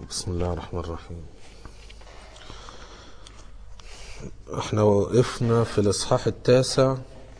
بسم الله الرحمن الرحيم احنا وقفنا في الاصحاح التاسع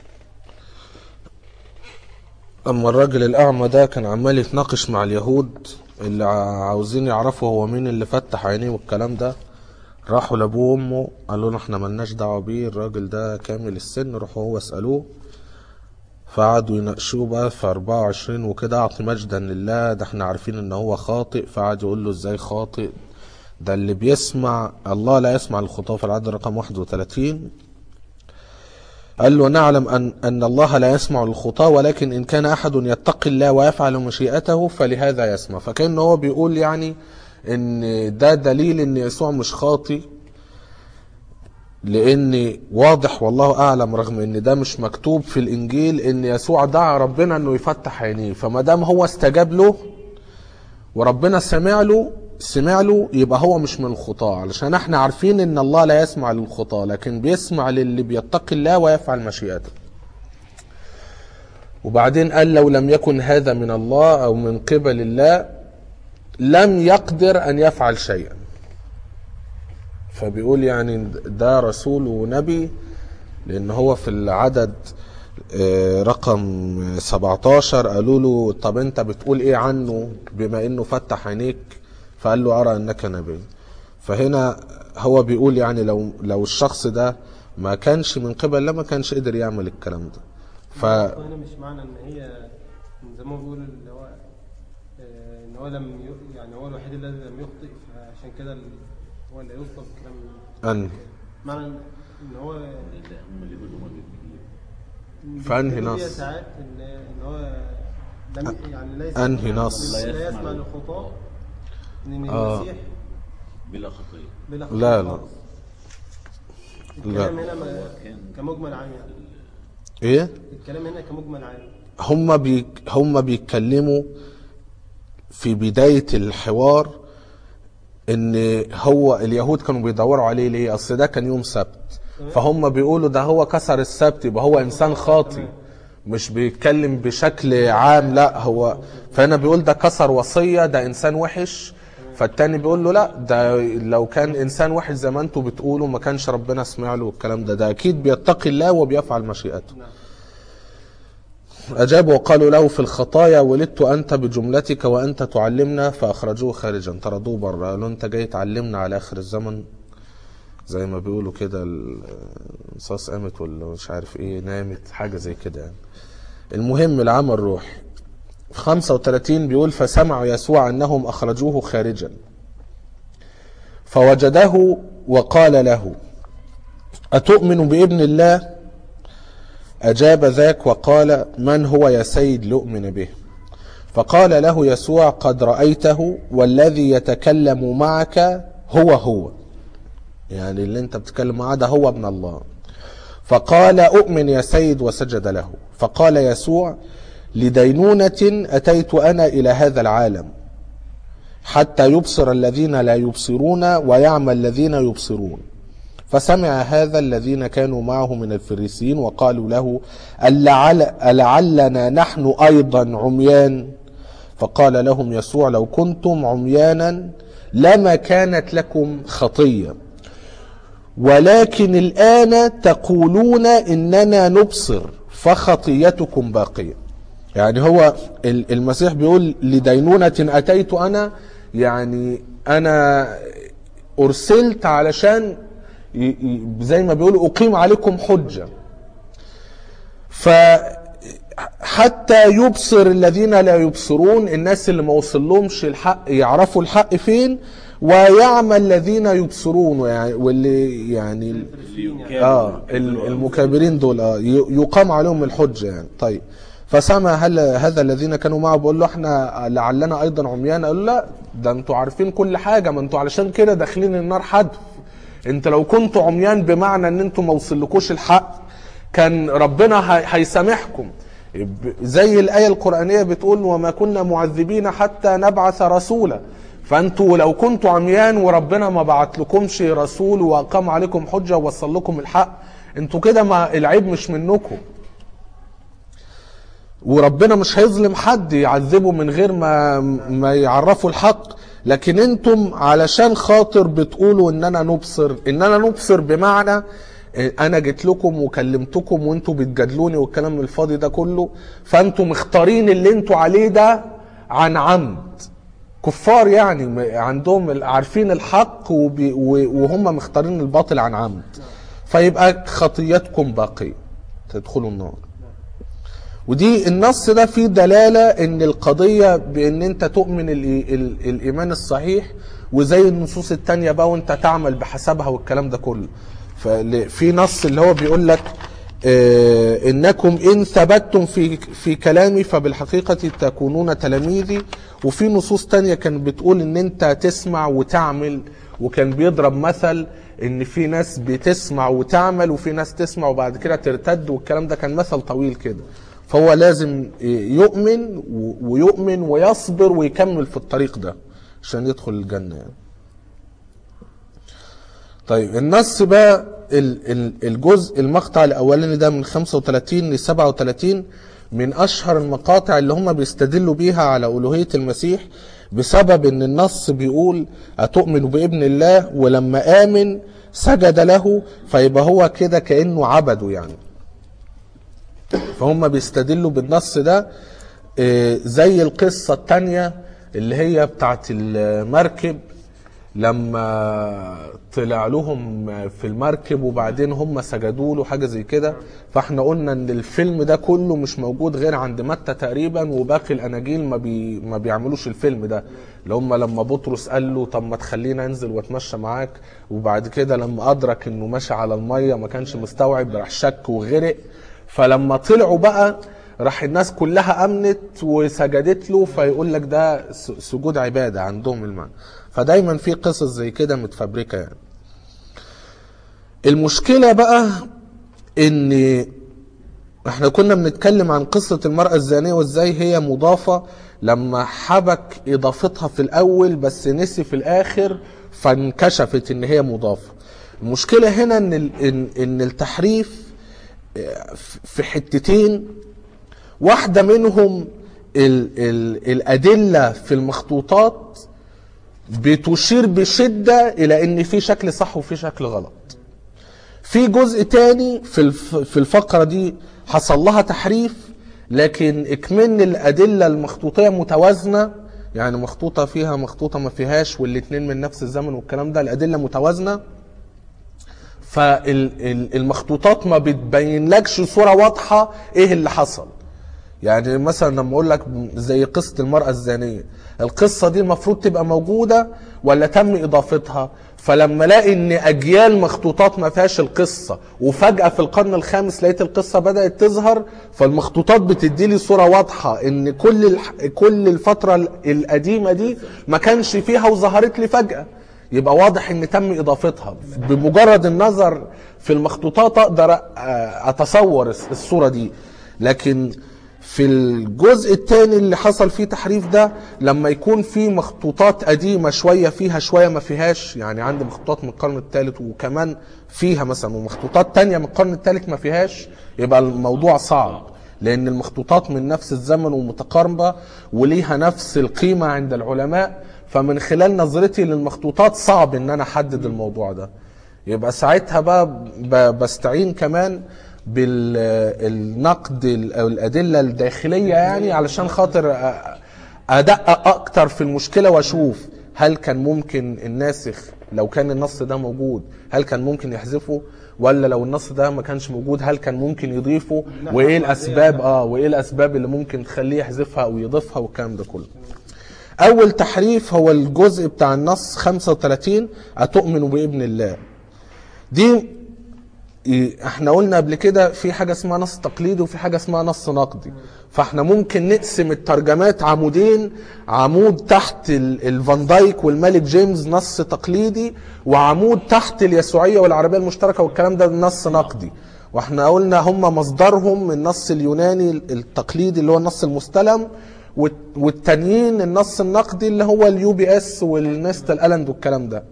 اما الراجل الاعمى ده كان عمال يتناقش مع اليهود اللي عاوزين يعرفوا هو مين اللي فتح عينيه والكلام ده راحوا لابوه وامه قالوا له احنا ملناش دعوه بيه الراجل ده كامل السن روحوا هو اسالوه فقعدوا يناقشوه بقى في 24 وكده اعطي مجدا لله ده احنا عارفين ان هو خاطئ فقعد يقول له ازاي خاطئ ده اللي بيسمع الله لا يسمع الخطاه في العدد رقم 31 قال له نعلم أن, أن الله لا يسمع الخطاة ولكن إن كان أحد يتقي الله ويفعل مشيئته فلهذا يسمع فكان هو بيقول يعني إن ده دليل إن يسوع مش خاطي لان واضح والله اعلم رغم ان ده مش مكتوب في الانجيل ان يسوع دعا ربنا انه يفتح عينيه فما دام هو استجاب له وربنا سمع له سمع له يبقى هو مش من الخطاة علشان احنا عارفين ان الله لا يسمع للخطاة لكن بيسمع للي بيتقي الله ويفعل مشيئته وبعدين قال لو لم يكن هذا من الله او من قبل الله لم يقدر ان يفعل شيئا فبيقول يعني ده رسول ونبي لان هو في العدد رقم 17 قالوا له طب انت بتقول ايه عنه بما انه فتح عينيك فقال له ارى انك نبي فهنا هو بيقول يعني لو لو الشخص ده ما كانش من قبل الله ما كانش قدر يعمل الكلام ده ف هنا مش معنى ان هي زي ما بيقول اللي هو آه، ان هو لم ي- يعني هو الوحيد الذي لم يخطئ فعشان كده ال- هو اللي يطلب كلام أن معنى ان هو هم اللي بيقولوا ما بيكذبوا فأنهي بيقولوا نص؟ فيها ساعات ان ان هو لم يعني ليس أنهي نص؟ لا لا يسمع يسمع للخطاة ان آه. المسيح بلا خطيه بلا لا، خطاة لا. خالص. الكلام هنا ما- كمجمل عام يعني ايه الكلام هنا كمجمل عام هم بيك هم بيتكلموا في بداية الحوار ان هو اليهود كانوا بيدوروا عليه ليه اصل ده كان يوم سبت فهم بيقولوا ده هو كسر السبت يبقى هو انسان خاطي مش بيتكلم بشكل عام لا هو فهنا بيقول ده كسر وصية ده انسان وحش فالتاني بيقول له لا ده لو كان انسان وحش زي ما انتوا بتقولوا ما كانش ربنا سمع له الكلام ده ده اكيد بيتقي الله وبيفعل مشيئته أجابوا وقالوا له في الخطايا ولدت أنت بجملتك وأنت تعلمنا فأخرجوه خارجا طردوه بره قالوا أنت جاي تعلمنا على آخر الزمن زي ما بيقولوا كده الرصاص قامت ولا مش عارف ايه نامت حاجة زي كده يعني المهم العمل روح في 35 بيقول فسمع يسوع أنهم أخرجوه خارجا فوجده وقال له أتؤمن بابن الله أجاب ذاك وقال من هو يا سيد لأؤمن به فقال له يسوع قد رأيته والذي يتكلم معك هو هو يعني اللي انت بتتكلم معاه ده هو ابن الله فقال أؤمن يا سيد وسجد له فقال يسوع لدينونة أتيت أنا إلى هذا العالم حتى يبصر الذين لا يبصرون ويعمى الذين يبصرون فسمع هذا الذين كانوا معه من الفريسيين وقالوا له ألعل ألعلنا نحن أيضا عميان فقال لهم يسوع لو كنتم عميانا لما كانت لكم خطية ولكن الآن تقولون إننا نبصر فخطيتكم باقية يعني هو ال- المسيح بيقول لدينونة أتيت أنا يعني أنا أرسلت علشان ي- ي- زي ما بيقولوا أقيم عليكم حجة فحتى يبصر الذين لا يبصرون الناس اللي ما وصلهمش الحق يعرفوا الحق فين ويعمى الذين يبصرون ويعني- واللي يعني اه ال- المكابرين دول اه ي- يقام عليهم الحجه يعني طيب فسمع هل هذا الذين كانوا معه بيقول له احنا لعلنا ايضا عميان قالوا لا ده انتوا عارفين كل حاجه ما انتوا علشان كده داخلين النار حدف انت لو كنتوا عميان بمعنى ان انتوا ما وصلكوش الحق كان ربنا هي- هيسامحكم ب- زي الآية القرآنية بتقول وما كنا معذبين حتى نبعث رسولا فانتوا لو كنتوا عميان وربنا ما بعت لكمش رسول وقام عليكم حجة ووصل لكم الحق انتوا كده ما العيب مش منكم وربنا مش هيظلم حد يعذبه من غير ما ما يعرفوا الحق لكن انتم علشان خاطر بتقولوا اننا نبصر اننا نبصر بمعنى اه، انا جيت لكم وكلمتكم وانتوا بتجادلوني والكلام الفاضي ده كله فانتم مختارين اللي انتوا عليه ده عن عمد كفار يعني م- عندهم ال- عارفين الحق وبي- و- وهم مختارين الباطل عن عمد فيبقى خطيتكم باقية تدخلوا النار ودي النص ده فيه دلالة ان القضية بان انت تؤمن ال ال الايمان الصحيح وزي النصوص التانية بقى وانت تعمل بحسبها والكلام ده كله فل- في نص اللي هو بيقول لك آه انكم ان ثبتتم في في كلامي فبالحقيقة تكونون تلاميذي وفي نصوص تانية كانت بتقول ان انت تسمع وتعمل وكان بيضرب مثل ان في ناس بتسمع وتعمل وفي ناس تسمع وبعد كده ترتد والكلام ده كان مثل طويل كده فهو لازم يؤمن و- ويؤمن ويصبر ويكمل في الطريق ده عشان يدخل الجنة يعني. طيب النص بقى ال- ال- الجزء المقطع الاولاني ده من 35 ل 37 من اشهر المقاطع اللي هم بيستدلوا بيها على الوهيه المسيح بسبب ان النص بيقول اتؤمن بابن الله ولما امن سجد له فيبقى هو كده كانه عبده يعني فهم بيستدلوا بالنص ده آه، زي القصة التانية اللي هي بتاعت المركب لما طلع لهم في المركب وبعدين هم سجدوا له حاجة زي كده فاحنا قلنا ان الفيلم ده كله مش موجود غير عند متى تقريبا وباقي الاناجيل ما, بي ما بيعملوش الفيلم ده اللي هم لما بطرس قال له طب ما تخلينا انزل واتمشى معاك وبعد كده لما ادرك انه ماشي على المية ما كانش مستوعب راح شك وغرق فلما طلعوا بقى راح الناس كلها امنت وسجدت له فيقول لك ده س- سجود عباده عندهم المعنى فدايما في قصص زي كده متفبركه يعني المشكله بقى ان احنا كنا بنتكلم عن قصة المرأة الزانية وازاي هي مضافة لما حبك اضافتها في الاول بس نسي في الاخر فانكشفت ان هي مضافة المشكلة هنا ان ال- ان, إن التحريف اه، في حتتين واحدة منهم ال ال الأدلة في المخطوطات بتشير بشدة إلى إن في شكل صح وفي شكل غلط في جزء تاني في الف في الفقرة دي حصل لها تحريف لكن اكمن الأدلة المخطوطية متوازنة يعني مخطوطة فيها مخطوطة ما فيهاش والاتنين من نفس الزمن والكلام ده الأدلة متوازنة فالمخطوطات ما بتبينلكش صورة واضحة ايه اللي حصل يعني مثلا لما اقول لك زي قصه المراه الزانيه القصه دي المفروض تبقى موجوده ولا تم اضافتها فلما الاقي ان اجيال مخطوطات ما فيهاش القصه وفجاه في القرن الخامس لقيت القصه بدات تظهر فالمخطوطات بتدي لي صوره واضحه ان كل الح... كل الفتره القديمه دي ما كانش فيها وظهرت لي فجاه يبقى واضح ان تم اضافتها بمجرد النظر في المخطوطات اقدر أ- اتصور الصوره دي لكن في الجزء الثاني اللي حصل فيه تحريف ده لما يكون في مخطوطات قديمة شوية فيها شوية ما فيهاش يعني عندي مخطوطات من القرن الثالث وكمان فيها مثلا ومخطوطات تانية من القرن الثالث ما فيهاش يبقى الموضوع صعب لأن المخطوطات من نفس الزمن ومتقاربة وليها نفس القيمة عند العلماء فمن خلال نظرتي للمخطوطات صعب ان انا احدد الموضوع ده يبقى ساعتها بقى ب- بستعين كمان بالنقد او الادله الداخليه يعني علشان خاطر أ- ادقق اكتر في المشكله واشوف هل كان ممكن الناسخ لو كان النص ده موجود هل كان ممكن يحذفه ولا لو النص ده ما كانش موجود هل كان ممكن يضيفه وايه الاسباب اه وايه الاسباب اللي ممكن تخليه يحذفها او يضيفها والكلام ده كله اول تحريف هو الجزء بتاع النص 35 اتؤمن بابن الله دي إيه، احنا قلنا قبل كده في حاجه اسمها نص تقليدي وفي حاجه اسمها نص نقدي فاحنا ممكن نقسم الترجمات عمودين عمود تحت ال- الفان دايك والملك جيمس نص تقليدي وعمود تحت اليسوعيه والعربيه المشتركه والكلام ده نص نقدي واحنا قلنا هم مصدرهم النص اليوناني التقليدي اللي هو النص المستلم والت- والتانيين النص النقدي اللي هو اليو بي اس والنستل الاند والكلام ده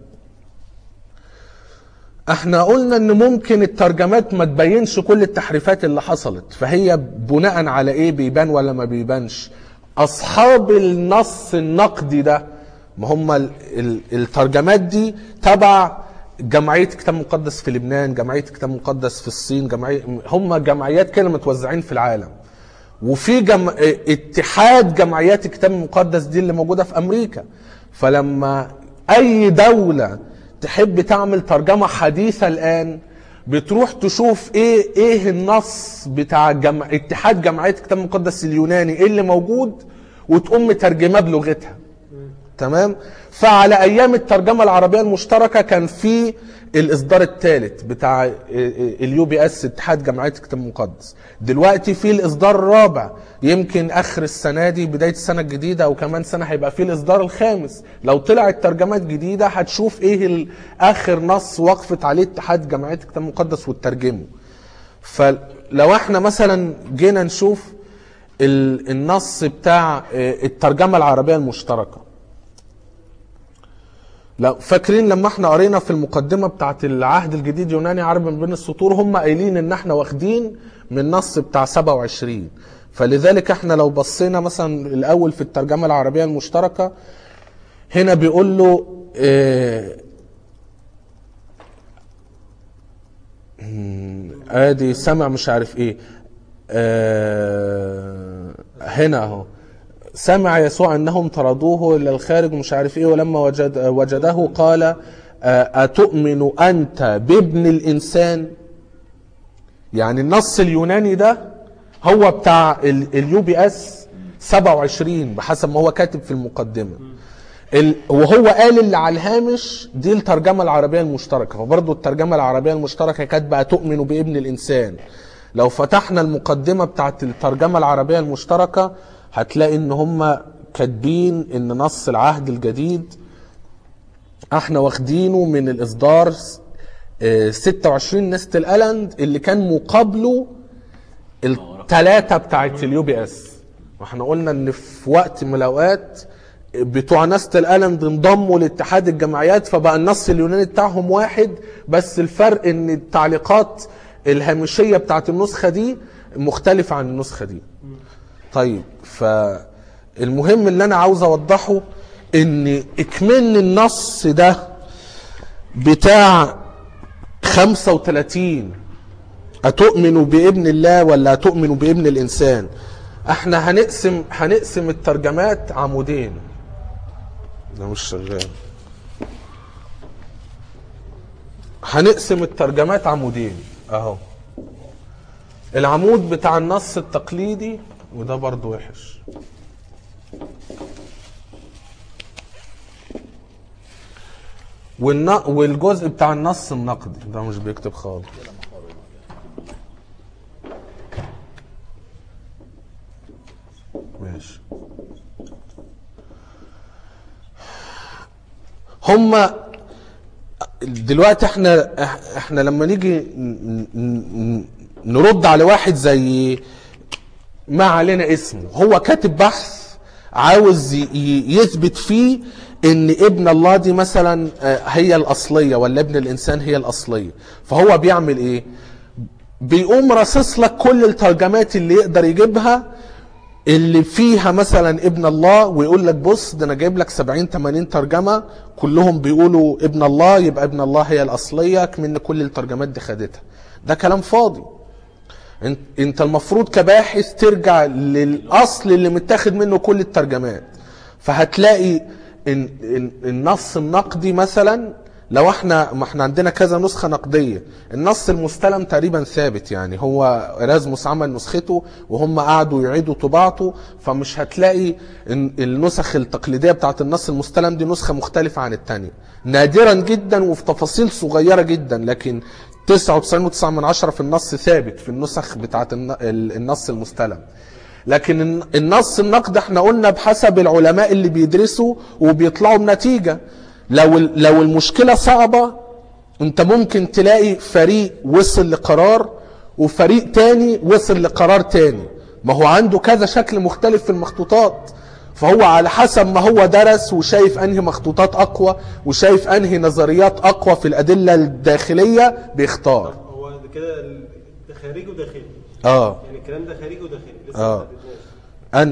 احنا قلنا ان ممكن الترجمات ما تبينش كل التحريفات اللي حصلت فهي بناء على ايه بيبان ولا ما بيبانش اصحاب النص النقدي ده ما هم ال- ال- الترجمات دي تبع جمعية كتاب مقدس في لبنان جمعية كتاب مقدس في الصين جمعية هم جمعيات كده متوزعين في العالم وفي جم... اتحاد جمعيات الكتاب المقدس دي اللي موجودة في أمريكا فلما أي دولة تحب تعمل ترجمة حديثة الآن بتروح تشوف ايه ايه النص بتاع جمع... اتحاد جمعيات الكتاب المقدس اليوناني ايه اللي موجود وتقوم مترجماه بلغتها تمام فعلى ايام الترجمه العربيه المشتركه كان في الاصدار الثالث بتاع اليو بي اس اتحاد جمعيات الكتاب المقدس دلوقتي في الاصدار الرابع يمكن اخر السنه دي بدايه السنه الجديده او كمان سنه هيبقى في الاصدار الخامس لو طلعت ترجمات جديده هتشوف ايه ال- اخر نص وقفت عليه اتحاد جمعيات الكتاب المقدس وترجمه فلو احنا مثلا جينا نشوف ال- النص بتاع اه، الترجمه العربيه المشتركه لو فاكرين لما احنا قرينا في المقدمة بتاعت العهد الجديد يوناني عربي من بين السطور هم قايلين ان احنا واخدين من نص بتاع 27 فلذلك احنا لو بصينا مثلا الاول في الترجمة العربية المشتركة هنا بيقول له اه مم، ادي سمع مش عارف ايه اه هنا اهو سمع يسوع انهم طردوه الى الخارج ومش عارف ايه ولما وجد وجده قال آه، اتؤمن انت بابن الانسان يعني النص اليوناني ده هو بتاع اليو بي اس 27 بحسب ما هو كاتب في المقدمه ال- وهو قال اللي على الهامش دي الترجمه العربيه المشتركه فبرضه الترجمه العربيه المشتركه كاتبه تؤمن بابن الانسان لو فتحنا المقدمه بتاعت الترجمه العربيه المشتركه هتلاقي ان هم كاتبين ان نص العهد الجديد احنا واخدينه من الاصدار آه، 26 نست الالاند اللي كان مقابله الثلاثه بتاعت اليو بي اس واحنا قلنا ان في وقت من الاوقات بتوع نست الالاند انضموا لاتحاد الجمعيات فبقى النص اليوناني بتاعهم واحد بس الفرق ان التعليقات الهامشيه بتاعت النسخه دي مختلفه عن النسخه دي طيب فالمهم اللي انا عاوز اوضحه ان اكمل النص ده بتاع 35 أتؤمن بابن الله ولا أتؤمن بابن الإنسان احنا هنقسم هنقسم الترجمات عمودين ده مش شغال هنقسم الترجمات عمودين اهو العمود بتاع النص التقليدي وده برضو وحش والن... والجزء بتاع النص النقدي ده مش بيكتب خالص ماشي هما دلوقتي احنا احنا لما نيجي ن- ن- نرد على واحد زي ما علينا اسمه هو كاتب بحث عاوز ي- ي- يثبت فيه ان ابن الله دي مثلا آه، هي الاصليه ولا ابن الانسان هي الاصليه فهو بيعمل ايه بيقوم راصص لك كل الترجمات اللي يقدر يجيبها اللي فيها مثلا ابن الله ويقول لك بص ده انا جايب لك 70 80 ترجمه كلهم بيقولوا ابن الله يبقى ابن الله هي الاصليه من كل الترجمات دي خدتها ده كلام فاضي انت, انت المفروض كباحث ترجع للاصل اللي متاخد منه كل الترجمات فهتلاقي إن إن النص النقدي مثلا لو احنا ما احنا عندنا كذا نسخه نقديه النص المستلم تقريبا ثابت يعني هو ارازموس عمل نسخته وهم قعدوا يعيدوا طباعته فمش هتلاقي إن النسخ التقليديه بتاعت النص المستلم دي نسخه مختلفه عن الثانيه نادرا جدا وفي تفاصيل صغيره جدا لكن 99.9 من عشرة في النص ثابت في النسخ بتاعت الن- ال- النص المستلم لكن الن- النص النقد احنا قلنا بحسب العلماء اللي بيدرسوا وبيطلعوا بنتيجة لو ال- لو المشكلة صعبة انت ممكن تلاقي فريق وصل لقرار وفريق تاني وصل لقرار تاني ما هو عنده كذا شكل مختلف في المخطوطات فهو على حسب ما هو درس وشايف انهي مخطوطات اقوى وشايف انهي نظريات اقوى في الادله الداخليه بيختار هو ده كده ال- ده خارجي وداخلي اه يعني الكلام ده خارجي وداخلي لسه آه. ما حددناش. انهي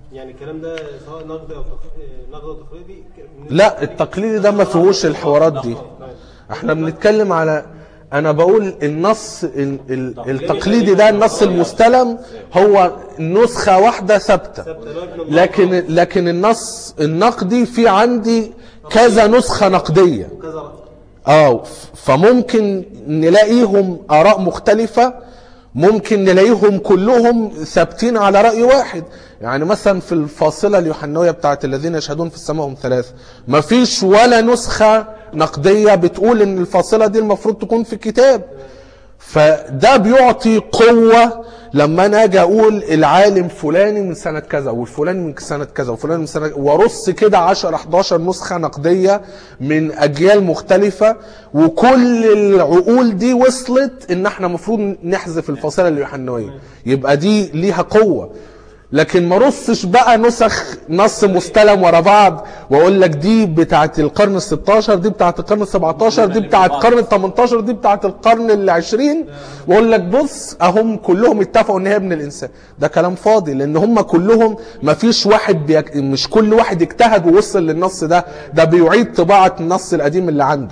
يعني الكلام ده سواء نقد او تق... آه، نقد او تقليدي ك- لا التقليدي ده ما فيهوش الحوارات دي احنا بنتكلم على انا بقول النص ال- ال- التقليدي ده النص المستلم هو نسخة واحدة ثابتة لكن لكن النص النقدي في عندي كذا نسخة نقدية كذا رأي اه ف- فممكن نلاقيهم اراء مختلفة ممكن نلاقيهم كلهم ثابتين على رأي واحد يعني مثلا في الفاصلة اليوحنوية بتاعت الذين يشهدون في السماء هم ثلاثة مفيش ولا نسخة نقدية بتقول ان الفاصلة دي المفروض تكون في الكتاب فده بيعطي قوة لما انا اجي اقول العالم فلاني من سنة كذا والفلاني من سنة كذا وفلان من سنة وارص كده 10 11 نسخة نقدية من اجيال مختلفة وكل العقول دي وصلت ان احنا المفروض نحذف الفاصلة اليوحنوية يبقى دي ليها قوة لكن ما رصش بقى نسخ نص مستلم ورا بعض واقول لك دي بتاعت القرن ال 16 دي بتاعت القرن ال 17 دي بتاعت القرن ال 18 دي بتاعت القرن ال 20 واقول لك بص اهم كلهم اتفقوا ان هي ابن الانسان ده كلام فاضي لان هم كلهم ما فيش واحد بيك... مش كل واحد اجتهد ووصل للنص ده ده بيعيد طباعة النص القديم اللي عنده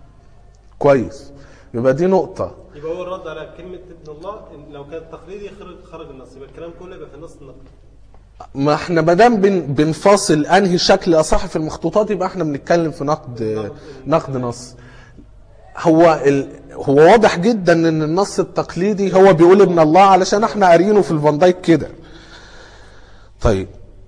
كويس يبقى دي نقطة يبقى هو الرد على كلمة ابن الله إن لو كان تقليدي خرج خرج النص يبقى الكلام كله يبقى في النص النقدي ما احنا ما دام بن بنفاصل انهي شكل اصح في المخطوطات يبقى احنا بنتكلم في نقد نقد نص هو ال... هو واضح جدا ان النص التقليدي هو بيقول ابن الله علشان احنا قاريينه في الفان دايك كده طيب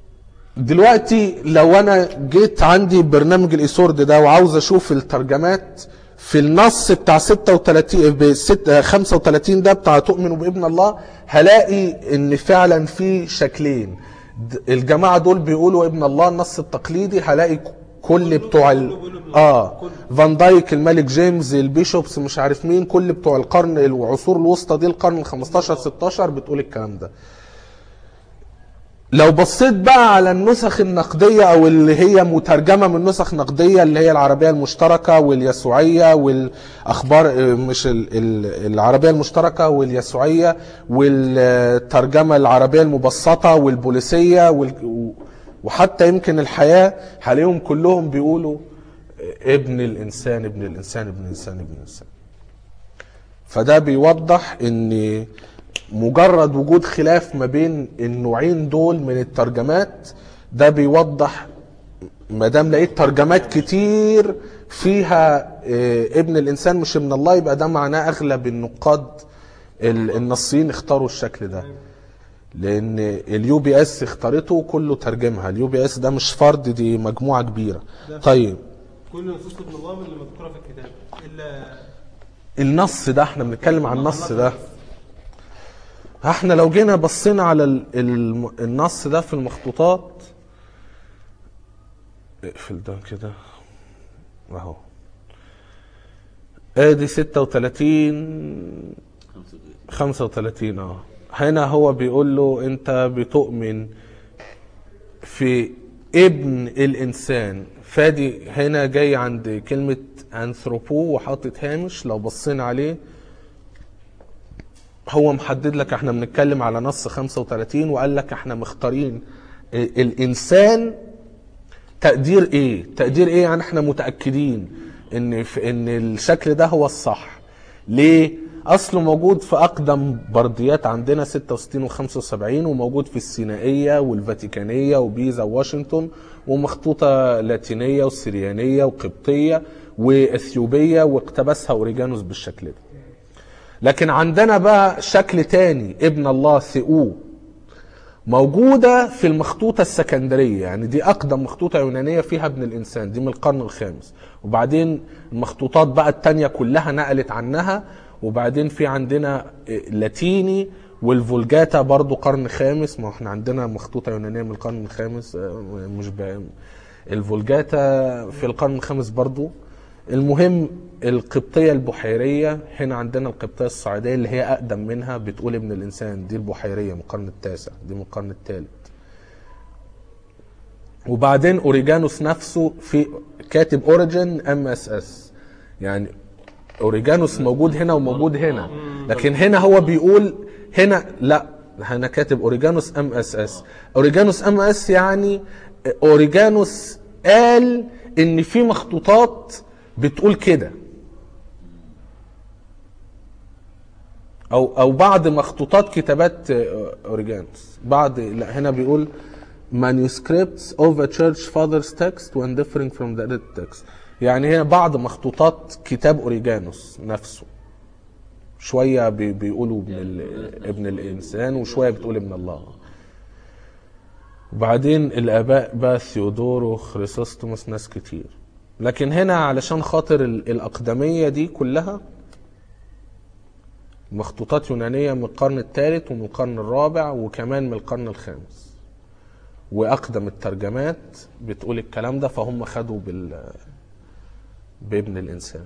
دلوقتي لو انا جيت عندي برنامج الايسورد ده وعاوز اشوف الترجمات في النص بتاع 36 ب 6 35 ده بتاع تؤمن بابن الله هلاقي ان فعلا في شكلين د- الجماعه دول بيقولوا ابن الله النص التقليدي هلاقي كل بتوع ال... اه فان دايك الملك جيمس البيشوبس مش عارف مين كل بتوع القرن العصور الوسطى دي القرن ال 15 16 بتقول الكلام ده لو بصيت بقى على النسخ النقدية أو اللي هي مترجمة من نسخ نقدية اللي هي العربية المشتركة واليسوعية والأخبار آه، مش ال- ال- العربية المشتركة واليسوعية والترجمة العربية المبسطة والبوليسية وال- وحتى يمكن الحياة هلاقيهم كلهم بيقولوا آه، ابن الإنسان ابن الإنسان ابن الإنسان ابن الإنسان فده بيوضح ان مجرد وجود خلاف ما بين النوعين دول من الترجمات ده بيوضح ما دام لقيت ترجمات كتير فيها آه، ابن الانسان مش ابن الله يبقى ده معناه اغلب النقاد ال- النصيين اختاروا الشكل ده لان اليو بي اس اختارته كله ترجمها اليو بي اس ده مش فرد دي مجموعه كبيره طيب كل نصوص ابن الله اللي مذكورة في الكتاب إلا النص ده احنا بنتكلم عن النص ده احنا لو جينا بصينا على ال- الم- النص ده في المخطوطات اقفل ده كده اهو ادي 36 35 اه هنا هو بيقول له انت بتؤمن في ابن الانسان فادي هنا جاي عند كلمة انثروبو وحاطط هامش لو بصينا عليه هو محدد لك احنا بنتكلم على نص 35 وقال لك احنا مختارين ال- الانسان تقدير ايه تقدير ايه يعني احنا متاكدين ان في ان الشكل ده هو الصح ليه اصله موجود في اقدم برديات عندنا 66 و75 وموجود في السينائيه والفاتيكانيه وبيزا وواشنطن ومخطوطه لاتينيه وسريانيه وقبطيه واثيوبيه واقتبسها اوريجانوس بالشكل ده لكن عندنا بقى شكل تاني ابن الله ثئو موجودة في المخطوطة السكندرية يعني دي أقدم مخطوطة يونانية فيها ابن الإنسان دي من القرن الخامس وبعدين المخطوطات بقى التانية كلها نقلت عنها وبعدين في عندنا لاتيني والفولجاتا برضو قرن خامس ما احنا عندنا مخطوطة يونانية من القرن الخامس آه، مش بقى الفولجاتا في القرن الخامس برضو المهم القبطية البحيرية هنا عندنا القبطية الصعيدية اللي هي أقدم منها بتقول ابن الإنسان دي البحيرية من القرن التاسع دي من القرن الثالث وبعدين أوريجانوس نفسه في كاتب أوريجين ام اس اس يعني أوريجانوس موجود هنا وموجود هنا لكن هنا هو بيقول هنا لا انا كاتب اوريجانوس ام اس اس اوريجانوس ام اس يعني اوريجانوس قال ان في مخطوطات بتقول كده او او بعض مخطوطات كتابات آه، اوريجانوس بعض لا هنا بيقول manuscripts of a church father's text when differing from the red text يعني هنا بعض مخطوطات كتاب اوريجانوس نفسه شويه بي- بيقولوا ابن ال- ابن الانسان وشويه بتقول ابن الله وبعدين الاباء بقى ثيودور وخريسوستوموس ناس كتير لكن هنا علشان خاطر ال- الاقدميه دي كلها مخطوطات يونانيه من القرن الثالث ومن القرن الرابع وكمان من القرن الخامس واقدم الترجمات بتقول الكلام ده فهم خدوا بال بابن الانسان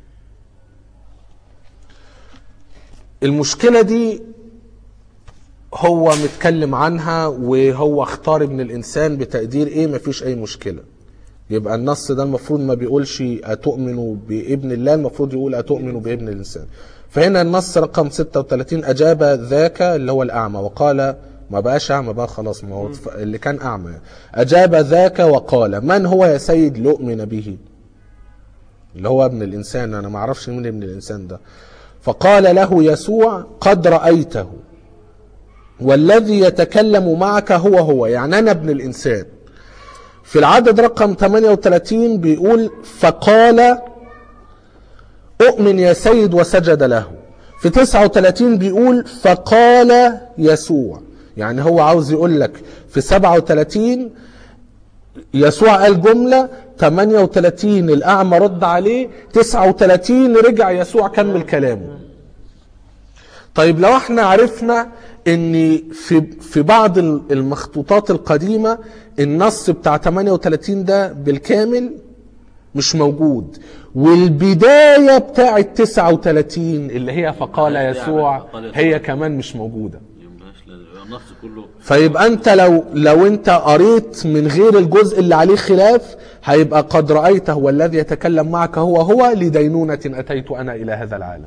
المشكله دي هو متكلم عنها وهو اختار ابن الانسان بتقدير ايه مفيش اي مشكله يبقى النص ده المفروض ما بيقولش اتؤمنوا بابن الله المفروض يقول اتؤمنوا بابن الانسان فهنا النص رقم 36 اجاب ذاك اللي هو الاعمى وقال ما بقاش اعمى بقى خلاص ما هو اللي كان اعمى اجاب ذاك وقال من هو يا سيد لؤمن به اللي هو ابن الانسان انا ما اعرفش مين ابن الانسان ده فقال له يسوع قد رايته والذي يتكلم معك هو هو يعني انا ابن الانسان في العدد رقم 38 بيقول فقال اؤمن يا سيد وسجد له في 39 بيقول فقال يسوع يعني هو عاوز يقول لك في 37 يسوع قال جملة 38 الأعمى رد عليه 39 رجع يسوع كمل كلامه طيب لو احنا عرفنا ان في في بعض المخطوطات القديمة النص بتاع 38 ده بالكامل مش موجود والبداية بتاعة 39 اللي هي فقال يسوع هي كمان مش موجودة يبقاش لا- النص كله فيبقى انت لو لو انت قريت من غير الجزء اللي عليه خلاف هيبقى قد رايته والذي يتكلم معك هو هو لدينونه اتيت انا الى هذا العالم.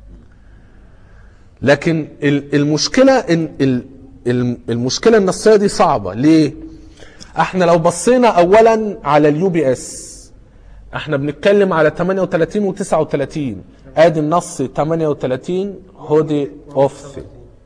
لكن ال- المشكله ان ال- ال- المشكله النصيه دي صعبه ليه؟ احنا لو بصينا اولا على اليو بي اس احنا بنتكلم على 38 و39 ادي النص 38 هودي اوفثي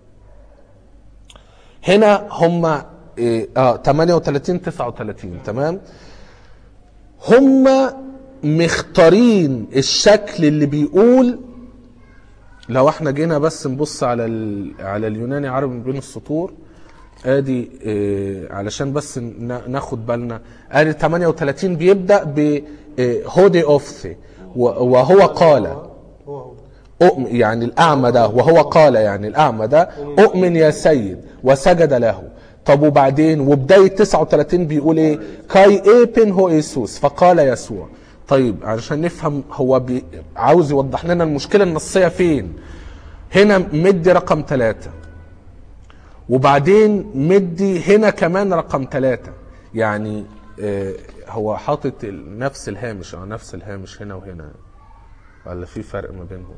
هنا هم إيه، اه 38 39 تمام هم مختارين الشكل اللي بيقول لو احنا جينا بس نبص على ال... على اليوناني عربي من بين السطور ادي إيه علشان بس ن- ناخد بالنا ادي 38 بيبدا ب إيه، هودي اوفثي و- وهو قال هو هو أؤمن يعني الأعمى ده وهو قال يعني الأعمى ده أؤمن يا سيد وسجد له طب وبعدين وبداية 39 بيقول ايه كاي ايبن هو يسوس فقال يسوع طيب علشان نفهم هو بي عاوز يوضح لنا المشكلة النصية فين هنا مدي رقم ثلاثة وبعدين مدي هنا كمان رقم ثلاثة يعني آه، هو حاطط ال- نفس الهامش اه نفس الهامش هنا وهنا ولا في فرق ما بينهم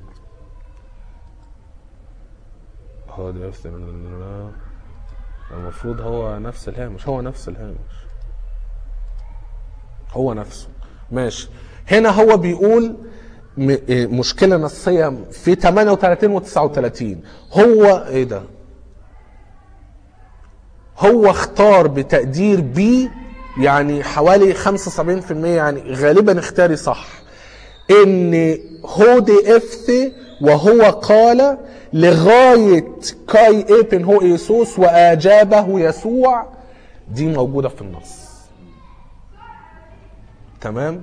هو ده نفس ال- المفروض هو نفس الهامش هو نفس الهامش هو نفسه ماشي هنا هو بيقول م- إيه، مشكلة نصية في 38 و 39 هو ايه ده هو اختار بتقدير بي يعني حوالي 75% يعني غالبا اختاري صح ان هودي افثي وهو قال لغاية كاي ايبن هو يسوس واجابه يسوع دي موجودة في النص تمام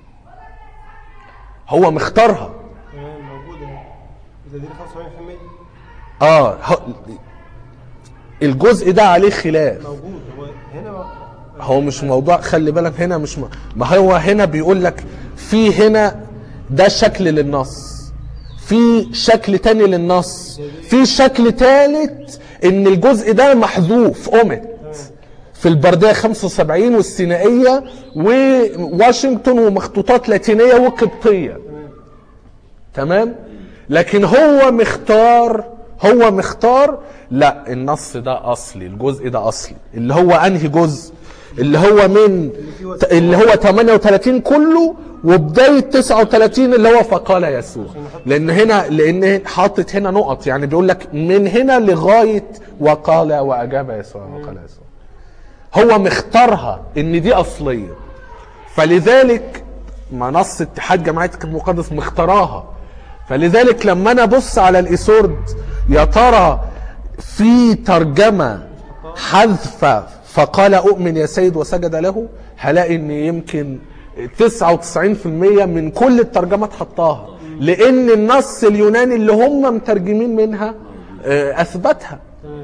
هو مختارها تمام موجودة إذا دي 75% اه هو- الجزء ده عليه خلاف موجود هو هنا هو مش موضوع خلي بالك هنا مش م... ما هو هنا بيقول لك في هنا ده شكل للنص في شكل تاني للنص في شكل تالت ان الجزء ده محذوف قمت في البردية 75 والسينائية وواشنطن ومخطوطات لاتينية وقبطية تمام لكن هو مختار هو مختار لا النص ده اصلي الجزء ده اصلي اللي هو انهي جزء اللي هو من اللي هو 38 كله وبدايه 39 اللي هو فقال يسوع لان هنا لان حاطط هنا نقط يعني بيقول لك من هنا لغايه وقال واجاب يسوع وقال يسوع هو مختارها ان دي اصليه فلذلك منصة اتحاد جماعة المقدس مختاراها فلذلك لما انا ابص على الايسورد يا ترى في ترجمة حذف فقال اؤمن يا سيد وسجد له هلاقي ان يمكن 99% من كل الترجمات حطاها لان النص اليوناني اللي هم مترجمين منها آه، اثبتها تمام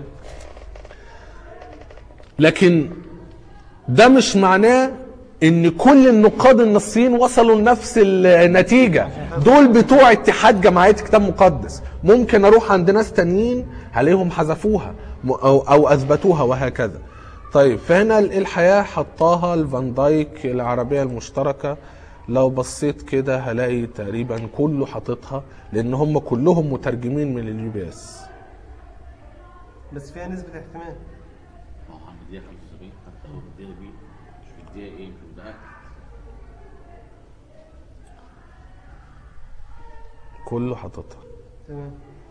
لكن ده مش معناه ان كل النقاد النصيين وصلوا لنفس النتيجة دول بتوع اتحاد جماعية كتاب مقدس ممكن اروح عند ناس تانيين عليهم حذفوها م- او, أو اثبتوها وهكذا طيب فهنا الحياة حطاها الفان دايك العربية المشتركة لو بصيت كده هلاقي تقريبا كله حاططها لان هم كلهم مترجمين من اليو بي اس بس فيها نسبة احتمال ما هو مديها 75 حتى لو مديها بي مش مديها ايه مش مديها كله حاططها تمام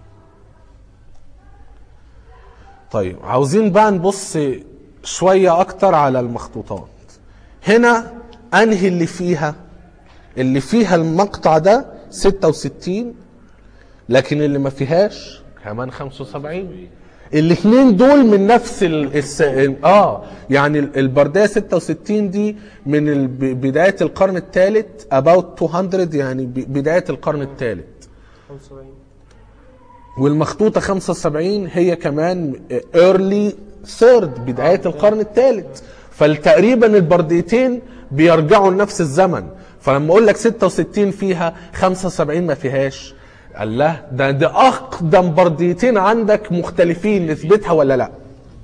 طيب عاوزين بقى نبص شوية أكتر على المخطوطات هنا أنهي اللي فيها اللي فيها المقطع ده 66 لكن اللي ما فيهاش كمان 75 الاثنين دول من نفس ال... الس... اه يعني ال- البرديه 66 دي من ال... ب- بدايه القرن الثالث about 200 يعني ب... بدايه القرن الثالث 75 والمخطوطة 75 هي كمان early third بداية القرن الثالث فالتقريبا البرديتين بيرجعوا لنفس الزمن فلما اقول لك 66 فيها 75 ما فيهاش الله ده ده اقدم برديتين عندك مختلفين نسبتها ولا لا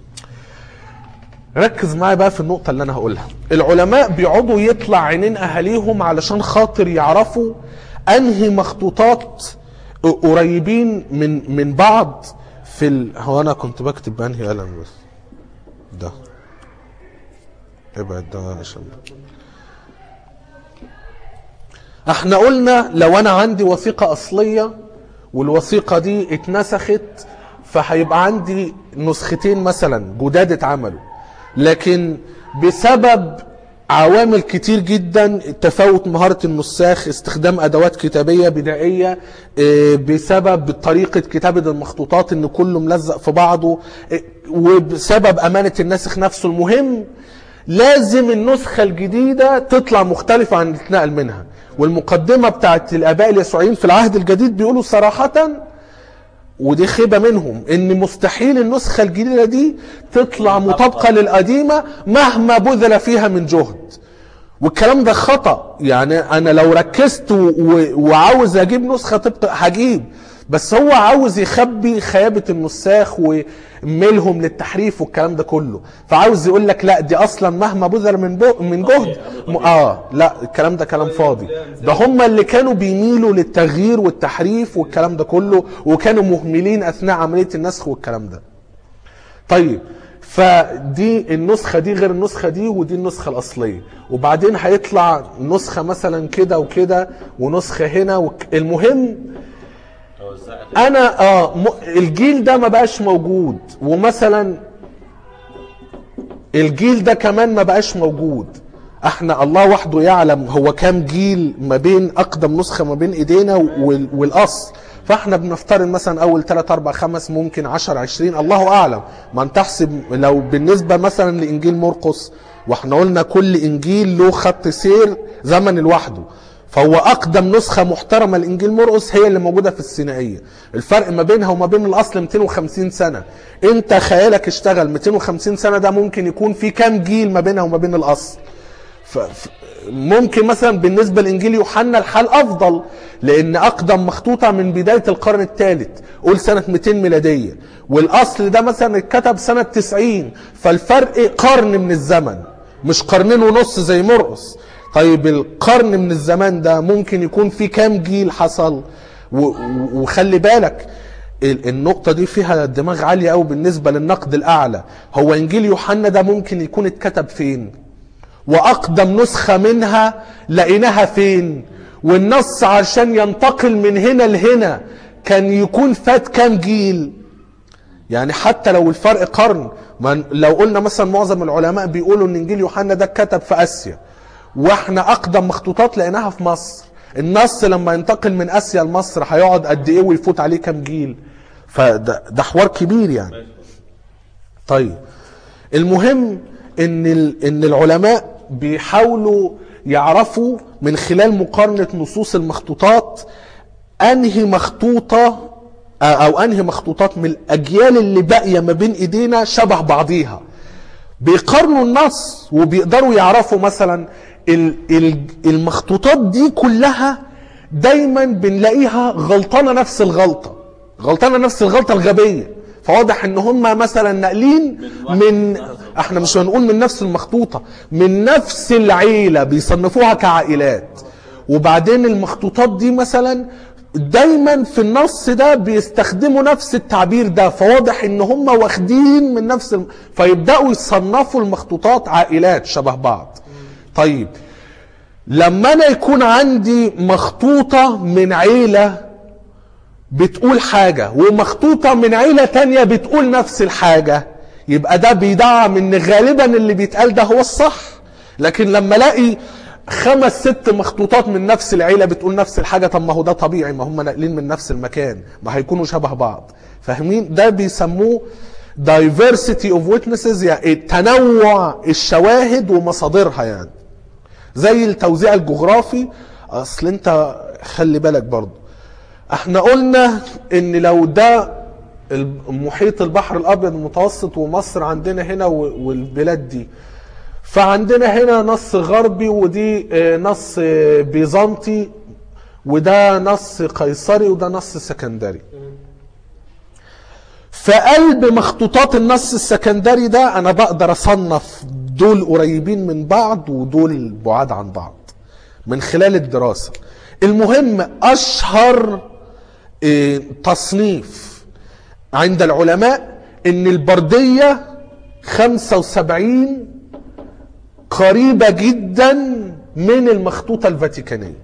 ركز معايا بقى في النقطة اللي أنا هقولها العلماء بيقعدوا يطلع عينين أهاليهم علشان خاطر يعرفوا أنهي مخطوطات قريبين من من بعض في ال... هو أنا كنت بكتب بأنهي قلم بس ده ابعد ده عشان احنا قلنا لو انا عندي وثيقة اصلية والوثيقة دي اتنسخت فهيبقى عندي نسختين مثلا جداد اتعملوا لكن بسبب عوامل كتير جدا تفاوت مهارة النساخ استخدام ادوات كتابية بدائية اه، بسبب طريقة كتابة المخطوطات ان كله ملزق في بعضه اه، وبسبب امانة الناسخ نفسه المهم لازم النسخة الجديدة تطلع مختلفة عن اللي اتنقل منها والمقدمة بتاعت الآباء اليسوعيين في العهد الجديد بيقولوا صراحة ودي خيبة منهم ان مستحيل النسخة الجديدة دي تطلع مطابقة للقديمة مهما بذل فيها من جهد والكلام ده خطأ يعني انا لو ركزت و- و- وعاوز اجيب نسخة طبق هجيب بس هو عاوز يخبي خيابة النساخ وميلهم للتحريف والكلام ده كله فعاوز يقول لك لا دي اصلا مهما بذل من بو من جهد م- اه لا الكلام ده كلام فاضي ده هم اللي كانوا بيميلوا للتغيير والتحريف والكلام ده كله وكانوا مهملين اثناء عملية النسخ والكلام ده طيب فدي النسخة دي غير النسخة دي ودي النسخة الأصلية وبعدين هيطلع نسخة مثلا كده وكده ونسخة هنا وك... المهم توزعت انا اه م... الجيل ده ما بقاش موجود ومثلا الجيل ده كمان ما بقاش موجود احنا الله وحده يعلم هو كام جيل ما بين اقدم نسخة ما بين ايدينا وال... والاصل فاحنا بنفترض مثلا اول 3 4 5 ممكن 10 20 الله اعلم ما انت تحسب لو بالنسبة مثلا لانجيل مرقس واحنا قلنا كل انجيل له خط سير زمن لوحده فهو اقدم نسخه محترمه لانجيل مرقس هي اللي موجوده في السينائيه الفرق ما بينها وما بين الاصل 250 سنه انت خيالك اشتغل 250 سنه ده ممكن يكون في كام جيل ما بينها وما بين الاصل ف... ف- ممكن مثلا بالنسبة لإنجيل يوحنا الحال أفضل لأن أقدم مخطوطة من بداية القرن الثالث قول سنة 200 ميلادية والأصل ده مثلا اتكتب سنة 90 فالفرق قرن من الزمن مش قرنين ونص زي مرقس طيب القرن من الزمان ده ممكن يكون في كام جيل حصل و- و- وخلي بالك ال- النقطة دي فيها دماغ عالية قوي بالنسبة للنقد الأعلى هو إنجيل يوحنا ده ممكن يكون اتكتب فين وأقدم نسخة منها لقيناها فين والنص عشان ينتقل من هنا لهنا كان يكون فات كام جيل يعني حتى لو الفرق قرن ما لو قلنا مثلا معظم العلماء بيقولوا ان انجيل يوحنا ده اتكتب في اسيا واحنا اقدم مخطوطات لقيناها في مصر النص لما ينتقل من اسيا لمصر هيقعد قد ايه ويفوت عليه كام جيل فده ده حوار كبير يعني طيب المهم ان ال- ان العلماء بيحاولوا يعرفوا من خلال مقارنه نصوص المخطوطات انهي مخطوطه او انهي مخطوطات من الاجيال اللي باقيه ما بين ايدينا شبه بعضيها بيقارنوا النص وبيقدروا يعرفوا مثلا ال- ال- المخطوطات دي كلها دايما بنلاقيها غلطانه نفس الغلطه غلطانه نفس الغلطه الغبيه فواضح ان هم مثلا ناقلين من احنا مش هنقول من نفس المخطوطه من نفس العيله بيصنفوها كعائلات وبعدين المخطوطات دي مثلا دايما في النص ده بيستخدموا نفس التعبير ده فواضح ان هم واخدين من نفس الم... فيبداوا يصنفوا المخطوطات عائلات شبه بعض طيب لما انا يكون عندي مخطوطه من عيله بتقول حاجة ومخطوطة من عيلة تانية بتقول نفس الحاجة يبقى ده بيدعم ان غالبا اللي بيتقال ده هو الصح لكن لما الاقي خمس ست مخطوطات من نفس العيلة بتقول نفس الحاجة طب ما هو ده طبيعي ما هم ناقلين من نفس المكان ما هيكونوا شبه بعض فاهمين ده بيسموه diversity of witnesses يعني تنوع الشواهد ومصادرها يعني زي التوزيع الجغرافي اصل انت خلي بالك برضه احنا قلنا ان لو ده المحيط البحر الابيض المتوسط ومصر عندنا هنا و- والبلاد دي فعندنا هنا نص غربي ودي آه، نص آه، بيزنطي وده نص قيصري وده نص سكندري في قلب مخطوطات النص السكندري ده انا بقدر اصنف دول قريبين من بعض ودول بعاد عن بعض من خلال الدراسة المهم اشهر آه، تصنيف عند العلماء ان البردية 75 قريبة جدا من المخطوطة الفاتيكانية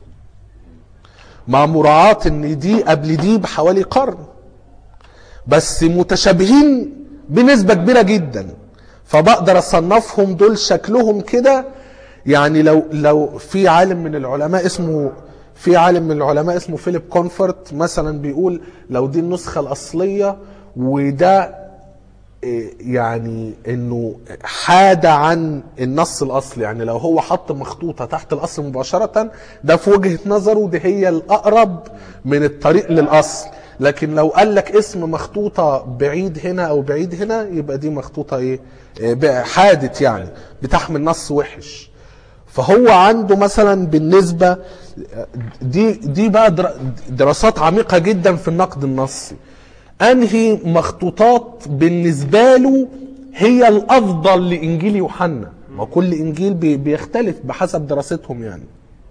مع مراعاة ان دي قبل دي بحوالي قرن بس متشابهين بنسبة كبيرة جدا فبقدر اصنفهم دول شكلهم كده يعني لو لو في عالم من العلماء اسمه في عالم من العلماء اسمه فيليب كونفورت مثلا بيقول لو دي النسخة الأصلية وده إيه، يعني انه حاد عن النص الاصلي يعني لو هو حط مخطوطه تحت الاصل مباشره ده في وجهه نظره دي هي الاقرب من الطريق للاصل لكن لو قال لك اسم مخطوطه بعيد هنا او بعيد هنا يبقى دي مخطوطه ايه إيه، بقى حادت يعني بتحمل نص وحش فهو عنده مثلا بالنسبه دي دي بقى در- دراسات عميقه جدا في النقد النصي انهي مخطوطات بالنسبه له هي الافضل لانجيل يوحنا ما كل انجيل بي- بيختلف بحسب دراستهم يعني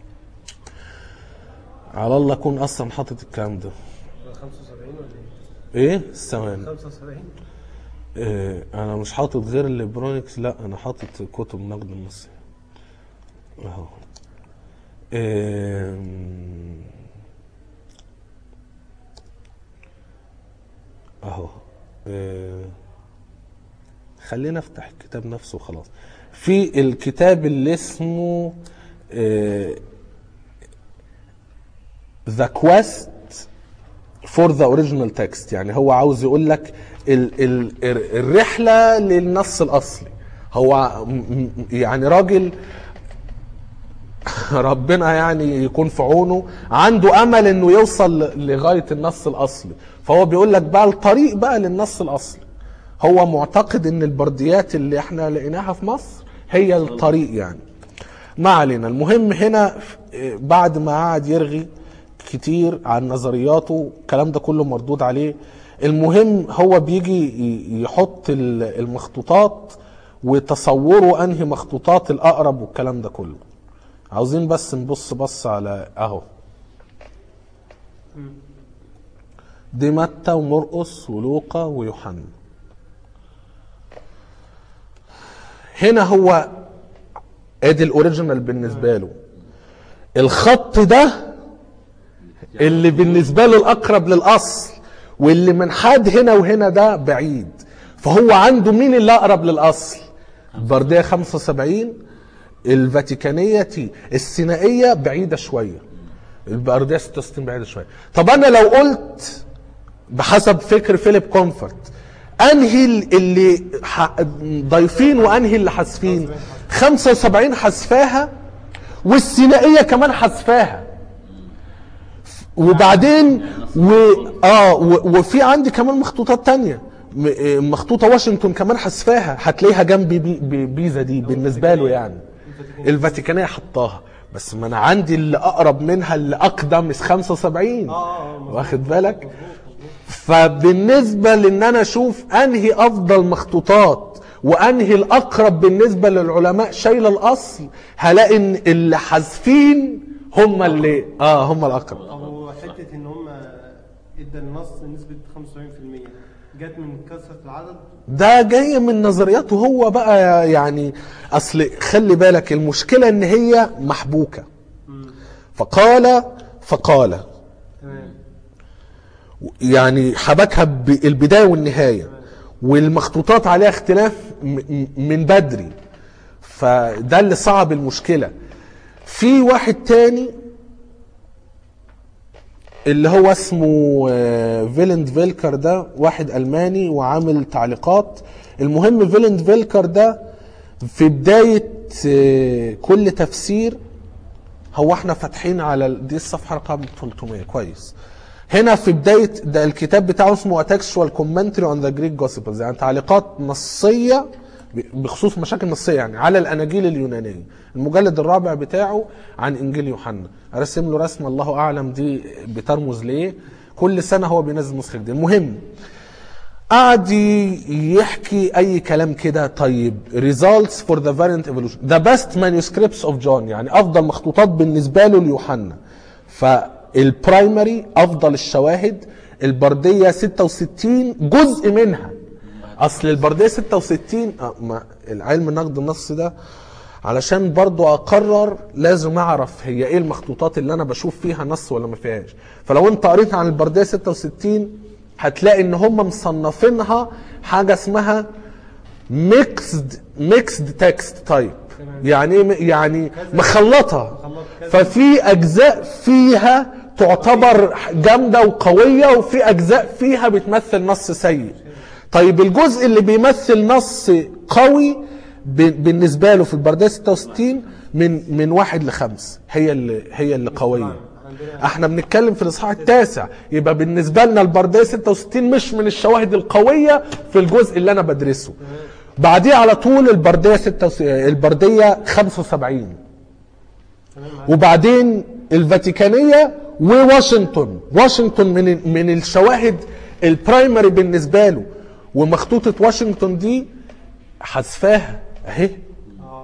على الله اكون اصلا حاطط الكلام ده 75 ولا ايه؟ ايه ثواني 75 إيه انا مش حاطط غير البرونكس لا انا حاطط كتب نقد النصي اهو إيه اهو إيه خلينا افتح الكتاب نفسه خلاص في الكتاب اللي اسمه إيه ذا كويست فور ذا اوريجينال تكست يعني هو عاوز يقول لك ال ال الرحله للنص الاصلي هو م- م- يعني راجل ربنا يعني يكون في عونه عنده امل انه يوصل ل- لغايه النص الاصلي فهو بيقول لك بقى الطريق بقى للنص الاصلي هو معتقد ان البرديات اللي احنا لقيناها في مصر هي الطريق يعني ما علينا المهم هنا ف- بعد ما قعد يرغي كتير عن نظرياته الكلام ده كله مردود عليه المهم هو بيجي ي- يحط ال- المخطوطات وتصوره انهي مخطوطات الاقرب والكلام ده كله عاوزين بس نبص بص على اهو دي متى ومرقس ولوقا ويوحنا هنا هو ادي الاوريجينال بالنسبه له الخط ده اللي بالنسبه له الاقرب للاصل واللي منحاد هنا وهنا ده بعيد فهو عنده مين اللي اقرب للاصل البرديه 75 الفاتيكانيه تي السينائيه بعيده شويه البرديه 66 بعيده شويه طب انا لو قلت بحسب فكر فيليب كومفورت انهي اللي ح- ضايفين وانهي اللي حذفين 75 حذفاها والسينائيه كمان حذفاها وبعدين و... اه و... وفي عندي كمان مخطوطات تانية م- آه، مخطوطة واشنطن كمان حذفاها هتلاقيها جنب بي... بي... بيزا دي بالنسبة له يعني الفاتيكانية حطاها بس ما انا عندي اللي اقرب منها اللي اقدم 75 اه اه مظبوط. واخد بالك فبالنسبة لان انا اشوف انهي افضل مخطوطات وانهي الاقرب بالنسبة للعلماء شايلة الاصل هلاقي ان اللي حذفين هم اللي اه هم الاقرب هو حته ان هم ادى النص نسبه 75% جت من كثره العدد ده جاي من نظرياته هو بقى يعني اصل خلي بالك المشكلة ان هي محبوكة فقال فقال تمام يعني حبكها بالبداية والنهاية والمخطوطات عليها اختلاف م- م- من بدري فده اللي صعب المشكلة في واحد تاني اللي هو اسمه آه، فيلند فيلكر ده واحد ألماني وعامل تعليقات المهم فيلند فيلكر ده في بداية آه، كل تفسير هو احنا فاتحين على ال- دي الصفحة رقم 300 كويس هنا في بداية ده الكتاب بتاعه اسمه Textual Commentary on the Greek Gospels يعني تعليقات نصية ب- بخصوص مشاكل نصية يعني على الأناجيل اليونانية المجلد الرابع بتاعه عن إنجيل يوحنا رسم له رسمة الله أعلم دي بترمز ليه كل سنة هو بينزل نسخة جديدة المهم قعد ي- يحكي اي كلام كده طيب results for the variant evolution the best manuscripts of John يعني افضل مخطوطات بالنسبه له ليوحنا فالبرايمري افضل الشواهد البرديه 66 جزء منها اصل البرديه 66 آه، ما العلم النقد النص ده علشان برضو اقرر لازم اعرف هي ايه المخطوطات اللي انا بشوف فيها نص ولا ما فيهاش فلو انت قريت عن البرديه 66 هتلاقي ان هم مصنفينها حاجه اسمها ميكسد ميكسد تكست تايب يعني ايه م- يعني مخلطه كذا. ففي اجزاء فيها تعتبر جامده وقويه وفي اجزاء فيها بتمثل نص سيء طيب الجزء اللي بيمثل نص قوي ب- بالنسبه له في البرديه 66 من من واحد لخمس هي اللي هي اللي قويه عندنا احنا بنتكلم في الاصحاح التاسع يبقى بالنسبه لنا البرديه 66 مش من الشواهد القويه في الجزء اللي انا بدرسه بعديه على طول البرديه 66 البرديه 75 تمام وبعدين الفاتيكانيه وواشنطن واشنطن من من الشواهد البرايمري بالنسبه له ومخطوطه واشنطن دي حذفاها اهي اه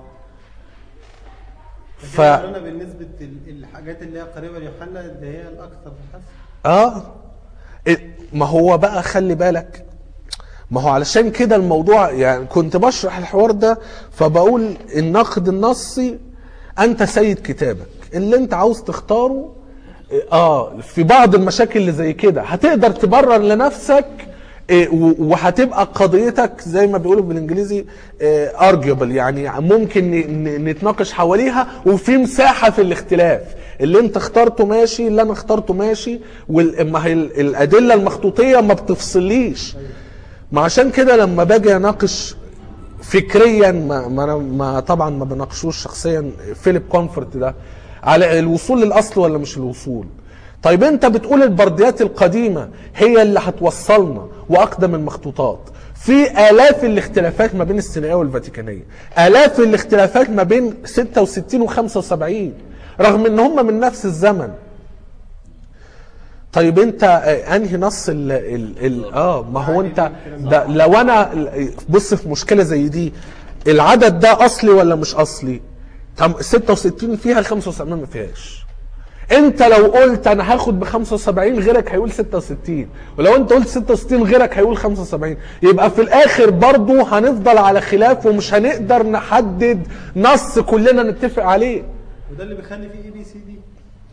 ف- ف بالنسبه ال- الحاجات اللي هي قريبه ليوحنا اللي هي الاكثر في الحذف اه إيه، ما هو بقى خلي بالك ما هو علشان كده الموضوع يعني كنت بشرح الحوار ده فبقول النقد النصي انت سيد كتابك اللي انت عاوز تختاره اه في بعض المشاكل اللي زي كده هتقدر تبرر لنفسك إيه، و- وهتبقى قضيتك زي ما بيقولوا بالانجليزي ارجيبل يعني ممكن ن- ن- نتناقش حواليها وفي مساحه في الاختلاف اللي انت اخترته ماشي اللي انا اخترته ماشي وما هي ال- الادله المخطوطيه ما بتفصليش ما عشان كده لما باجي اناقش فكريا ما, ما, أنا ما طبعا ما بناقشوش شخصيا فيليب كومفورت ده على الوصول للاصل ولا مش الوصول طيب انت بتقول البرديات القديمه هي اللي هتوصلنا واقدم المخطوطات في الاف الاختلافات ما بين السينائيه والفاتيكانيه الاف الاختلافات ما بين 66 و 75 رغم ان هم من نفس الزمن طيب انت آه، انهي نص ال ال ال اه ما هو انت ده لو انا بص في مشكله زي دي العدد ده اصلي ولا مش اصلي طب 66 فيها 75 ما فيهاش انت لو قلت انا هاخد ب 75 غيرك هيقول 66 ولو انت قلت 66 غيرك هيقول 75 يبقى في الاخر برضه هنفضل على خلاف ومش هنقدر نحدد نص كلنا نتفق عليه وده اللي بيخلي فيه اي بي سي دي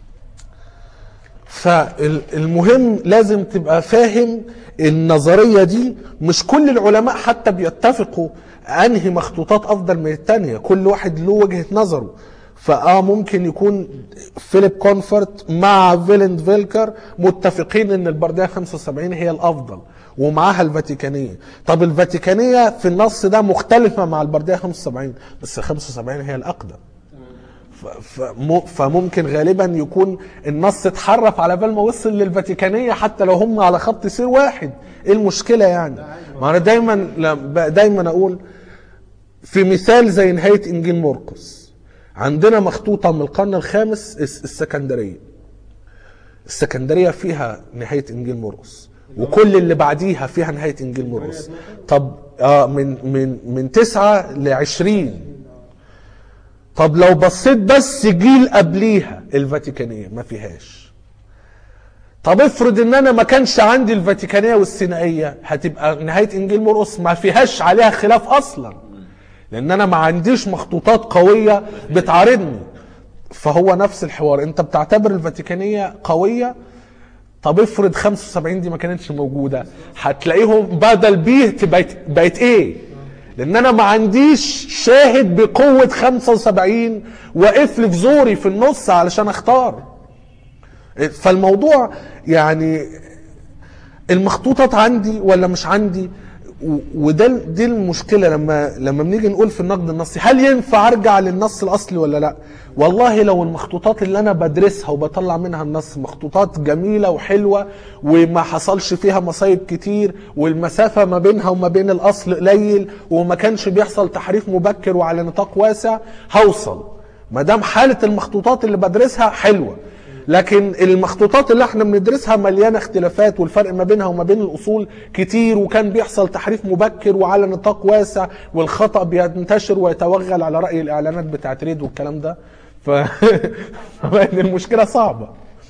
فالمهم لازم تبقى فاهم النظرية دي مش كل العلماء حتى بيتفقوا انهي مخطوطات افضل من التانية كل واحد له وجهة نظره فاه ممكن يكون فيليب كونفورت مع فيلند فيلكر متفقين ان البرديه 75 هي الافضل ومعاها الفاتيكانية طب الفاتيكانية في النص ده مختلفة مع البرديه 75 بس 75 هي الاقدم ف- فم- فممكن غالبا يكون النص اتحرف على بال ما وصل للفاتيكانية حتى لو هم على خط سير واحد ايه المشكلة يعني ما انا دايما لا- دايما اقول في مثال زي نهاية انجيل مرقس عندنا مخطوطة من القرن الخامس الس- السكندرية السكندرية فيها نهاية انجيل مرقس وكل اللي بعديها فيها نهاية انجيل مرقس طب اه من من من تسعة لعشرين طب لو بصيت بس جيل قبليها الفاتيكانية ما فيهاش طب افرض ان انا ما كانش عندي الفاتيكانية والسينائية هتبقى نهاية انجيل مرقس ما فيهاش عليها خلاف اصلا لان انا ما عنديش مخطوطات قوية بتعارضني فهو نفس الحوار انت بتعتبر الفاتيكانية قوية طب افرض 75 دي ما كانتش موجودة هتلاقيهم بدل بيه بقت بقت ايه لان انا ما عنديش شاهد بقوة 75 واقف لي في زوري في النص علشان اختار فالموضوع يعني المخطوطات عندي ولا مش عندي و- وده دي المشكله لما لما بنيجي نقول في النقد النصي هل ينفع ارجع للنص الاصلي ولا لا والله لو المخطوطات اللي انا بدرسها وبطلع منها النص مخطوطات جميله وحلوه وما حصلش فيها مصايب كتير والمسافه ما بينها وما بين الاصل قليل وما كانش بيحصل تحريف مبكر وعلى نطاق واسع هوصل ما دام حاله المخطوطات اللي بدرسها حلوه لكن المخطوطات اللي احنا بندرسها مليانه اختلافات والفرق ما بينها وما بين الاصول كتير وكان بيحصل تحريف مبكر وعلى نطاق واسع والخطا بينتشر ويتوغل على راي الاعلانات بتاعت ريد والكلام ده ف فبقت المشكله صعبه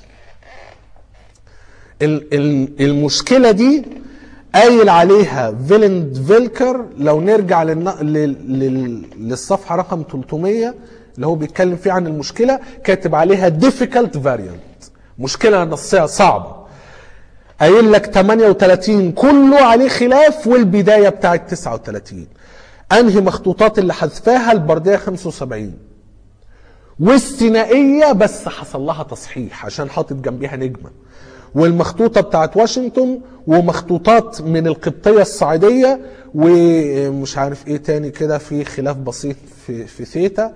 ال- ال- المشكله دي قايل عليها فيلند فيلكر لو نرجع للن... لل... لل... للصفحه رقم 300 اللي هو بيتكلم فيه عن المشكله كاتب عليها difficult variant مشكله نصيه صعبه قايل لك 38 كله عليه خلاف والبدايه بتاعت 39 انهي مخطوطات اللي حذفاها البرديه 75 والثنائيه بس حصل لها تصحيح عشان حاطط جنبيها نجمه والمخطوطه بتاعت واشنطن ومخطوطات من القبطيه الصعيديه ومش عارف ايه تاني كده في خلاف بسيط في في ثيتا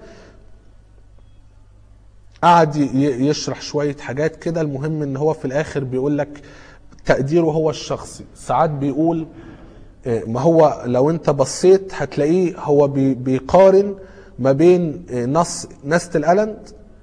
قعد ي- يشرح شويه حاجات كده المهم ان هو في الاخر بيقول لك تقديره هو الشخصي ساعات بيقول آه، ما هو لو انت بصيت هتلاقيه هو بي- بيقارن ما بين آه، نص نست الالند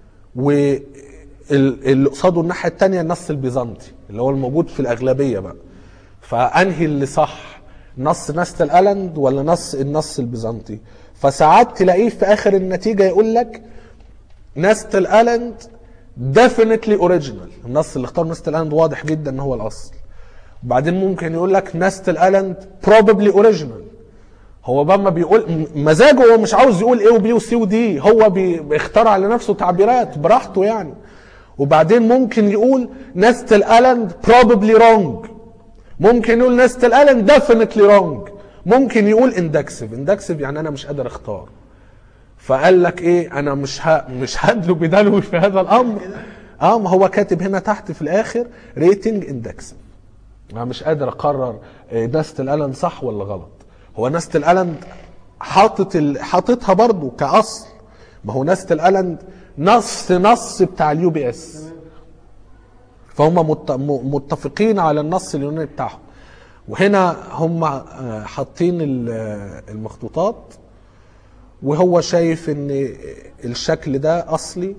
واللي قصاده الناحيه الثانيه النص البيزنطي اللي هو الموجود في الاغلبيه بقى فانهي اللي صح نص نست الالند ولا نص النص البيزنطي فساعات تلاقيه في اخر النتيجه يقول لك نست الالند definitely original النص اللي اختار نست الالند واضح جدا ان هو الاصل وبعدين ممكن يقول لك نست الالند probably original هو بقى ما بيقول م- مزاجه هو مش عاوز يقول ايه وبي وسي ودي هو بي- بيخترع لنفسه تعبيرات براحته يعني وبعدين ممكن يقول نست الالند probably wrong ممكن يقول نست الالند definitely wrong ممكن يقول اندكسيف اندكسيف يعني انا مش قادر اختار فقال لك ايه انا مش ه... مش هدلو بدلو في هذا الامر اه ما هو كاتب هنا تحت في الاخر ريتنج اندكس انا مش قادر اقرر آه، نست الالن صح ولا غلط هو نست الالن حاطط ال... حاططها برضو كاصل ما هو نست الالن نص نص بتاع اليو بي اس فهم مت... م- متفقين على النص اليوناني بتاعهم وهنا هم آه، حاطين ال- آه، المخطوطات وهو شايف ان الشكل ده اصلي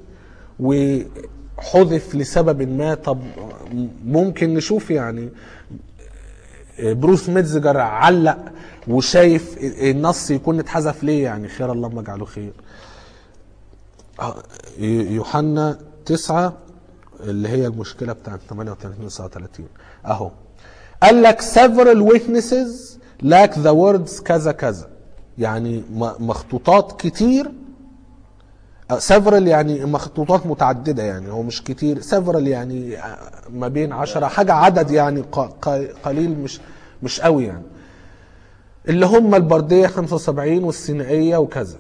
وحذف لسبب ما طب ممكن نشوف يعني بروس ميتزجر علق وشايف النص يكون اتحذف ليه يعني خير اللهم اجعله خير يوحنا تسعة اللي هي المشكله بتاعت 38 39 اهو قال لك several witnesses lack the words كذا كذا يعني م- مخطوطات كتير آه، several يعني مخطوطات متعددة يعني هو مش كتير several يعني آه، ما بين عشرة حاجة عدد يعني ق- ق- قليل مش مش قوي يعني اللي هم البردية 75 والسينائية وكذا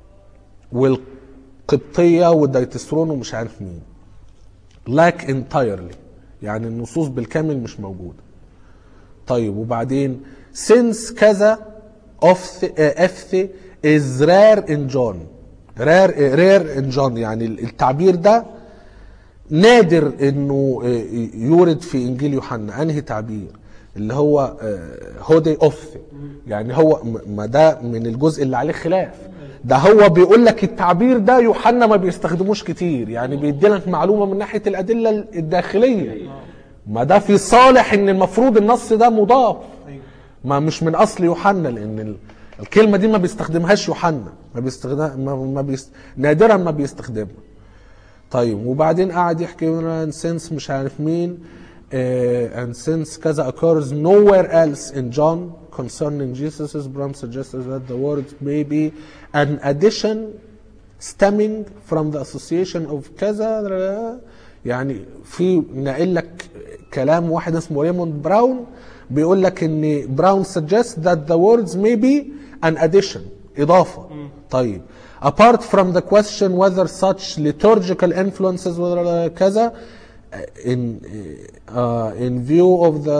والقبطية والدايتسترون ومش عارف مين lack entirely يعني النصوص بالكامل مش موجودة طيب وبعدين since كذا of the, uh, of the is rare in John rare, uh, rare in John يعني التعبير ده نادر انه uh, يورد في انجيل يوحنا انهي تعبير اللي هو هودي اوف يعني هو م- ما ده من الجزء اللي عليه خلاف ده هو بيقول لك التعبير ده يوحنا ما بيستخدموش كتير يعني بيدي لك معلومه من ناحيه الادله الداخليه ما ده في صالح ان المفروض النص ده مضاف ما مش من اصل يوحنا لان ال- الكلمه دي ما بيستخدمهاش يوحنا ما بيستخدم ما ما بيست... نادرا ما بيستخدمها طيب وبعدين قعد يحكي ان سينس مش عارف مين uh, and since كذا occurs nowhere else in John concerning Jesus' Bram suggests that the words may be an addition stemming from the association of كذا يعني في ناقل لك كلام واحد اسمه ريموند براون بيقول لك ان براون suggests that the words may be an addition اضافه طيب apart from the question whether such liturgical influences whether كذا in uh, in view of the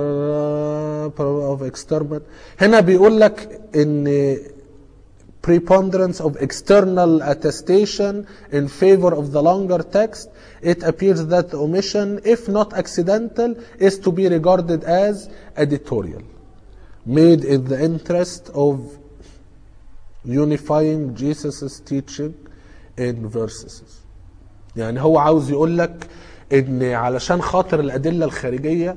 of external هنا بيقول لك ان preponderance of external attestation in favor of the longer text, it appears that the omission, if not accidental, is to be regarded as editorial, made in the interest of unifying Jesus' teaching in verses. يعني هو عاوز يقول لك ان علشان خاطر الادله الخارجيه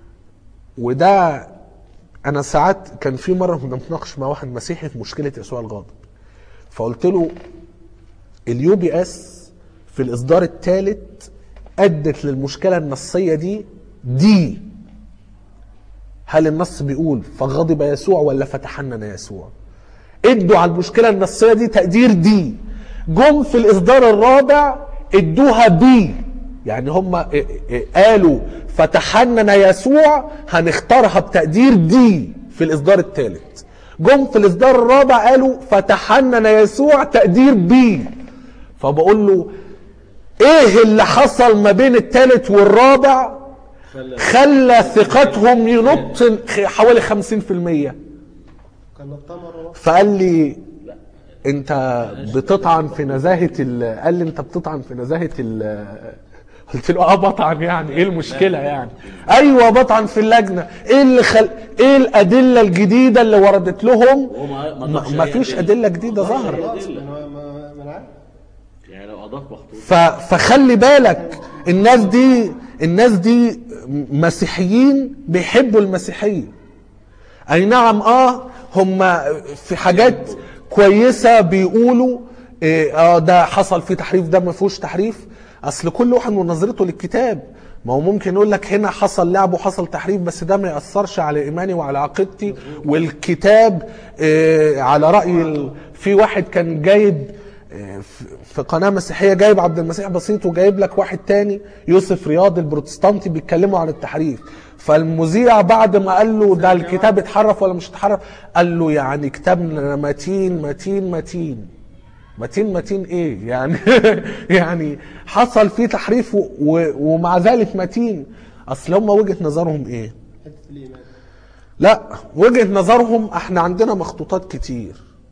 وده انا ساعات كان في مره كنا بنتناقش مع واحد مسيحي في مشكله يسوع الغاضب فقلت له اليو بي اس في الاصدار الثالث ادت للمشكله النصيه دي دي هل النص بيقول فغضب يسوع ولا فتحنن يسوع ادوا على المشكله النصيه دي تقدير دي جم في الاصدار الرابع ادوها بي يعني هم قالوا فتحنن يسوع هنختارها بتقدير دي في الاصدار الثالث جم في الاصدار الرابع قالوا فتحنن يسوع تقدير بي فبقول له ايه اللي حصل ما بين الثالث والرابع خلى ثقتهم ينط حوالي 50% كان التمر فقال لي انت بتطعن في نزاهه ال... قال لي انت بتطعن في نزاهه ال... قلت له اه بطعن يعني ايه المشكله يعني ايوه بطعن في اللجنه ايه اللي خل... ايه الادله الجديده اللي وردت لهم هو ما ما ما ضافش ما أي فيش ادله جديده ما ضافش ظهرت أي خلاص أدلة. ما ما ما انا عارف يعني لو اضاف مخطوط ف... فخلي بالك الناس دي الناس دي مسيحيين بيحبوا المسيحيه اي نعم اه هم في حاجات كويسه بيقولوا إيه اه ده حصل فيه تحريف ده ما فيهوش تحريف اصل كل واحد ونظرته للكتاب ما هو ممكن يقول لك هنا حصل لعب وحصل تحريف بس ده ما ياثرش على ايماني وعلى عقيدتي والكتاب إيه على راي ال... في واحد كان جايب إيه، في- في قناه مسيحيه جايب عبد المسيح بسيط وجايب لك واحد تاني يوسف رياض البروتستانتي بيتكلموا عن التحريف فالمذيع بعد ما قال له ده الكتاب اتحرف ولا مش اتحرف قال له يعني كتابنا متين متين متين متين متين ايه يعني يعني حصل فيه تحريف و- و- ومع ذلك متين اصل هم وجهه نظرهم ايه حته الايمان لا وجهه نظرهم احنا عندنا مخطوطات كتير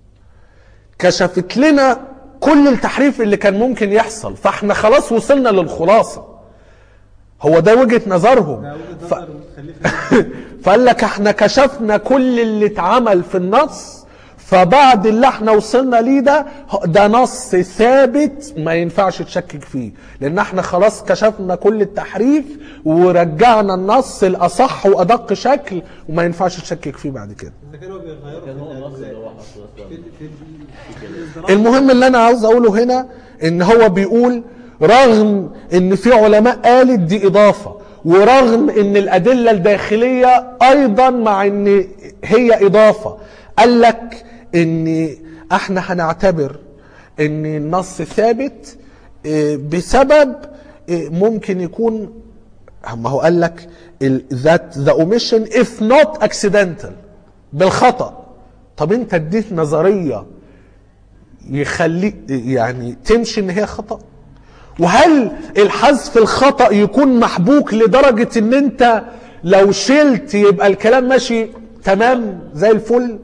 كشفت لنا كل التحريف اللي كان ممكن يحصل فاحنا خلاص وصلنا للخلاصه هو ده وجهه نظرهم ده وجهه ف... نظر متخلفه فقال لك احنا كشفنا كل اللي اتعمل في النص فبعد اللي احنا وصلنا ليه ده ده نص ثابت ما ينفعش تشكك فيه لان احنا خلاص كشفنا كل التحريف ورجعنا النص الاصح وادق شكل وما ينفعش تشكك فيه بعد كده اذا كانوا بيغيروا كان هو في النص اللي الأجزاء. هو حصل في أصلاً. في في الإصدارات المهم اللي انا عاوز اقوله هنا ان هو بيقول رغم ان في علماء قالت دي اضافه ورغم ان الادله الداخليه ايضا مع ان هي اضافه قال لك ان احنا هنعتبر ان النص ثابت آه، بسبب آه، ممكن يكون ما هو قال لك ال- that the omission if not accidental بالخطأ طب انت اديت نظرية يخلي يعني تمشي ان هي خطأ وهل الحذف الخطأ يكون محبوك لدرجة ان انت لو شلت يبقى الكلام ماشي تمام زي الفل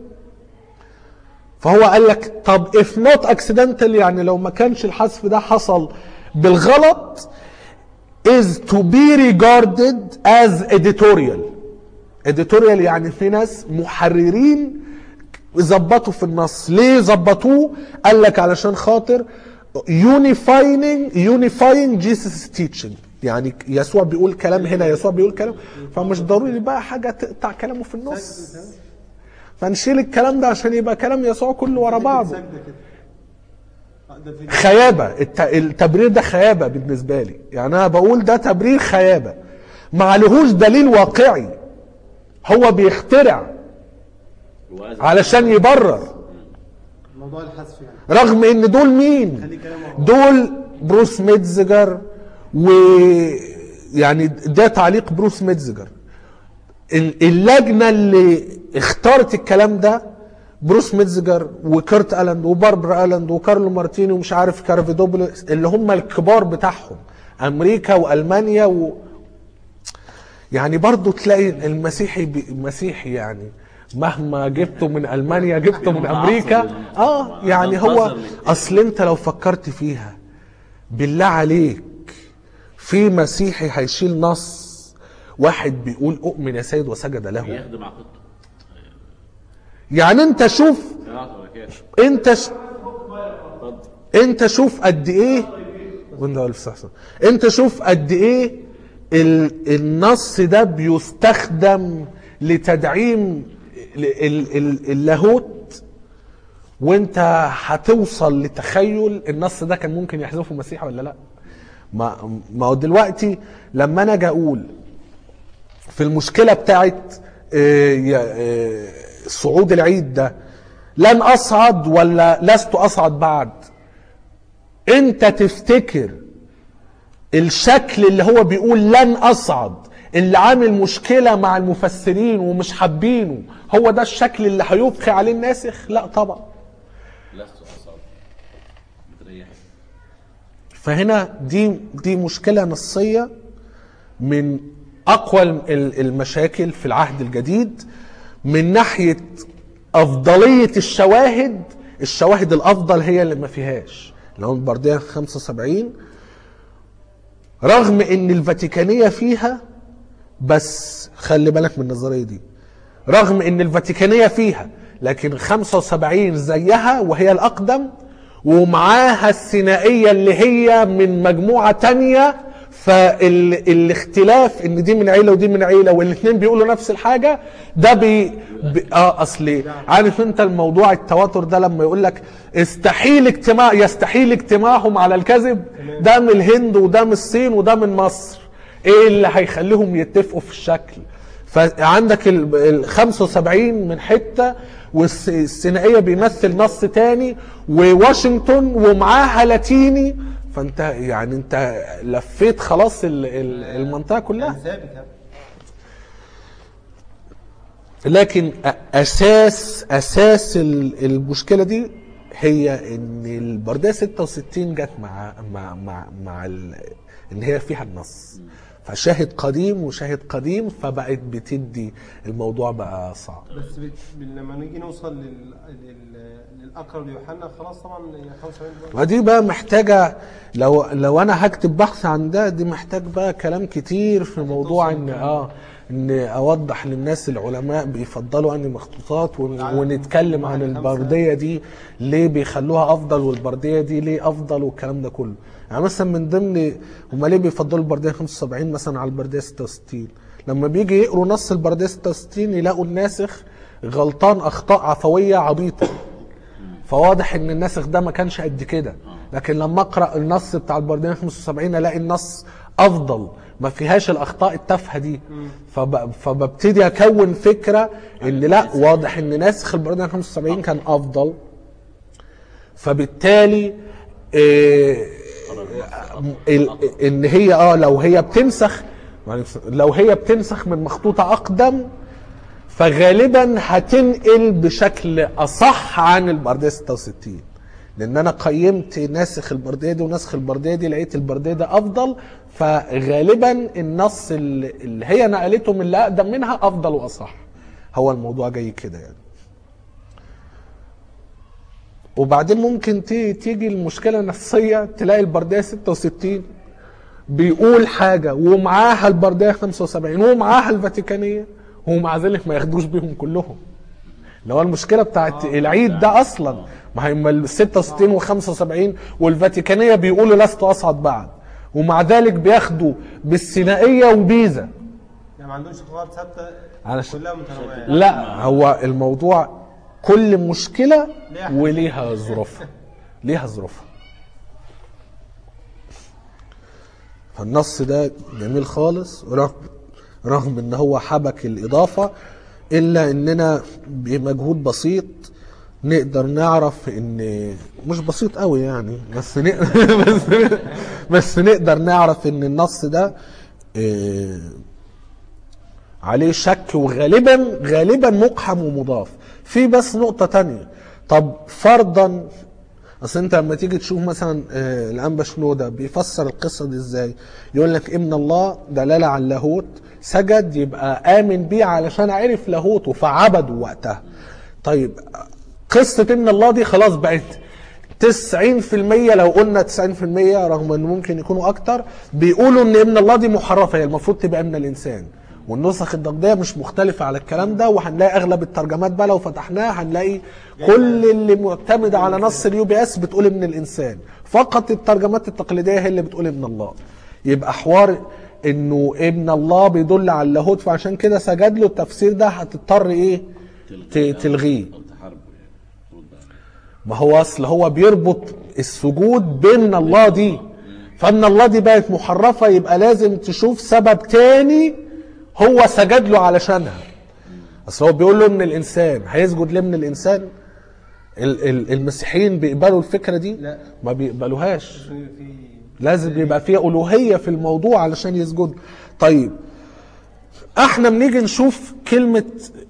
فهو قال لك طب if not accidental يعني لو ما كانش الحذف ده حصل بالغلط is to be regarded as editorial editorial يعني في ناس محررين ظبطوا في النص ليه ظبطوه قال لك علشان خاطر unifying unifying Jesus teaching يعني يسوع بيقول كلام هنا يسوع بيقول كلام فمش ضروري بقى حاجة تقطع كلامه في النص فنشيل الكلام ده عشان يبقى كلام يسوع كله ورا بعضه سجدة كده آه، ده في خيابة الت- التبرير ده خيابة بالنسبة لي يعني أنا بقول ده تبرير خيابة ما عليهوش دليل واقعي هو بيخترع وهذا- علشان يبرر موضوع الحذف يعني رغم ان دول مين خلي كلامه واقعي. دول بروس ميتزجر و يعني ده تعليق بروس ميتزجر ال- اللجنه اللي اختارت الكلام ده بروس ميتزجر وكيرت الاند وباربرا الاند وكارلو مارتيني ومش عارف كارفيدوبولوس اللي هم الكبار بتاعهم امريكا والمانيا و... يعني برضو تلاقي المسيحي بي... مسيحي يعني مهما جبته من المانيا جبته من امريكا اه يعني هو اصل انت لو فكرت فيها بالله عليك في مسيحي هيشيل نص واحد بيقول اؤمن يا سيد وسجد له يخدم عقيدته يعني انت شوف سمعت وبركاته انت ش... اتفضل انت شوف قد ايه وانت ألف صح صح. انت شوف قد ايه ال... النص ده بيستخدم لتدعيم ال... ال... ال... اللاهوت وانت هتوصل لتخيل النص ده كان ممكن يحذفه مسيحي ولا لا ما ما هو دلوقتي لما انا اجي اقول في المشكله بتاعت آه، يا- آه، صعود العيد ده لن اصعد ولا لست اصعد بعد انت تفتكر الشكل اللي هو بيقول لن اصعد اللي عامل مشكلة مع المفسرين ومش حابينه هو ده الشكل اللي هيبقي عليه الناسخ لا طبعا لست اصاب بتريح فهنا دي دي مشكلة نصية من أقوى ال- المشاكل في العهد الجديد من ناحية أفضلية الشواهد الشواهد الأفضل هي اللي ما فيهاش اللي هو البردية 75 رغم إن الفاتيكانية فيها بس خلي بالك من النظرية دي رغم ان الفاتيكانية فيها لكن 75 زيها وهي الأقدم ومعاها الثنائية اللي هي من مجموعة تانية فالاختلاف ان دي من عيلة ودي من عيلة والاثنين بيقولوا نفس الحاجة ده بي, بي اه اصلي عارف انت الموضوع التواتر ده لما يقول لك استحيل اجتماع يستحيل اجتماعهم على الكذب ده من الهند وده من الصين وده من مصر ايه اللي هيخليهم يتفقوا في الشكل فعندك ال ال 75 من حته والثنائيه بيمثل نص تاني وواشنطن ومعاها لاتيني فانت يعني انت لفيت خلاص ال- ال- المنطقه كلها ثابت يعني لكن أ- اساس اساس ال- المشكله دي هي ان البرديه 66 جت مع مع مع, مع ال- ان هي فيها النص فشاهد قديم وشاهد قديم فبقت بتدي الموضوع بقى صعب بس بت- لما نيجي نوصل لل... لل... للاقرب ليوحنا خلاص طبعا 75 دلوقتي. ودي بقى محتاجة لو لو انا هكتب بحث عن ده دي محتاج بقى كلام كتير في موضوع ان اه ان اوضح للناس العلماء بيفضلوا اني مخطوطات ون- ونتكلم عن البردية دي ليه بيخلوها افضل والبردية دي ليه افضل والكلام ده كله يعني مثلا من ضمن هما ليه بيفضلوا البردية 75 مثلا على البردية 66 لما بيجي يقروا نص البردية 66 يلاقوا الناسخ غلطان اخطاء عفوية عبيطة فواضح ان الناسخ ده ما كانش قد كده لكن لما اقرا النص بتاع البردين 75 الاقي النص افضل ما فيهاش الاخطاء التافهه دي فب... فببتدي اكون فكره ان لا واضح ان ناسخ البردين 75 كان افضل فبالتالي إيه ال- ان هي اه لو هي بتنسخ لو هي بتنسخ من مخطوطه اقدم فغالبا هتنقل بشكل اصح عن البرديه 66 لان انا قيمت ناسخ البرديه دي ونسخ البرديه دي لقيت البرديه ده افضل فغالبا النص اللي اللي هي نقلته من اللي اقدم منها افضل واصح هو الموضوع جاي كده يعني وبعدين ممكن تي- تيجي المشكله النفسيه تلاقي البرديه 66 بيقول حاجه ومعاها البرديه 75 ومعاها الفاتيكانيه ومع ذلك ما ياخدوش بيهم كلهم اللي هو المشكله بتاعت العيد ده اصلا ما هي ال 66 و75 والفاتيكانيه بيقولوا لست اصعد بعد ومع ذلك بياخدوا بالسينائيه وبيزا يعني ما عندهمش قواعد ثابته علشان- كلها متنوعه لا هو الموضوع كل مشكله ليها حل. وليها ظروفها ليها ظروفها فالنص ده جميل خالص رغم رغم ان هو حبك الاضافه الا اننا بمجهود بسيط نقدر نعرف ان مش بسيط قوي يعني بس نقدر بس, بس نقدر نعرف ان النص ده آه، عليه شك وغالبا غالبا مقحم ومضاف في بس نقطة تانية طب فرضا اصل انت لما تيجي تشوف مثلا آه، الانبا شنودة بيفسر القصة دي ازاي يقول لك ابن الله دلالة على اللاهوت سجد يبقى امن بيه علشان عرف لاهوته فعبده وقتها طيب قصة ابن الله دي خلاص بقت 90% لو قلنا 90% رغم ان ممكن يكونوا اكتر بيقولوا ان ابن الله دي محرفه هي المفروض تبقى ابن الانسان والنسخ النقديه مش مختلفه على الكلام ده وهنلاقي اغلب الترجمات بقى لو فتحناها هنلاقي كل اللي معتمد على نص اليو بي اس بتقول ابن الانسان فقط الترجمات التقليديه هي اللي بتقول ابن الله يبقى حوار انه ابن الله بيدل على اللاهوت فعشان كده سجد له التفسير ده هتضطر ايه ت- تلغيه او تحاربه يعني ترد عليه. ما هو اصل هو بيربط السجود بين الله دي فان الله دي بقت محرفه يبقى لازم تشوف سبب تاني هو سجد له علشانها اصل هو بيقول له ان الانسان هيسجد ليه من الانسان ال- ال- المسيحيين بيقبلوا الفكره دي لا. ما بيقبلوهاش في في لازم يبقى فيه الوهيه في الموضوع علشان يسجد طيب احنا بنيجي نشوف كلمه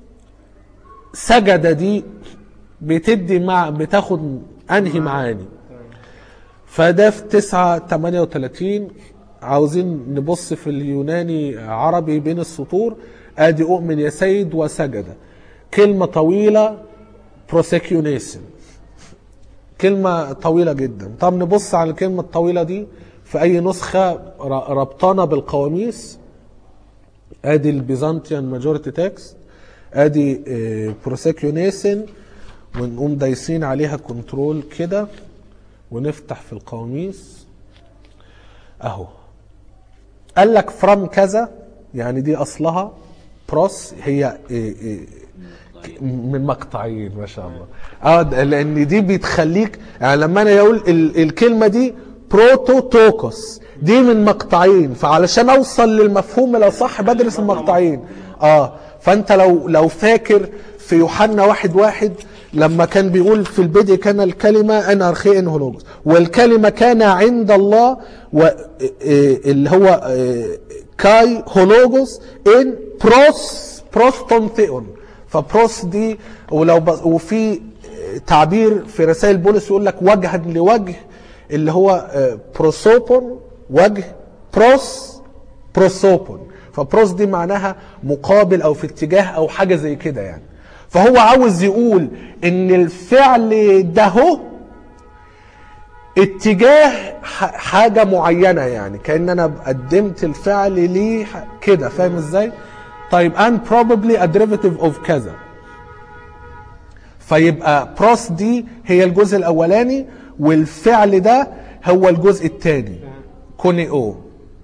سجد دي بتدي مع بتاخد انهي معاني فده في 9 38 عاوزين نبص في اليوناني عربي بين السطور ادي اؤمن يا سيد وسجد كلمه طويله بروسيكيونيسن كلمة طويلة جدا طب نبص على الكلمة الطويلة دي في أي نسخة ر- ربطانة بالقواميس ادي البيزنطيان ماجوريتي تكست ادي بروسيكيونيسن ونقوم دايسين عليها كنترول كده ونفتح في القواميس اهو قال لك فروم كذا يعني دي اصلها بروس هي إيه إيه من مقطعين ما شاء الله اه ده- لان دي بتخليك يعني لما انا اقول ال- الكلمه دي بروتوتوكوس دي من مقطعين فعلشان اوصل للمفهوم الاصح بدرس المقطعين اه فانت لو لو فاكر في يوحنا واحد واحد لما كان بيقول في البدء كان الكلمة أنا أرخيئن هولوجوس والكلمة كان عند الله و إيه اللي هو إيه كاي هولوجوس إن بروس بروستونثيون فبروس دي ولو بص- وفي تعبير في رسائل بولس يقول لك وجها لوجه اللي هو آه، بروسوبون وجه بروس بروسوبون فبروس دي معناها مقابل او في اتجاه او حاجه زي كده يعني فهو عاوز يقول ان الفعل ده هو اتجاه ح- حاجة معينة يعني كأن أنا قدمت الفعل ليه ح- كده فاهم ازاي؟ طيب and probably a derivative of كذا فيبقى بروس دي هي الجزء الأولاني والفعل ده هو الجزء الثاني كوني او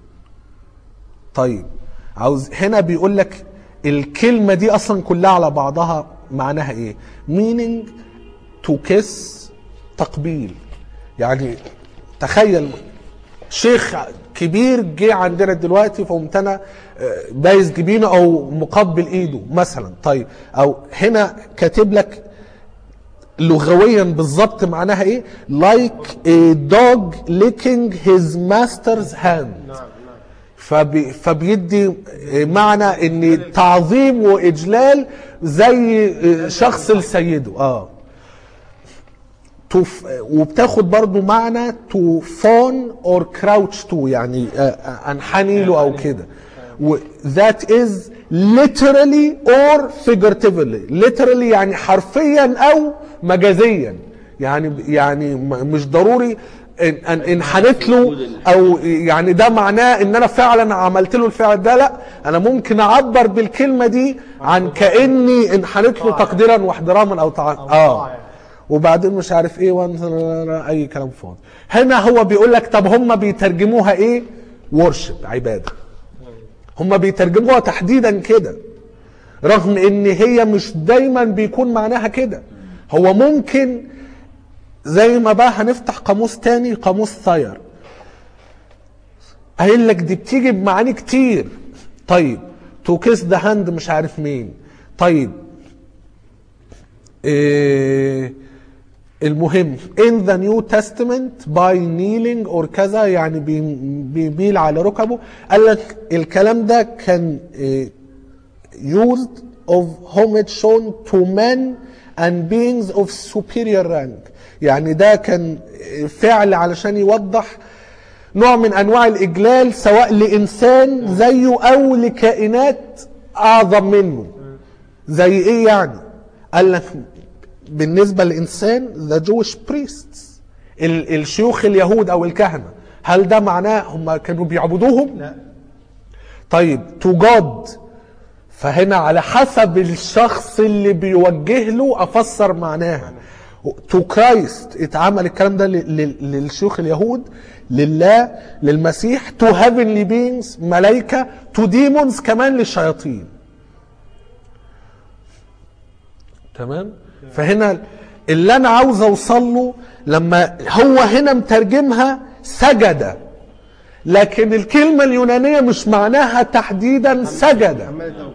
طيب عاوز هنا بيقول لك الكلمة دي أصلا كلها على بعضها معناها إيه؟ meaning to kiss تقبيل يعني تخيل شيخ كبير جه عندنا دلوقتي فقمت انا آه، بايز جبينه او مقبل ايده مثلا طيب او هنا كاتب لك لغويا بالظبط معناها ايه like a dog licking his master's hand نعم نعم فبي فبيدي معنى ان تعظيم واجلال زي شخص لسيده اه توف وبتاخد برضو معنى to fawn or crouch to يعني آه، آه، انحني له او كده و that is literally or figuratively literally يعني حرفيا او مجازيا يعني يعني م- مش ضروري ان ان انحنت له او يعني ده معناه ان انا فعلا عملت له الفعل ده لا انا ممكن اعبر بالكلمه دي عن كاني انحنت له تقديرا واحتراما او تع... اه وبعدين مش عارف ايه وان اي كلام فاضي هنا هو بيقول لك طب هم بيترجموها ايه ورشب عباده هم بيترجموها تحديدا كده رغم ان هي مش دايما بيكون معناها كده هو ممكن زي ما بقى هنفتح قاموس تاني قاموس ثاير قايل لك دي بتيجي بمعاني كتير طيب تو كيس ذا هاند مش عارف مين طيب إيه المهم in the New Testament by kneeling or كذا يعني بي- بيميل على ركبه قال لك الكلام ده كان إيه used of homage shown to men and beings of superior rank يعني ده كان فعل علشان يوضح نوع من انواع الاجلال سواء لانسان زيه او لكائنات اعظم منه زي ايه يعني قال لك بالنسبه للانسان ذا جويش بريستس الشيوخ اليهود او الكهنه هل ده معناه هم كانوا بيعبدوهم لا طيب تو جاد فهنا على حسب الشخص اللي بيوجه له افسر معناها تو كرايست اتعمل الكلام ده ل- ل- للشيوخ اليهود لله للمسيح تو هيفنلي بينجز ملائكه تو ديمونز كمان للشياطين تمام فهنا اللي انا عاوز اوصل له لما هو هنا مترجمها سجد لكن الكلمة اليونانية مش معناها تحديدا سجد عمال يدور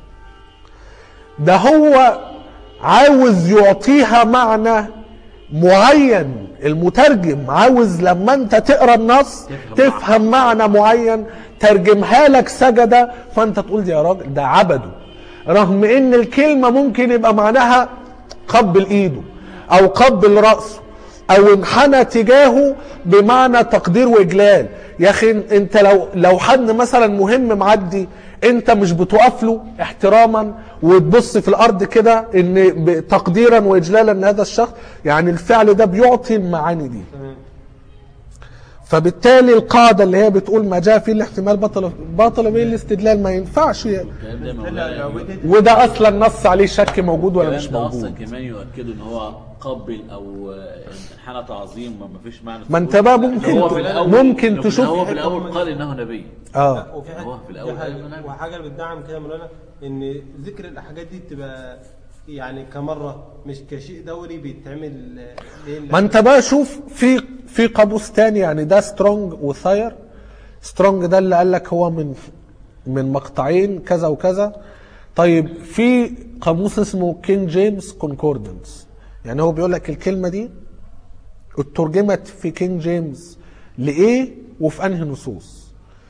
ده هو عاوز يعطيها معنى معين المترجم عاوز لما انت تقرا النص تفهم معنى معين ترجمها لك سجد فانت تقول دي يا راجل ده عبده رغم ان الكلمه ممكن يبقى معناها قبل ايده او قبل راسه او انحنى تجاهه بمعنى تقدير واجلال يا اخي انت لو لو حد مثلا مهم معدي انت مش بتقف له احتراما وتبص في الارض كده ان ب- تقديرا واجلالا لهذا الشخص يعني الفعل ده بيعطي المعاني دي تمام فبالتالي القاعده اللي هي بتقول ما جاء فيه الاحتمال بطل بطل به الاستدلال ما ينفعش الكلام ده لا مولانا لو بدت وده اصلا نص عليه شك موجود ولا الكلام مش ده اصلا موجود كمان يؤكد ان هو قبل او آه، انحنى تعظيم ما فيش معنى ما انت بقى ده ممكن هو ت- في الأول ممكن لكن تشوف هو في الاول قال انه نبي اه وفي حاجه هو في الأول في حاجة قال إنه وحاجه اللي بتدعم كده يا مولانا ان ذكر الحاجات دي تبقى يعني كمره مش كشيء دوري بيتعمل آه، ليه ما انت بقى شوف في في قاموس تاني يعني ده سترونج وثاير سترونج ده اللي قال لك هو من من مقطعين كذا وكذا طيب في قاموس اسمه كينج جيمس كونكوردنس يعني هو بيقول لك الكلمه دي اترجمت في كينج جيمس لايه وفي انهي نصوص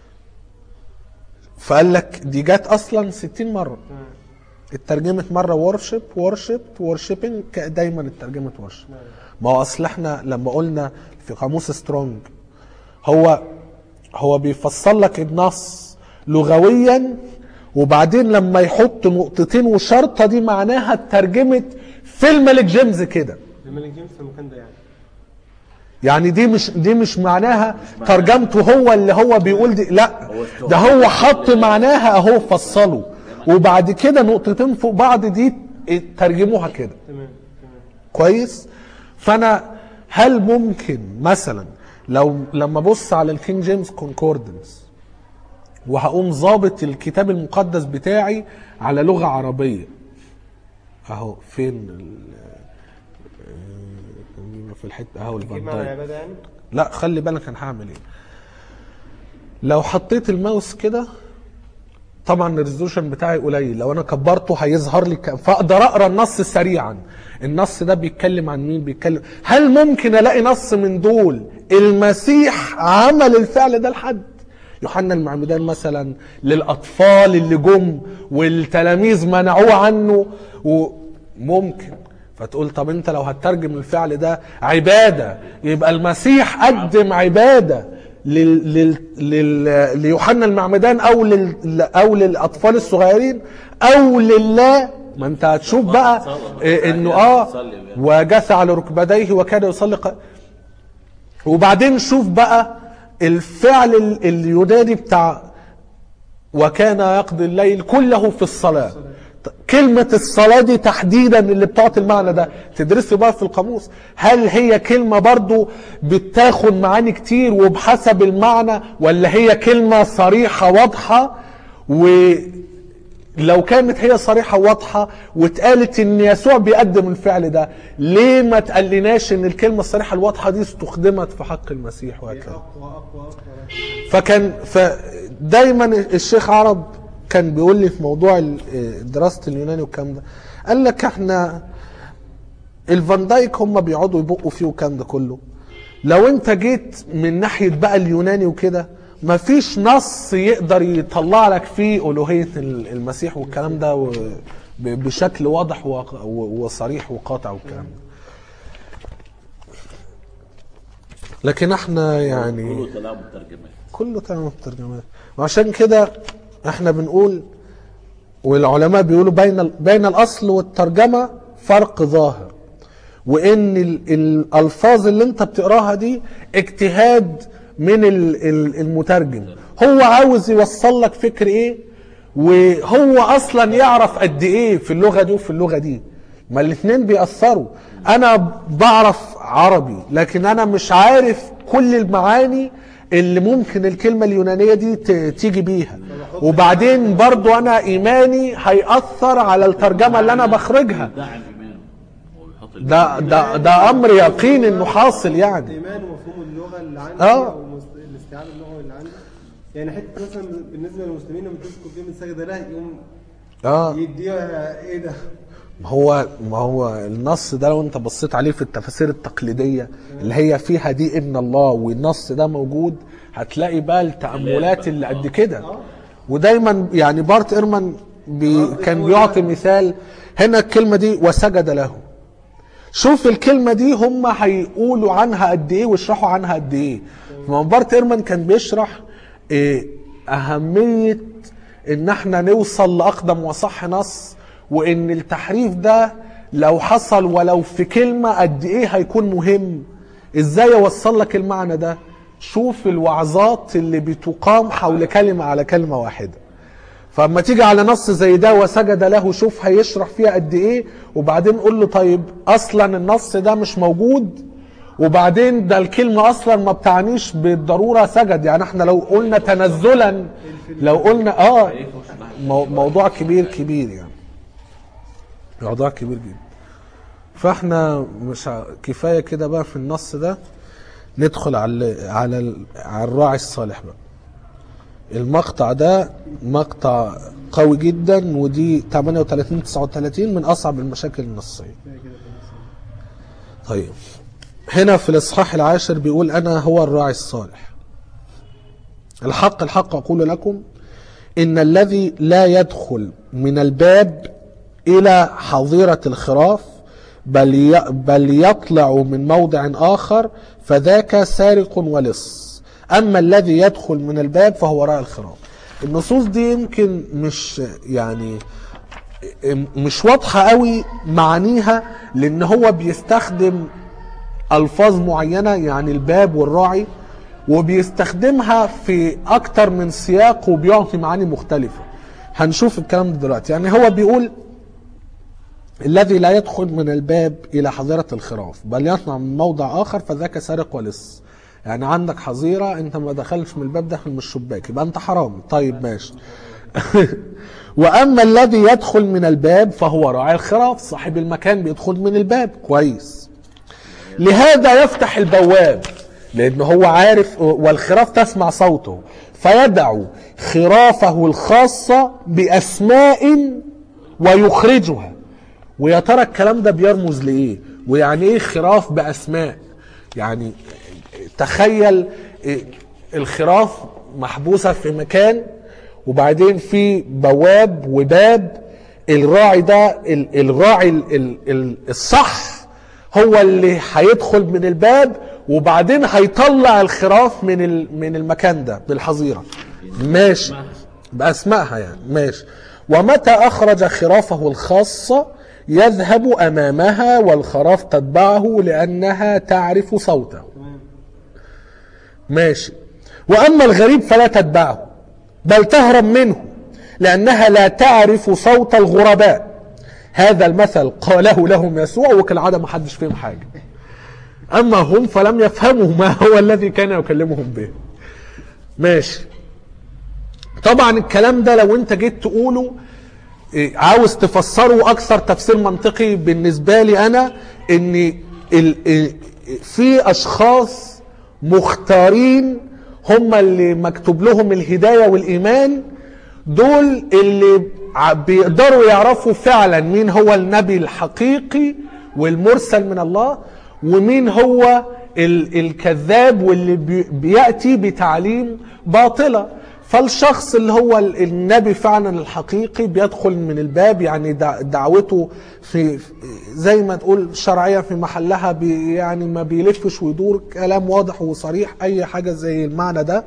فقال لك دي جت اصلا 60 مره اترجمت مره ورشب ورشب ورشبنج دايما اترجمت ورشب ما هو اصل احنا لما قلنا في قاموس سترونج هو هو بيفصل لك النص لغويا وبعدين لما يحط نقطتين وشرطه دي معناها اترجمت في الملك جيمس كده الملك جيمس في المكان ده يعني يعني دي مش دي مش معناها ترجمته هو اللي هو بيقول دي لا هو استوعب. ده هو حط معناها اهو فصله وبعد كده نقطتين فوق بعض دي ترجموها كده تمام تمام كويس فانا هل ممكن مثلا لو لما ابص على الكينج جيمس كونكوردنس وهقوم ظابط الكتاب المقدس بتاعي على لغه عربيه اهو فين ال- آه، في الحته اهو تجيب الفان معنى دايك. العباده يعني لا خلي بالك انا هعمل ايه لو حطيت الماوس كده طبعا الريزولوشن بتاعي قليل لو انا كبرته هيظهر لي ك... فاقدر اقرا النص سريعا النص ده بيتكلم عن مين بيتكلم هل ممكن الاقي نص من دول المسيح عمل الفعل ده لحد يوحنا المعمدان مثلا للاطفال اللي جم والتلاميذ منعوه عنه وممكن فتقول طب انت لو هتترجم الفعل ده عباده يبقى المسيح قدم عباده لل... لل... لل... ليوحنا المعمدان او لل... او للاطفال الصغيرين او لله ما انت هتشوف بقى إيه انه اه وجث على ركبتيه وكاد يصلي ق- وبعدين شوف بقى الفعل ال- اليوناني بتاع وكان يقضي الليل كله في الصلاة كلمة الصلاة دي تحديدا اللي بتعطي المعنى ده تدرسه بقى في القاموس هل هي كلمة برضو بتاخد معاني كتير وبحسب المعنى ولا هي كلمة صريحة واضحة ولو كانت هي صريحة واضحة واتقالت ان يسوع بيقدم الفعل ده ليه ما تقلناش ان الكلمة الصريحة الواضحة دي استخدمت في حق المسيح وهكذا اقوى اقوى اقوى فكان فدايما الشيخ عرب كان بيقول لي في موضوع ال- دراسه اليوناني والكلام ده قال لك احنا الفان دايك هم بيقعدوا يبقوا فيه والكلام ده كله لو انت جيت من ناحيه بقى اليوناني وكده مفيش نص يقدر يطلع لك فيه الوهيه ال- المسيح والكلام ده و- ب- بشكل واضح و- و- وصريح وقاطع والكلام ده لكن احنا يعني كله تلاعب بالترجمات كله تمام الترجمات وعشان كده احنا بنقول والعلماء بيقولوا بين ال- بين الاصل والترجمه فرق ظاهر وان ال- الالفاظ اللي انت بتقراها دي اجتهاد من ال- ال- المترجم هو عاوز يوصل لك فكر ايه وهو اصلا يعرف قد ايه في اللغه دي وفي اللغه دي ما الاثنين بيأثروا انا بعرف عربي لكن انا مش عارف كل المعاني اللي ممكن الكلمة اليونانية دي ت- تيجي بيها وبعدين برضو انا ايماني هيأثر على الترجمة اللي انا بخرجها داعم ايمانه هو بيحط ده ده ده امر يقين انه حاصل يعني الايمان ومفهوم اللغه اللي عندي آه. او مست- الاستيعاب اللغوي اللي عندي يعني حته مثلا بالنسبه للمسلمين لما تذكر كلمه سجده له يقوم اه يديها ايه ده ما هو ما هو النص ده لو انت بصيت عليه في التفاسير التقليديه اللي هي فيها دي ان الله والنص ده موجود هتلاقي بقى التأملات اللي قد كده ودايما يعني بارت ايرمان بي كان بيعطي مثال هنا الكلمه دي وسجد له شوف الكلمه دي هم هيقولوا عنها قد ايه ويشرحوا عنها قد ايه ما بارت ايرمان كان بيشرح إيه اهميه ان احنا نوصل لاقدم وصح نص وان التحريف ده لو حصل ولو في كلمه قد ايه هيكون مهم ازاي اوصل لك المعنى ده شوف الوعظات اللي بتقام حول كلمه على كلمه واحده فاما تيجي على نص زي ده وسجد له شوف هيشرح فيها قد ايه وبعدين قول له طيب اصلا النص ده مش موجود وبعدين ده الكلمة اصلا ما بتعنيش بالضرورة سجد يعني احنا لو قلنا تنزلا لو قلنا اه مو- موضوع كبير كبير يعني موضوع كبير جدا فاحنا مش ع- كفاية كده بقى في النص ده ندخل على على ال- على الراعي الصالح بقى المقطع ده مقطع قوي جدا ودي 38 39 من اصعب المشاكل النصيه طيب هنا في الاصحاح العاشر بيقول انا هو الراعي الصالح الحق الحق اقول لكم ان الذي لا يدخل من الباب الى حظيره الخراف بل ي- بل يطلع من موضع اخر فذاك سارق ولص اما الذي يدخل من الباب فهو راعي الخراف النصوص دي يمكن مش يعني مش واضحه قوي معانيها لان هو بيستخدم الفاظ معينه يعني الباب والراعي وبيستخدمها في اكتر من سياق وبيعطي معاني مختلفه هنشوف الكلام ده دلوقتي يعني هو بيقول الذي لا يدخل من الباب الى حظيره الخراف بل يصنع من موضع اخر فذاك سارق ولص يعني عندك حظيره انت ما دخلش من الباب داخل من الشباك يبقى انت حرام طيب ماشي واما الذي يدخل من الباب فهو راعي الخراف صاحب المكان بيدخل من الباب كويس لهذا يفتح البواب لان هو عارف والخراف تسمع صوته فيدعو خرافه الخاصة بأسماء ويخرجها ويا ترى الكلام ده بيرمز لإيه ويعني إيه خراف بأسماء يعني تخيل إيه، الخراف محبوسة في مكان وبعدين في بواب وباب الراعي ده ال- الراعي ال- ال- ال- الصح هو اللي هيدخل من الباب وبعدين هيطلع الخراف من ال- من المكان ده بالحظيره ماشي باسمائها يعني ماشي ومتى اخرج خرافه الخاصه يذهب امامها والخراف تتبعه لانها تعرف صوته ماشي واما الغريب فلا تتبعه بل تهرب منه لانها لا تعرف صوت الغرباء هذا المثل قاله لهم يسوع وكالعاده ما حدش فيهم حاجه اما هم فلم يفهموا ما هو الذي كان يكلمهم به ماشي طبعا الكلام ده لو انت جيت تقوله إيه، عاوز تفسره اكثر تفسير منطقي بالنسبه لي انا ان ال- إيه، في اشخاص مختارين هم اللي مكتوب لهم الهدايه والايمان دول اللي ع- بيقدروا يعرفوا فعلا مين هو النبي الحقيقي والمرسل من الله ومين هو ال- الكذاب واللي بي- بياتي بتعليم باطله فالشخص اللي هو ال- النبي فعلا الحقيقي بيدخل من الباب يعني دع- دعوته في في- زي ما تقول شرعيه في محلها بي يعني ما بيلفش ويدور كلام واضح وصريح اي حاجه زي المعنى ده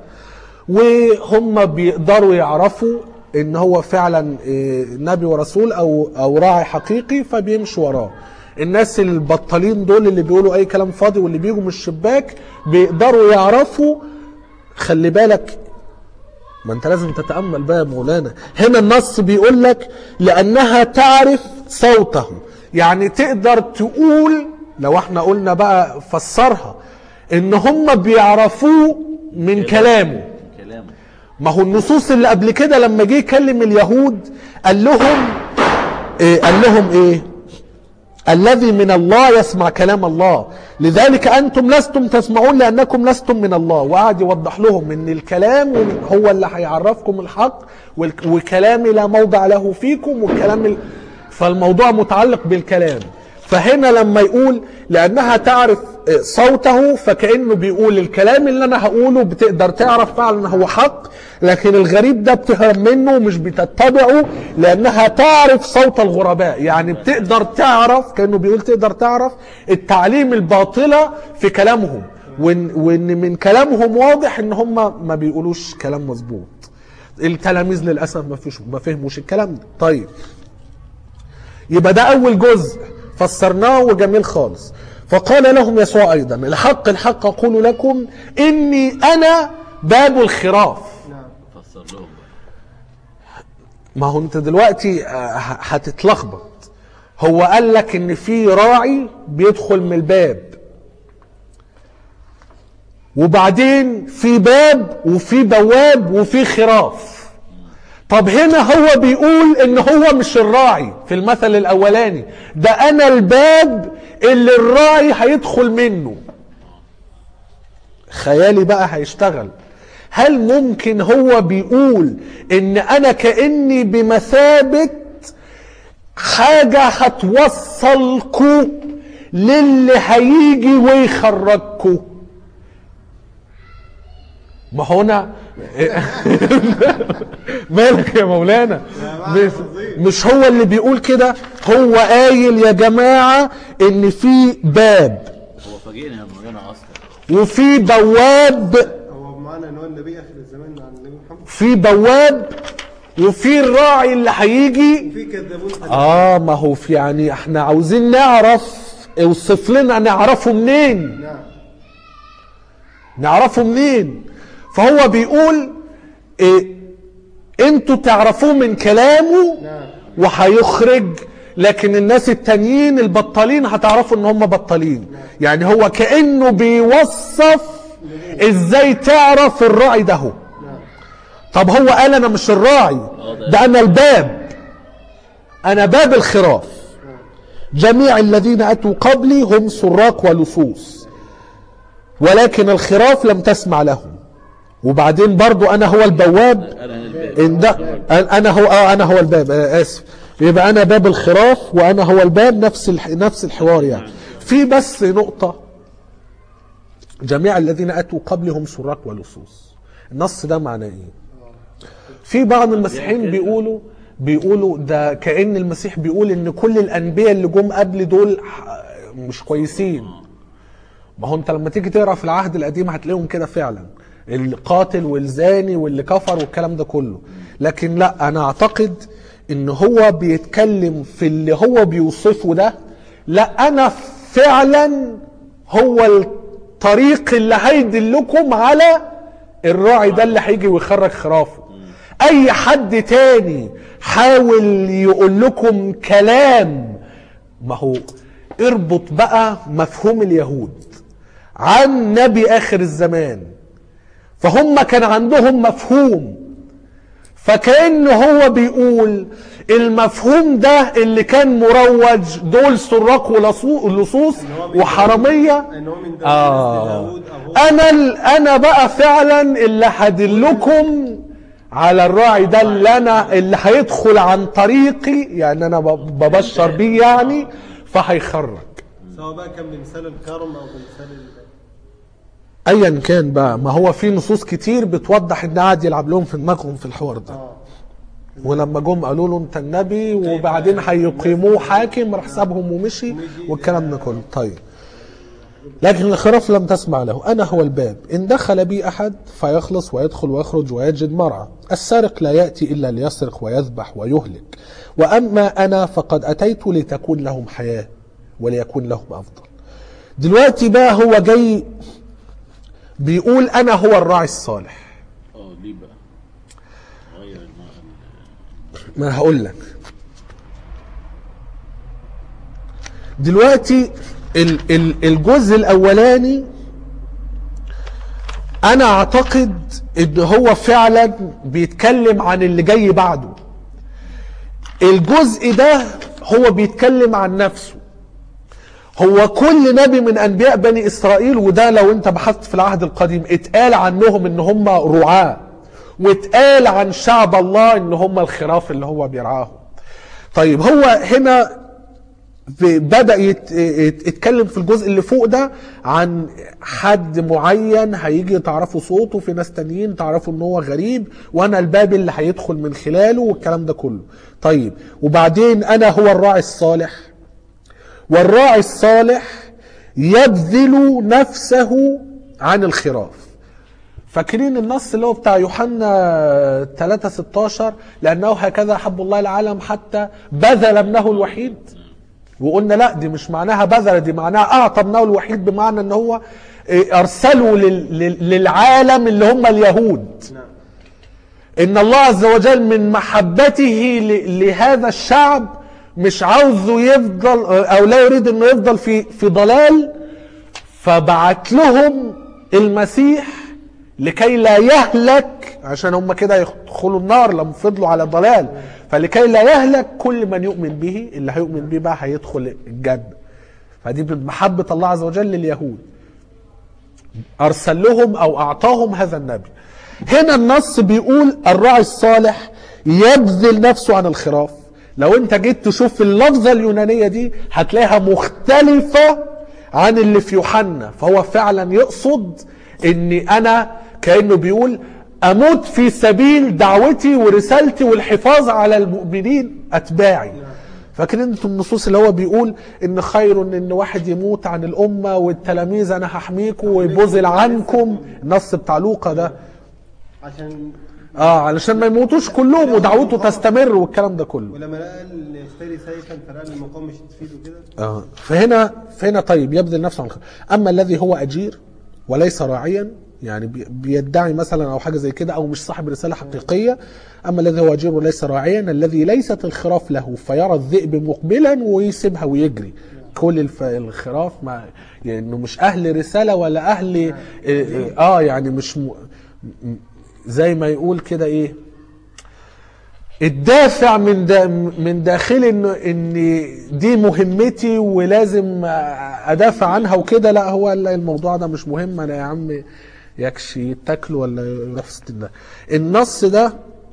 وهم بيقدروا يعرفوا ان هو فعلا إيه، نبي ورسول او او راعي حقيقي فبيمشوا وراه الناس البطالين دول اللي بيقولوا اي كلام فاضي واللي بيجوا من الشباك بيقدروا يعرفوا خلي بالك ما انت لازم تتامل بقى يا مولانا هنا النص بيقول لك لانها تعرف صوته يعني تقدر تقول لو احنا قلنا بقى فسرها ان هم بيعرفوه من كلامه كلامه ما هو النصوص اللي قبل كده لما جه يكلم اليهود قال لهم إيه قال لهم ايه الذي من الله يسمع كلام الله لذلك انتم لستم تسمعون لانكم لستم من الله وقعد يوضح لهم ان الكلام هو اللي هيعرفكم الحق والك- وكلامي لا موضع له فيكم والكلام ال... فالموضوع متعلق بالكلام فهنا لما يقول لانها تعرف صوته فكانه بيقول الكلام اللي انا هقوله بتقدر تعرف فعلا هو حق لكن الغريب ده بتهرب منه ومش بتتبعه لانها تعرف صوت الغرباء يعني بتقدر تعرف كانه بيقول تقدر تعرف التعليم الباطله في كلامهم وان, وإن من كلامهم واضح ان هم ما بيقولوش كلام مظبوط التلاميذ للاسف ما فيش ما فهموش الكلام ده طيب يبقى ده اول جزء فسرناه وجميل خالص فقال لهم يسوع ايضا الحق الحق اقول لكم اني انا باب الخراف فسر لهم بقى ما هو انت دلوقتي آه، ه- هتتلخبط هو قال لك ان في راعي بيدخل من الباب وبعدين في باب وفي بواب وفي خراف طب هنا هو بيقول ان هو مش الراعي في المثل الاولاني ده انا الباب اللي الراعي هيدخل منه خيالي بقى هيشتغل هل ممكن هو بيقول ان انا كاني بمثابه حاجه هتوصلكوا للي هيجي ويخرجكوا ما هو انا مالك يا مولانا مش, مش هو اللي بيقول كده هو قايل يا جماعه ان في باب هو فاجئنا يا مولانا اصلا وفي بواب هو بمعنى ان هو النبي اخر الزمان مع النبي محمد في بواب وفي الراعي اللي هيجي في كذابون حديث اه ما هو في يعني احنا عاوزين نعرف اوصف لنا نعرفه منين نعم نعرفه منين فهو بيقول إيه انتوا تعرفوه من كلامه نعم وهيخرج لكن الناس التانيين البطالين هتعرفوا ان هم بطالين يعني هو كانه بيوصف ازاي تعرف الراعي ده هو نعم طب هو قال انا مش الراعي ده انا الباب انا باب الخراف جميع الذين اتوا قبلي هم سراق ولصوص ولكن الخراف لم تسمع له وبعدين برضو انا هو البواب انا الباب ان ده انا هو اه انا هو الباب انا اسف يبقى انا باب الخراف وانا هو الباب نفس الح... نفس الحوار يعني في بس نقطة جميع الذين اتوا قبلهم سراق ولصوص النص ده معناه ايه في بعض المسيحيين بيقولوا بيقولوا ده كأن المسيح بيقول ان كل الانبياء اللي جم قبل دول ح- مش كويسين ما هو انت لما تيجي تقرا في العهد القديم هتلاقيهم كده فعلا القاتل والزاني واللي كفر والكلام ده كله لكن لا انا اعتقد ان هو بيتكلم في اللي هو بيوصفه ده لا انا فعلا هو الطريق اللي هيدلكم على الراعي ده اللي هيجي ويخرج خرافه اي حد تاني حاول يقول لكم كلام ما هو اربط بقى مفهوم اليهود عن نبي اخر الزمان فهم كان عندهم مفهوم فكأن هو بيقول المفهوم ده اللي كان مروج دول سراق ولصو- ولصوص إن هو من وحراميه ان هو من دولة آه. داوود أو هو انا ال- انا بقى فعلا اللي هدلكم على الراعي ده اللي انا اللي هيدخل عن طريقي يعني انا ب- ببشر بيه يعني فهيخرج سواء بقى كان بمثال الكرم او بمثال ال- ايا كان بقى ما هو في نصوص كتير بتوضح ان قاعد يلعب لهم في دماغهم في الحوار ده اه ولما جم قالوا له انت النبي وبعدين هيقيموه حاكم راح سابهم ومشي والكلام ده كله طيب لكن الخراف لم تسمع له انا هو الباب ان دخل بي احد فيخلص ويدخل ويخرج ويجد مرعى السارق لا ياتي الا ليسرق ويذبح ويهلك واما انا فقد اتيت لتكون لهم حياه وليكون لهم افضل دلوقتي بقى هو جاي بيقول انا هو الراعي الصالح اه ليه بقى غير المعنى ما أنا هقول لك دلوقتي ال- ال- الجزء الاولاني انا اعتقد ان هو فعلا بيتكلم عن اللي جاي بعده الجزء ده هو بيتكلم عن نفسه هو كل نبي من انبياء بني اسرائيل وده لو انت بحثت في العهد القديم اتقال عنهم ان هم رعاة واتقال عن شعب الله ان هم الخراف اللي هو بيرعاهم طيب هو هنا في- بدأ يت- يت- يتكلم في الجزء اللي فوق ده عن حد معين هيجي تعرفوا صوته في ناس تانيين تعرفوا ان هو غريب وانا الباب اللي هيدخل من خلاله والكلام ده كله طيب وبعدين انا هو الراعي الصالح والراعي الصالح يبذل نفسه عن الخراف فاكرين النص اللي هو بتاع يوحنا 3 16 لانه هكذا حب الله العالم حتى بذل ابنه الوحيد وقلنا لا دي مش معناها بذل دي معناها اعطى ابنه الوحيد بمعنى ان هو إيه، ارسله لل- لل- للعالم اللي هم اليهود نعم ان الله عز وجل من محبته ل- لهذا الشعب مش عاوزه يفضل او لا يريد انه يفضل في في ضلال فبعت لهم المسيح لكي لا يهلك عشان هم كده يدخلوا النار لما فضلوا على ضلال فلكي لا يهلك كل من يؤمن به اللي هيؤمن به بقى هيدخل الجنة فدي من محبة الله عز وجل لليهود أرسل لهم أو أعطاهم هذا النبي هنا النص بيقول الراعي الصالح يبذل نفسه عن الخراف لو انت جيت تشوف اللفظة اليونانية دي هتلاقيها مختلفة عن اللي في يوحنا فهو فعلا يقصد اني انا كأنه بيقول اموت في سبيل دعوتي ورسالتي والحفاظ على المؤمنين اتباعي فاكرين انتوا النصوص اللي هو بيقول ان خير ان واحد يموت عن الامه والتلاميذ انا هحميكم ويبذل عنكم النص بتاع لوقا ده عشان اه علشان ما يموتوش كلهم ودعوته تستمر والكلام ده كله ولما لقى ال- اشتري سيفا فلقى المقام مش تفيده كده اه فهنا فهنا طيب يبذل نفسه عن الخير اما الذي هو اجير وليس راعيا يعني بي- بيدعي مثلا او حاجه زي كده او مش صاحب رساله حقيقيه اما الذي هو اجير وليس راعيا الذي ليست الخراف له فيرى الذئب مقبلا ويسيبها ويجري كل الف... الخراف ما يعني انه مش اهل رساله ولا اهل اه, آه يعني مش م... م- زي ما يقول كده ايه الدافع من دا من داخلي ان ان دي مهمتي ولازم ادافع عنها وكده لا هو لا الموضوع ده مش مهم انا يا عم يكشي يتاكل ولا يروح في ستين ده النص ده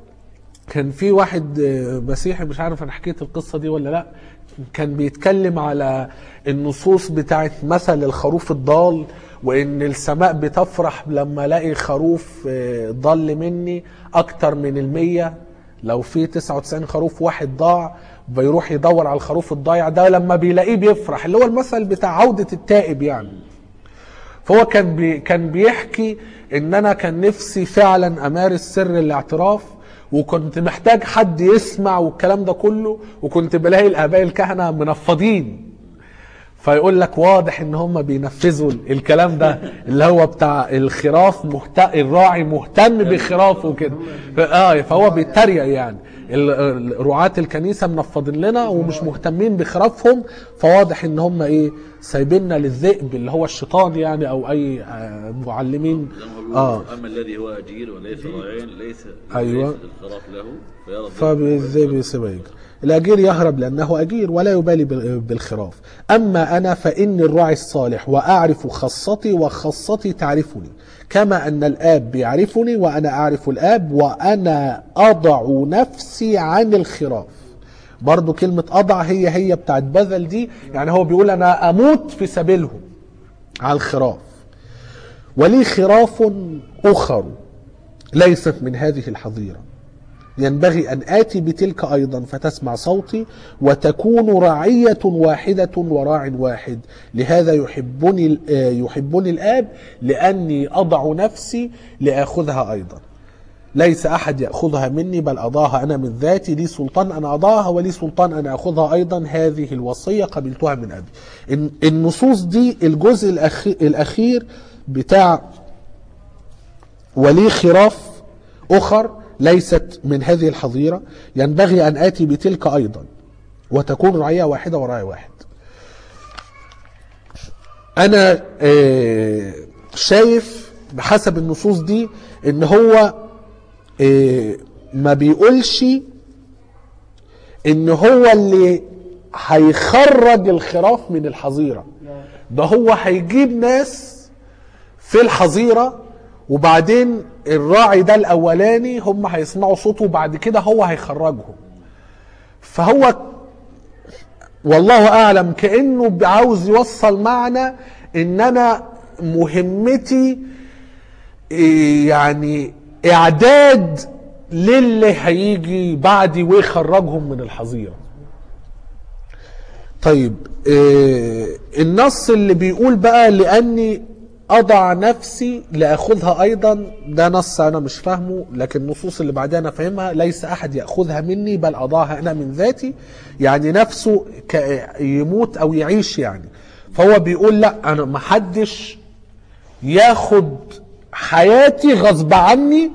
كان في واحد مسيحي مش عارف انا حكيت القصه دي ولا لا كان بيتكلم على النصوص بتاعت مثل الخروف الضال وان السماء بتفرح لما الاقي خروف آه، ضل مني اكتر من المية لو في 99 خروف واحد ضاع بيروح يدور على الخروف الضايع ده لما بيلاقيه بيفرح اللي هو المثل بتاع عودة التائب يعني فهو كان بي كان بيحكي ان انا كان نفسي فعلا امارس سر الاعتراف وكنت محتاج حد يسمع والكلام ده كله وكنت بلاقي الاباء الكهنه منفضين فيقول لك واضح ان هم بينفذوا الكلام ده اللي هو بتاع الخراف مهت... الراعي مهتم بخرافه وكده ف- اه فهو بيتريق يعني ال- ال- رعاة الكنيسة منفضين لنا ومش مهتمين بخرافهم فواضح ان هم ايه سايبيننا للذئب اللي هو الشيطان يعني او اي آه، معلمين زي ما بيقول اه اما الذي هو اجير وليس راعيا ليس أيوة. ليس الخراف له فيرى الذئب فبالذئب يسيبها يجري الأجير يهرب لأنه أجير ولا يبالي بال- بالخراف أما أنا فإني الراعي الصالح وأعرف خاصتي وخاصتي تعرفني كما أن الآب يعرفني وأنا أعرف الآب وأنا أضع نفسي عن الخراف برضو كلمة أضع هي هي بتاعت بذل دي يعني هو بيقول أنا أموت في سبيلهم على الخراف ولي خراف أخر ليست من هذه الحظيرة ينبغي أن آتي بتلك أيضا فتسمع صوتي وتكون رعية واحدة وراع واحد لهذا يحبني آه، يحبني الآب لأني أضع نفسي لآخذها أيضا ليس أحد يأخذها مني بل أضاها أنا من ذاتي لي سلطان أن أضاها ولي سلطان أن أخذها أيضا هذه الوصية قبلتها من أبي الن- النصوص دي الجزء الأخي- الأخير بتاع ولي خراف أخر ليست من هذه الحظيرة ينبغي أن آتي بتلك أيضا وتكون رعية واحدة وراعي واحد أنا آه، شايف بحسب النصوص دي إن هو آه، ما بيقولش إن هو اللي هيخرج الخراف من الحظيرة ده هو هيجيب ناس في الحظيرة وبعدين الراعي ده الأولاني هم هيسمعوا صوته وبعد كده هو هيخرجهم فهو والله أعلم كأنه عاوز يوصل معنى إن أنا مهمتي إيه يعني إعداد للي هيجي بعدي ويخرجهم من الحظيرة طيب إيه النص اللي بيقول بقى لاني اضع نفسي لاخذها ايضا ده نص انا مش فاهمه لكن النصوص اللي بعدها انا فاهمها ليس احد ياخذها مني بل اضعها انا من ذاتي يعني نفسه ك- يموت او يعيش يعني فهو بيقول لا انا ما حدش ياخد حياتي غصب عني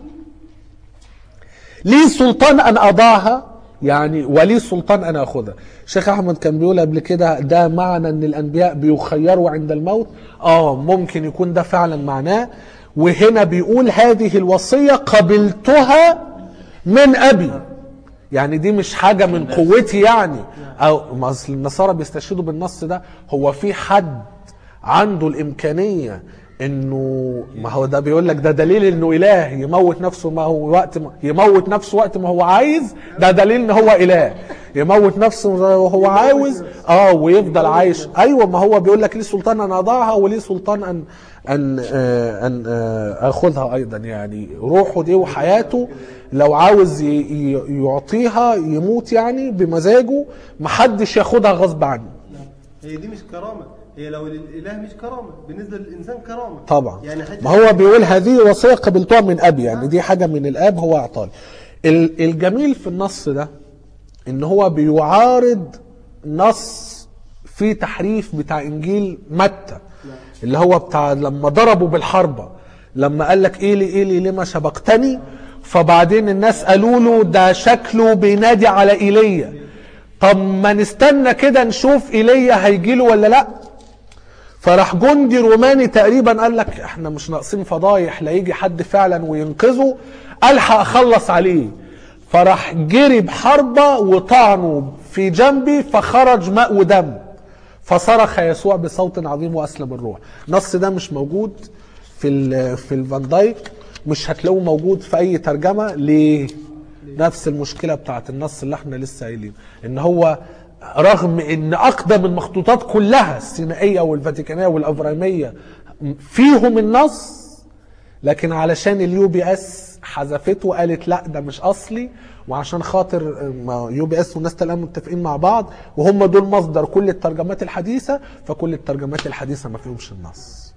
لي سلطان ان اضعها يعني ولي سلطان ان اخذها شيخ احمد كان بيقول قبل كده ده معنى ان الانبياء بيخيروا عند الموت اه ممكن يكون ده فعلا معناه وهنا بيقول هذه الوصيه قبلتها من ابي يعني دي مش حاجه من قوتي يعني او ما أصل النصارى بيستشهدوا بالنص ده هو في حد عنده الامكانيه انه ما هو ده بيقول لك ده دليل انه اله يموت نفسه ما هو وقت ما يموت نفسه وقت ما هو عايز ده دليل ان هو اله يموت نفسه وهو عاوز اه ويفضل عايش ايوه ما هو بيقول لك ليه سلطان ان اضعها وليه سلطان ان ان آه ان آه اخذها ايضا يعني روحه دي وحياته لو عاوز ي- ي- يعطيها يموت يعني بمزاجه محدش ياخدها غصب عنه هي دي مش كرامه هي لو الاله مش كرامه بالنسبه للانسان كرامه طبعا يعني حتى ما هو بيقول هذه وصيه قبلتها من ابي يعني دي حاجه من الاب هو اعطاني ال- الجميل في النص ده ان هو بيعارض نص في تحريف بتاع انجيل متى اللي هو بتاع لما ضربوا بالحربه لما قال لك ايلي ايلي لما سبقتني فبعدين الناس قالوا له ده شكله بينادي على ايليا طب ما نستنى كده نشوف ايليا هيجي له ولا لا فراح جندي روماني تقريبا قال لك احنا مش ناقصين فضايح لا يجي حد فعلا وينقذه الحق اخلص عليه فراح جري بحربة وطعنه في جنبي فخرج ماء ودم فصرخ يسوع بصوت عظيم واسلم الروح النص ده مش موجود في ال في الفان دايك مش هتلاقوه موجود في اي ترجمه ليه نفس المشكله بتاعت النص اللي احنا لسه قايلينه ان هو رغم ان اقدم المخطوطات كلها السينائيه والفاتيكانيه والافراميه فيهم النص لكن علشان اليو بي اس حذفته وقالت لا ده مش اصلي وعشان خاطر ما يو بي اس والناس الان متفقين مع بعض وهم دول مصدر كل الترجمات الحديثه فكل الترجمات الحديثه ما فيهمش النص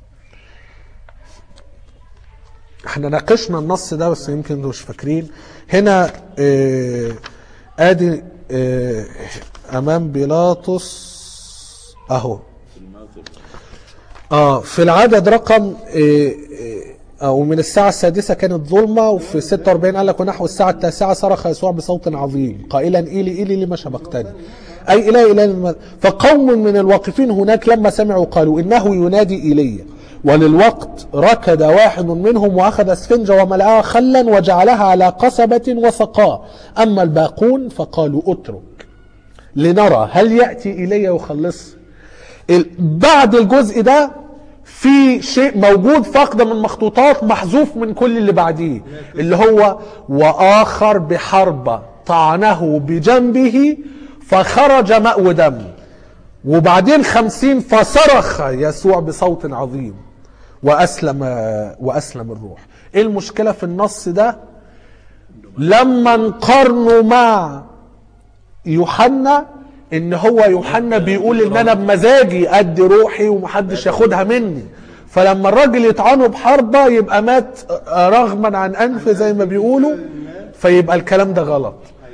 احنا ناقشنا النص ده بس يمكن انتوا مش فاكرين هنا اه ادي اه امام بيلاطس اهو في الموت اه في العدد رقم إيه إيه او من الساعة السادسة كانت ظلمة وفي 46 قال لك ونحو الساعة التاسعة صرخ يسوع بصوت عظيم قائلا إيلي إيلي لما شبقتني أي إله إله لما فقوم من الواقفين هناك لما سمعوا قالوا إنه ينادي إيليا وللوقت ركض واحد منهم وأخذ اسفنجة وملأها خلا وجعلها على قصبة وسقاه أما الباقون فقالوا اترك لنرى هل يأتي إيليا يخلص ال- بعد الجزء ده في شيء موجود في أقدم المخطوطات محذوف من كل اللي بعديه اللي هو وآخر بحربة طعنه بجنبه فخرج ماء ودم وبعدين خمسين فصرخ يسوع بصوت عظيم وأسلم وأسلم الروح إيه المشكلة في النص ده لما نقارنه مع يوحنا ان هو يوحنا بيقول ان انا بمزاجي ادي روحي ومحدش ياخدها مني فلما الراجل يطعنه بحربة يبقى مات رغما عن انف زي ما بيقولوا فيبقى الكلام ده غلط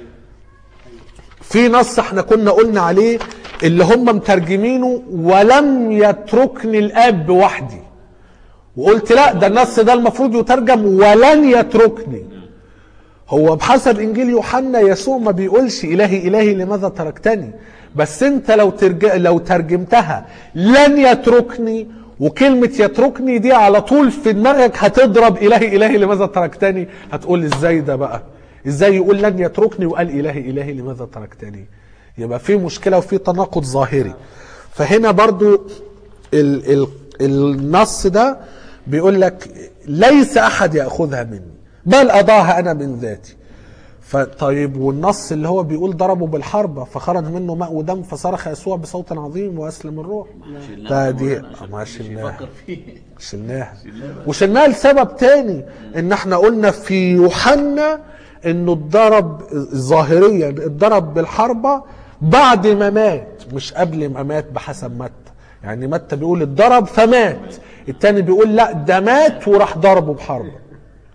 في نص احنا كنا قلنا عليه اللي هم مترجمينه ولم يتركني الاب وحدي وقلت لا ده النص ده المفروض يترجم ولن يتركني هو بحسب انجيل يوحنا يسوع ما بيقولش الهي الهي لماذا تركتني بس انت لو ترج... لو ترجمتها لن يتركني وكلمة يتركني دي على طول في دماغك هتضرب الهي الهي لماذا تركتني هتقول ازاي ده بقى ازاي يقول لن يتركني وقال الهي الهي لماذا تركتني يبقى في مشكلة وفي تناقض ظاهري فهنا برضو ال... ال... النص ده بيقول لك ليس احد ياخذها مني بل اضاها انا من ذاتي فطيب والنص اللي هو بيقول ضربوا بالحربة فخرج منه ماء ودم فصرخ يسوع بصوت عظيم واسلم الروح ده دي ما شلناها يفكر فيه شلناها وشلناها لسبب تاني ان احنا قلنا في يوحنا انه اتضرب ظاهريا اتضرب بالحربة بعد ما مات مش قبل ما مات بحسب متى يعني متى بيقول اتضرب فمات التاني بيقول لا ده مات وراح ضربه بحربة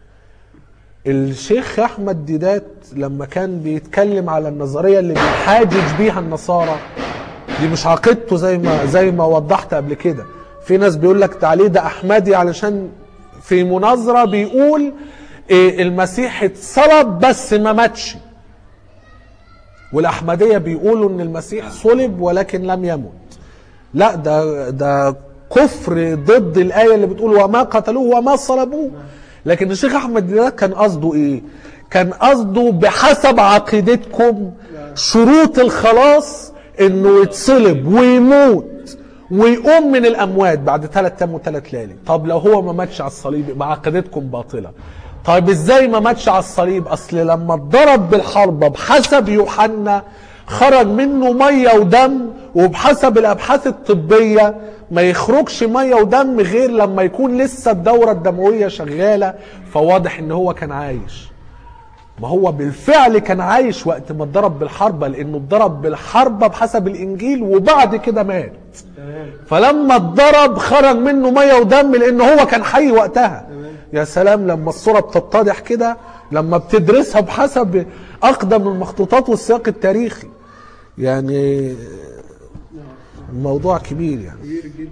الشيخ احمد ديدات لما كان بيتكلم على النظريه اللي بيحاجج بيها النصارى دي مش عقيدته زي ما زي ما وضحت قبل كده في ناس بيقول لك تعاليه ده احمدي علشان في مناظره بيقول إيه المسيح اتصلب بس ما ماتش والاحمديه بيقولوا ان المسيح صلب ولكن لم يمت لا ده ده كفر ضد الايه اللي بتقول وما قتلوه وما صلبوه لكن الشيخ احمد ده كان قصده ايه كان قصده بحسب عقيدتكم شروط الخلاص انه يتصلب ويموت ويقوم من الاموات بعد ثلاث ايام وثلاث ليالي طب لو هو ما ماتش على الصليب يبقى عقيدتكم باطله طيب ازاي ما ماتش على الصليب اصل لما اتضرب بالحربه بحسب يوحنا خرج منه ميه ودم وبحسب الابحاث الطبيه ما يخرجش ميه ودم غير لما يكون لسه الدوره الدمويه شغاله فواضح ان هو كان عايش ما هو بالفعل كان عايش وقت ما اتضرب بالحربه لانه اتضرب بالحربه بحسب الانجيل وبعد كده مات فلما اتضرب خرج منه ميه ودم لانه هو كان حي وقتها يا سلام لما الصوره بتتضح كده لما بتدرسها بحسب اقدم المخطوطات والسياق التاريخي يعني الموضوع كبير يعني كبير جدا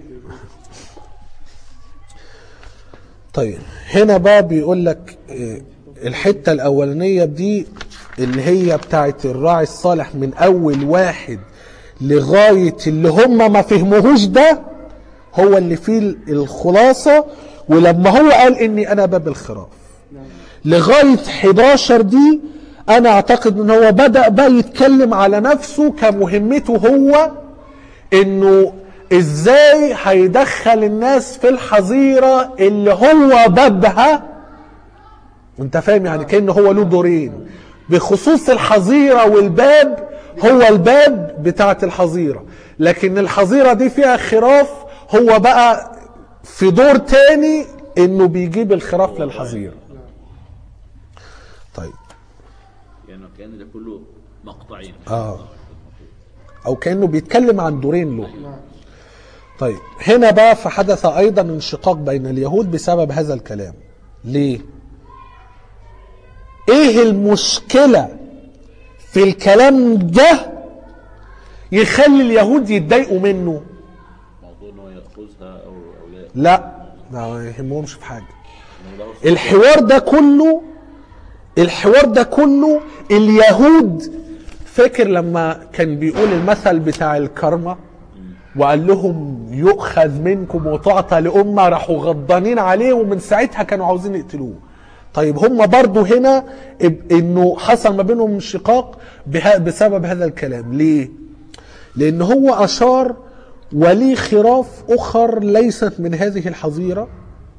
طيب هنا بقى بيقول لك إيه، الحته الاولانيه دي اللي هي بتاعت الراعي الصالح من اول واحد لغايه اللي هم ما فهموهوش ده هو اللي فيه الخلاصه ولما هو قال اني انا باب الخراف لغايه 11 دي انا اعتقد ان هو بدأ بقى يتكلم على نفسه كمهمته هو انه ازاي هيدخل الناس في الحظيرة اللي هو بابها انت فاهم يعني كأنه هو له دورين بخصوص الحظيرة والباب هو الباب بتاعت الحظيرة لكن الحظيرة دي فيها خراف هو بقى في دور تاني انه بيجيب الخراف للحظيرة طيب يعني كان ده كله مقطعين اه او كانه بيتكلم عن دورين له طيب هنا بقى فحدث ايضا انشقاق بين اليهود بسبب هذا الكلام ليه ايه المشكله في الكلام ده يخلي اليهود يتضايقوا منه موضوع ان هو ياخذها او او لا لا ما يهمهمش في حاجه إنه ده أصلاً الحوار ده كله الحوار ده كله اليهود فاكر لما كان بيقول المثل بتاع الكرمة وقال لهم يؤخذ منكم وتعطى لأمة راحوا غضبانين عليه ومن ساعتها كانوا عاوزين يقتلوه طيب هم برضو هنا اب- انه حصل ما بينهم انشقاق بها- بسبب هذا الكلام ليه لان هو اشار ولي خراف اخر ليست من هذه الحظيره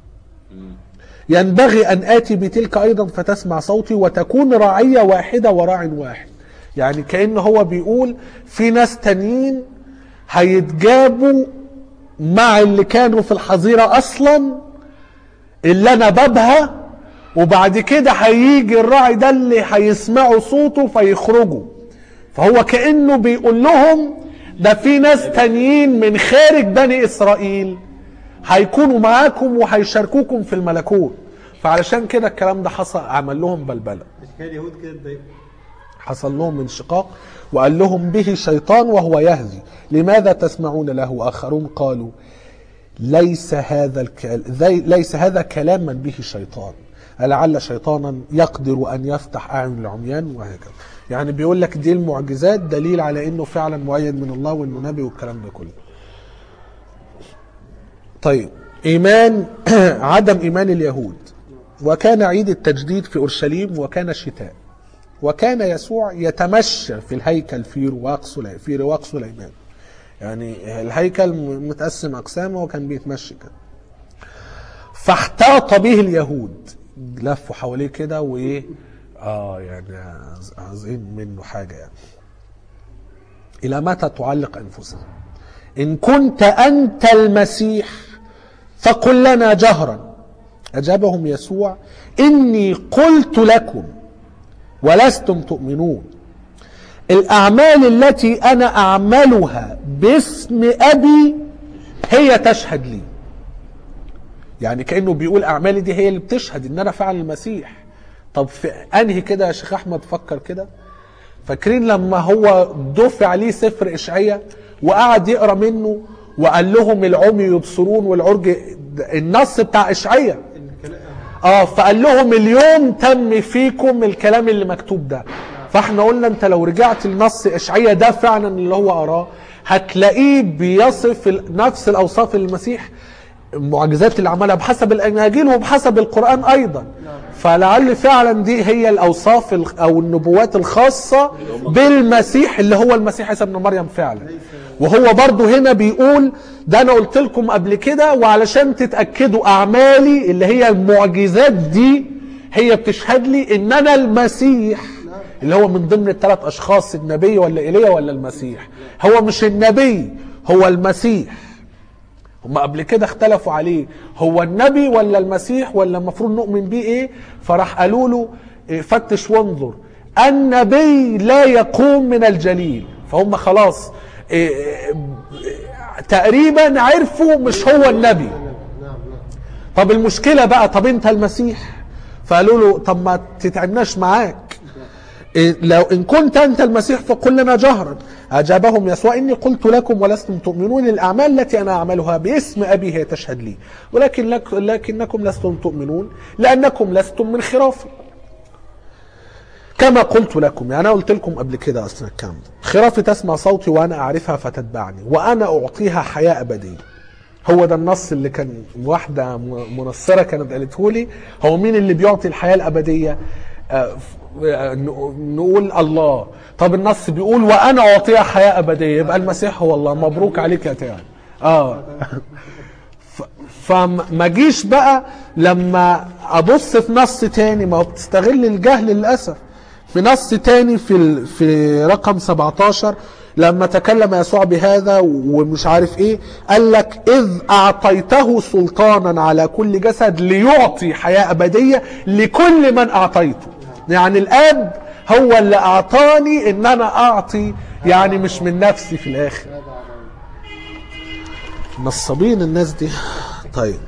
ينبغي أن آتي بتلك أيضا فتسمع صوتي وتكون راعية واحدة وراع واحد يعني كأن هو بيقول في ناس تانيين هيتجابوا مع اللي كانوا في الحظيرة أصلا اللي أنا بابها وبعد كده هيجي الراعي ده اللي هيسمعوا صوته فيخرجوا فهو كأنه بيقول لهم ده في ناس تانيين من خارج بني إسرائيل هيكونوا معاكم وهيشاركوكم في الملكوت فعلشان كده الكلام ده حصل عمل لهم بلبله مش كده اليهود كده اتضايقوا حصل لهم انشقاق وقال لهم به شيطان وهو يهدي لماذا تسمعون له اخرون قالوا ليس هذا الك... ذي- ليس هذا كلاما به شيطان لعل شيطانا يقدر ان يفتح اعين العميان وهكذا يعني بيقول لك دي المعجزات دليل على انه فعلا مؤيد من الله وانه نبي والكلام ده كله طيب ايمان عدم ايمان اليهود وكان عيد التجديد في اورشليم وكان شتاء وكان يسوع يتمشى في الهيكل في رواق سليمان في رواق سليمان يعني الهيكل م- متقسم اقسام وكان بيتمشى كده فاحتاط به اليهود لفوا حواليه كده وايه اه يعني عايز- عايزين منه حاجه يعني الى متى تعلق انفسهم ان كنت انت المسيح فقل لنا جهرا اجابهم يسوع اني قلت لكم ولستم تؤمنون الاعمال التي انا اعملها باسم ابي هي تشهد لي يعني كانه بيقول اعمالي دي هي اللي بتشهد ان انا فعلا المسيح طب في انهي كده يا شيخ احمد فكر كده فاكرين لما هو دفع عليه سفر اشعياء وقعد يقرا منه وقال لهم العمي يبصرون والعرج النص بتاع اشعياء الكلام اه فقال لهم اليوم تم فيكم الكلام اللي مكتوب ده فاحنا قلنا انت لو رجعت لنص اشعياء ده فعلا اللي هو قراه هتلاقيه بيصف ال- نفس الاوصاف اللي المسيح المعجزات اللي عملها بحسب الاناجيل وبحسب القران ايضا فلعل فعلا دي هي الاوصاف ال- او النبوات الخاصه بالمسيح اللي هو المسيح عيسى ابن مريم فعلا وهو برضه هنا بيقول ده انا قلت لكم قبل كده وعلشان تتاكدوا اعمالي اللي هي المعجزات دي هي بتشهد لي ان انا المسيح اللي هو من ضمن الثلاث اشخاص النبي ولا ايليا ولا المسيح هو مش النبي هو المسيح هم قبل كده اختلفوا عليه هو النبي ولا المسيح ولا المفروض نؤمن بيه ايه فراح قالوا له إيه، فتش وانظر النبي لا يقوم من الجليل فهم خلاص إيه، إيه، تقريبا عرفوا مش هو النبي نعم نعم طب المشكله بقى طب انت المسيح فقالوا له طب ما تتعبناش معاك إيه، لو ان كنت انت المسيح فقل لنا جهرا اجابهم يسوع اني قلت لكم ولستم تؤمنون الاعمال التي انا اعملها باسم ابي هي تشهد لي ولكن لك لكنكم لستم تؤمنون لانكم لستم من خرافي كما قلت لكم يعني انا قلت لكم قبل كده اصلا الكلام ده خرافي تسمع صوتي وانا اعرفها فتتبعني وانا اعطيها حياه ابديه هو ده النص اللي كان واحده م- منصره كانت قالته لي هو مين اللي بيعطي الحياه الابديه آه، ف- آه، ن- نقول الله طب النص بيقول وانا اعطيها حياه ابديه يبقى المسيح هو الله مبروك عليك يا تعالى اه ف- فما جيش بقى لما ابص في نص تاني ما هو بتستغل الجهل للاسف في نص تاني في ال... في رقم 17 لما تكلم يسوع بهذا ومش عارف ايه قال لك اذ اعطيته سلطانا على كل جسد ليعطي حياه ابديه لكل من اعطيته يعني الاب هو اللي اعطاني ان انا اعطي يعني مش من نفسي في الاخر نصابين الناس دي طيب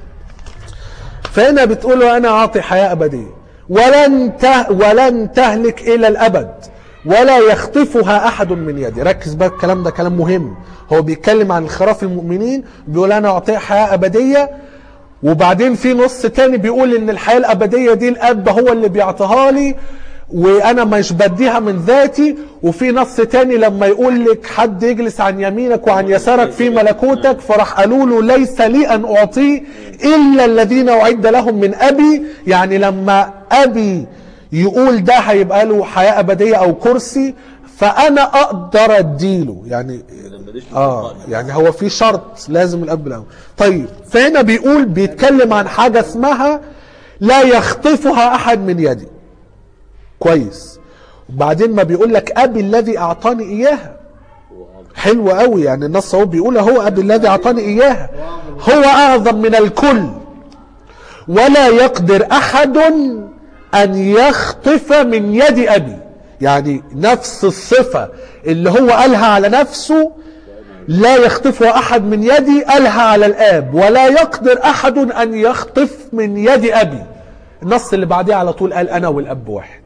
فهنا بتقول له انا اعطي حياه ابديه ولن ته ولن تهلك الى الابد ولا يخطفها احد من يدي ركز بقى الكلام ده كلام مهم هو بيتكلم عن الخراف المؤمنين بيقول انا اعطيها حياه ابديه وبعدين في نص تاني بيقول ان الحياه الابديه دي الاب هو اللي بيعطيها لي وانا مش بديها من ذاتي وفي نص تاني لما يقول لك حد يجلس عن يمينك وعن يسارك في ملكوتك فراح قالوا له ليس لي ان اعطيه الا الذين اعد لهم من ابي يعني لما ابي يقول ده هيبقى له حياه ابديه او كرسي فانا اقدر اديله يعني اه يعني هو في شرط لازم الاب الاول طيب فهنا بيقول بيتكلم عن حاجه اسمها لا يخطفها احد من يدي كويس وبعدين ما بيقول لك ابي الذي اعطاني اياها حلو قوي يعني النص هو بيقول هو ابي الذي اعطاني اياها هو اعظم من الكل ولا يقدر احد ان يخطف من يد ابي يعني نفس الصفه اللي هو قالها على نفسه لا يخطفها احد من يدي قالها على الاب ولا يقدر احد ان يخطف من يد ابي النص اللي بعديه على طول قال انا والاب واحد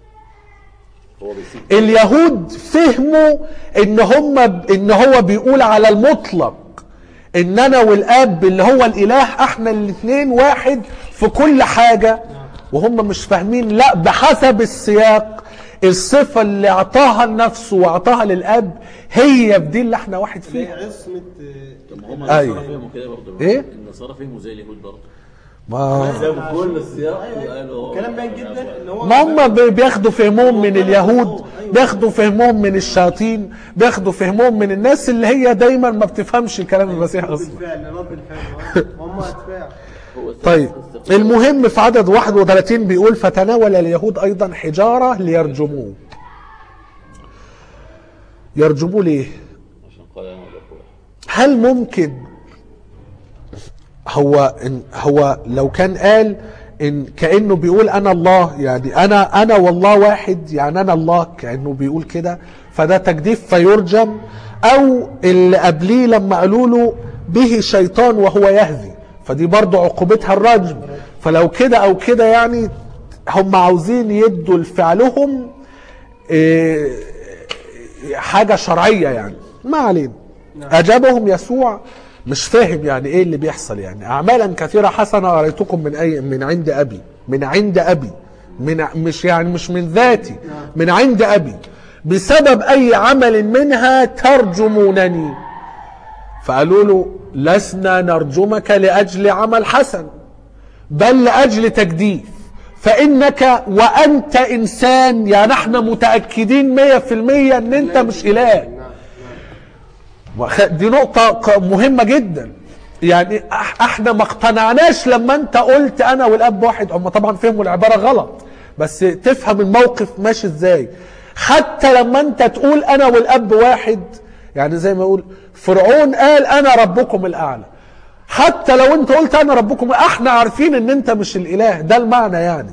هو بيسيب اليهود فهموا ان هم ان هو بيقول على المطلق ان انا والاب اللي هو الاله احنا الاثنين واحد في كل حاجه وهم مش فاهمين لا بحسب السياق الصفه اللي اعطاها لنفسه واعطاها للاب هي دي اللي احنا واحد هي فيها عصمة آه، طب ما هم أيوة. النصارى فهموا كده برضه إيه؟ النصارى فهموا زي اليهود برضه ما سابوا كل السياق وقالوا كلام باين جدا ان هو ما هم بي- بياخدوا فهمهم من اليهود بياخدوا فهمهم من الشياطين بياخدوا فهمهم من الناس اللي هي دايما ما بتفهمش كلام المسيح اصلا بالفعل رد الفعل هم اتباع هو السبب طيب استقرار. المهم في عدد 31 بيقول فتناول اليهود ايضا حجاره ليرجموه يرجموه ليه عشان قال انا والاب واحد هل ممكن هو إن هو لو كان قال ان كانه بيقول انا الله يعني انا انا والله واحد يعني انا الله كانه بيقول كده فده تجديف فيرجم او اللي قبليه لما قالوا له به شيطان وهو يهزي فدي برضه عقوبتها الرجم فلو كده او كده يعني هم عاوزين يدوا لفعلهم إيه، حاجة شرعية يعني ما علينا أجابهم يسوع مش فاهم يعني ايه اللي بيحصل يعني اعمالا كثيره حسنه اريتكم من اي من عند ابي من عند ابي من ع- مش يعني مش من ذاتي من عند ابي بسبب اي عمل منها ترجمونني فقالوا له لسنا نرجمك لاجل عمل حسن بل لاجل تجديف فانك وانت انسان يعني احنا متاكدين مية في المية ان انت مش اله وخ- دي نقطة ق- مهمة جدا يعني أح- احنا ما اقتنعناش لما انت قلت انا والاب واحد هم طبعا فهموا العبارة غلط بس تفهم الموقف ماشي ازاي حتى لما انت تقول انا والاب واحد يعني زي ما يقول فرعون قال انا ربكم الاعلى حتى لو انت قلت انا ربكم احنا عارفين ان انت مش الاله ده المعنى يعني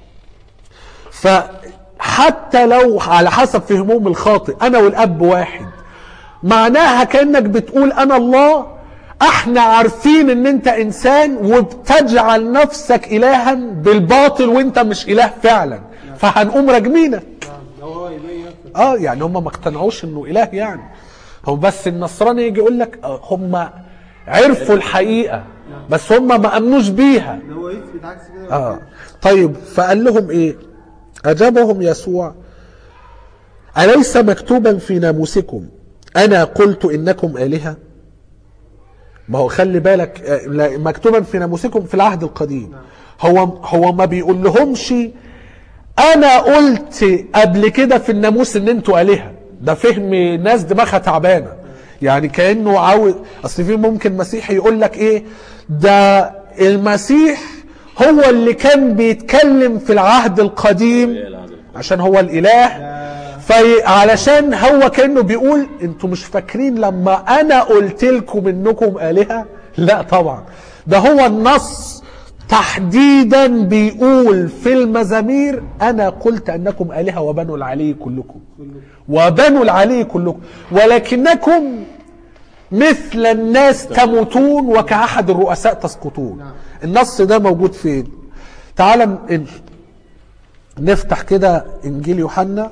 فحتى لو على حسب فهمهم الخاطئ انا والاب واحد معناها كانك بتقول انا الله احنا عارفين ان انت انسان وبتجعل نفسك الها بالباطل وانت مش اله فعلا فهنقوم راجمينك لو هو يبين اه يعني هم ما اقتنعوش انه اله يعني هو بس النصراني يجي يقول لك آه، هم عرفوا الحقيقه بس هم ما امنوش بيها ده هو يثبت عكس كده اه طيب فقال لهم ايه اجابهم يسوع اليس مكتوبا في ناموسكم انا قلت انكم الهه ما هو خلي بالك آه، لا، مكتوبا في ناموسكم في العهد القديم هو هو ما بيقول لهمش انا قلت قبل كده في الناموس ان انتوا الهه ده فهم ناس دماغها تعبانه يعني كانه عاوز اصل في ممكن مسيحي يقول لك ايه ده المسيح هو اللي كان بيتكلم في العهد القديم عشان هو الاله فعلشان هو كانه بيقول انتوا مش فاكرين لما انا قلت لكم انكم الهه لا طبعا ده هو النص تحديدا بيقول في المزامير انا قلت انكم الهه وبنو العلي كلكم وبنو العلي كلكم ولكنكم مثل الناس تموتون وكأحد الرؤساء تسقطون النص ده موجود فين تعال ن- نفتح كده انجيل يوحنا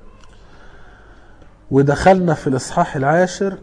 ودخلنا في الاصحاح العاشر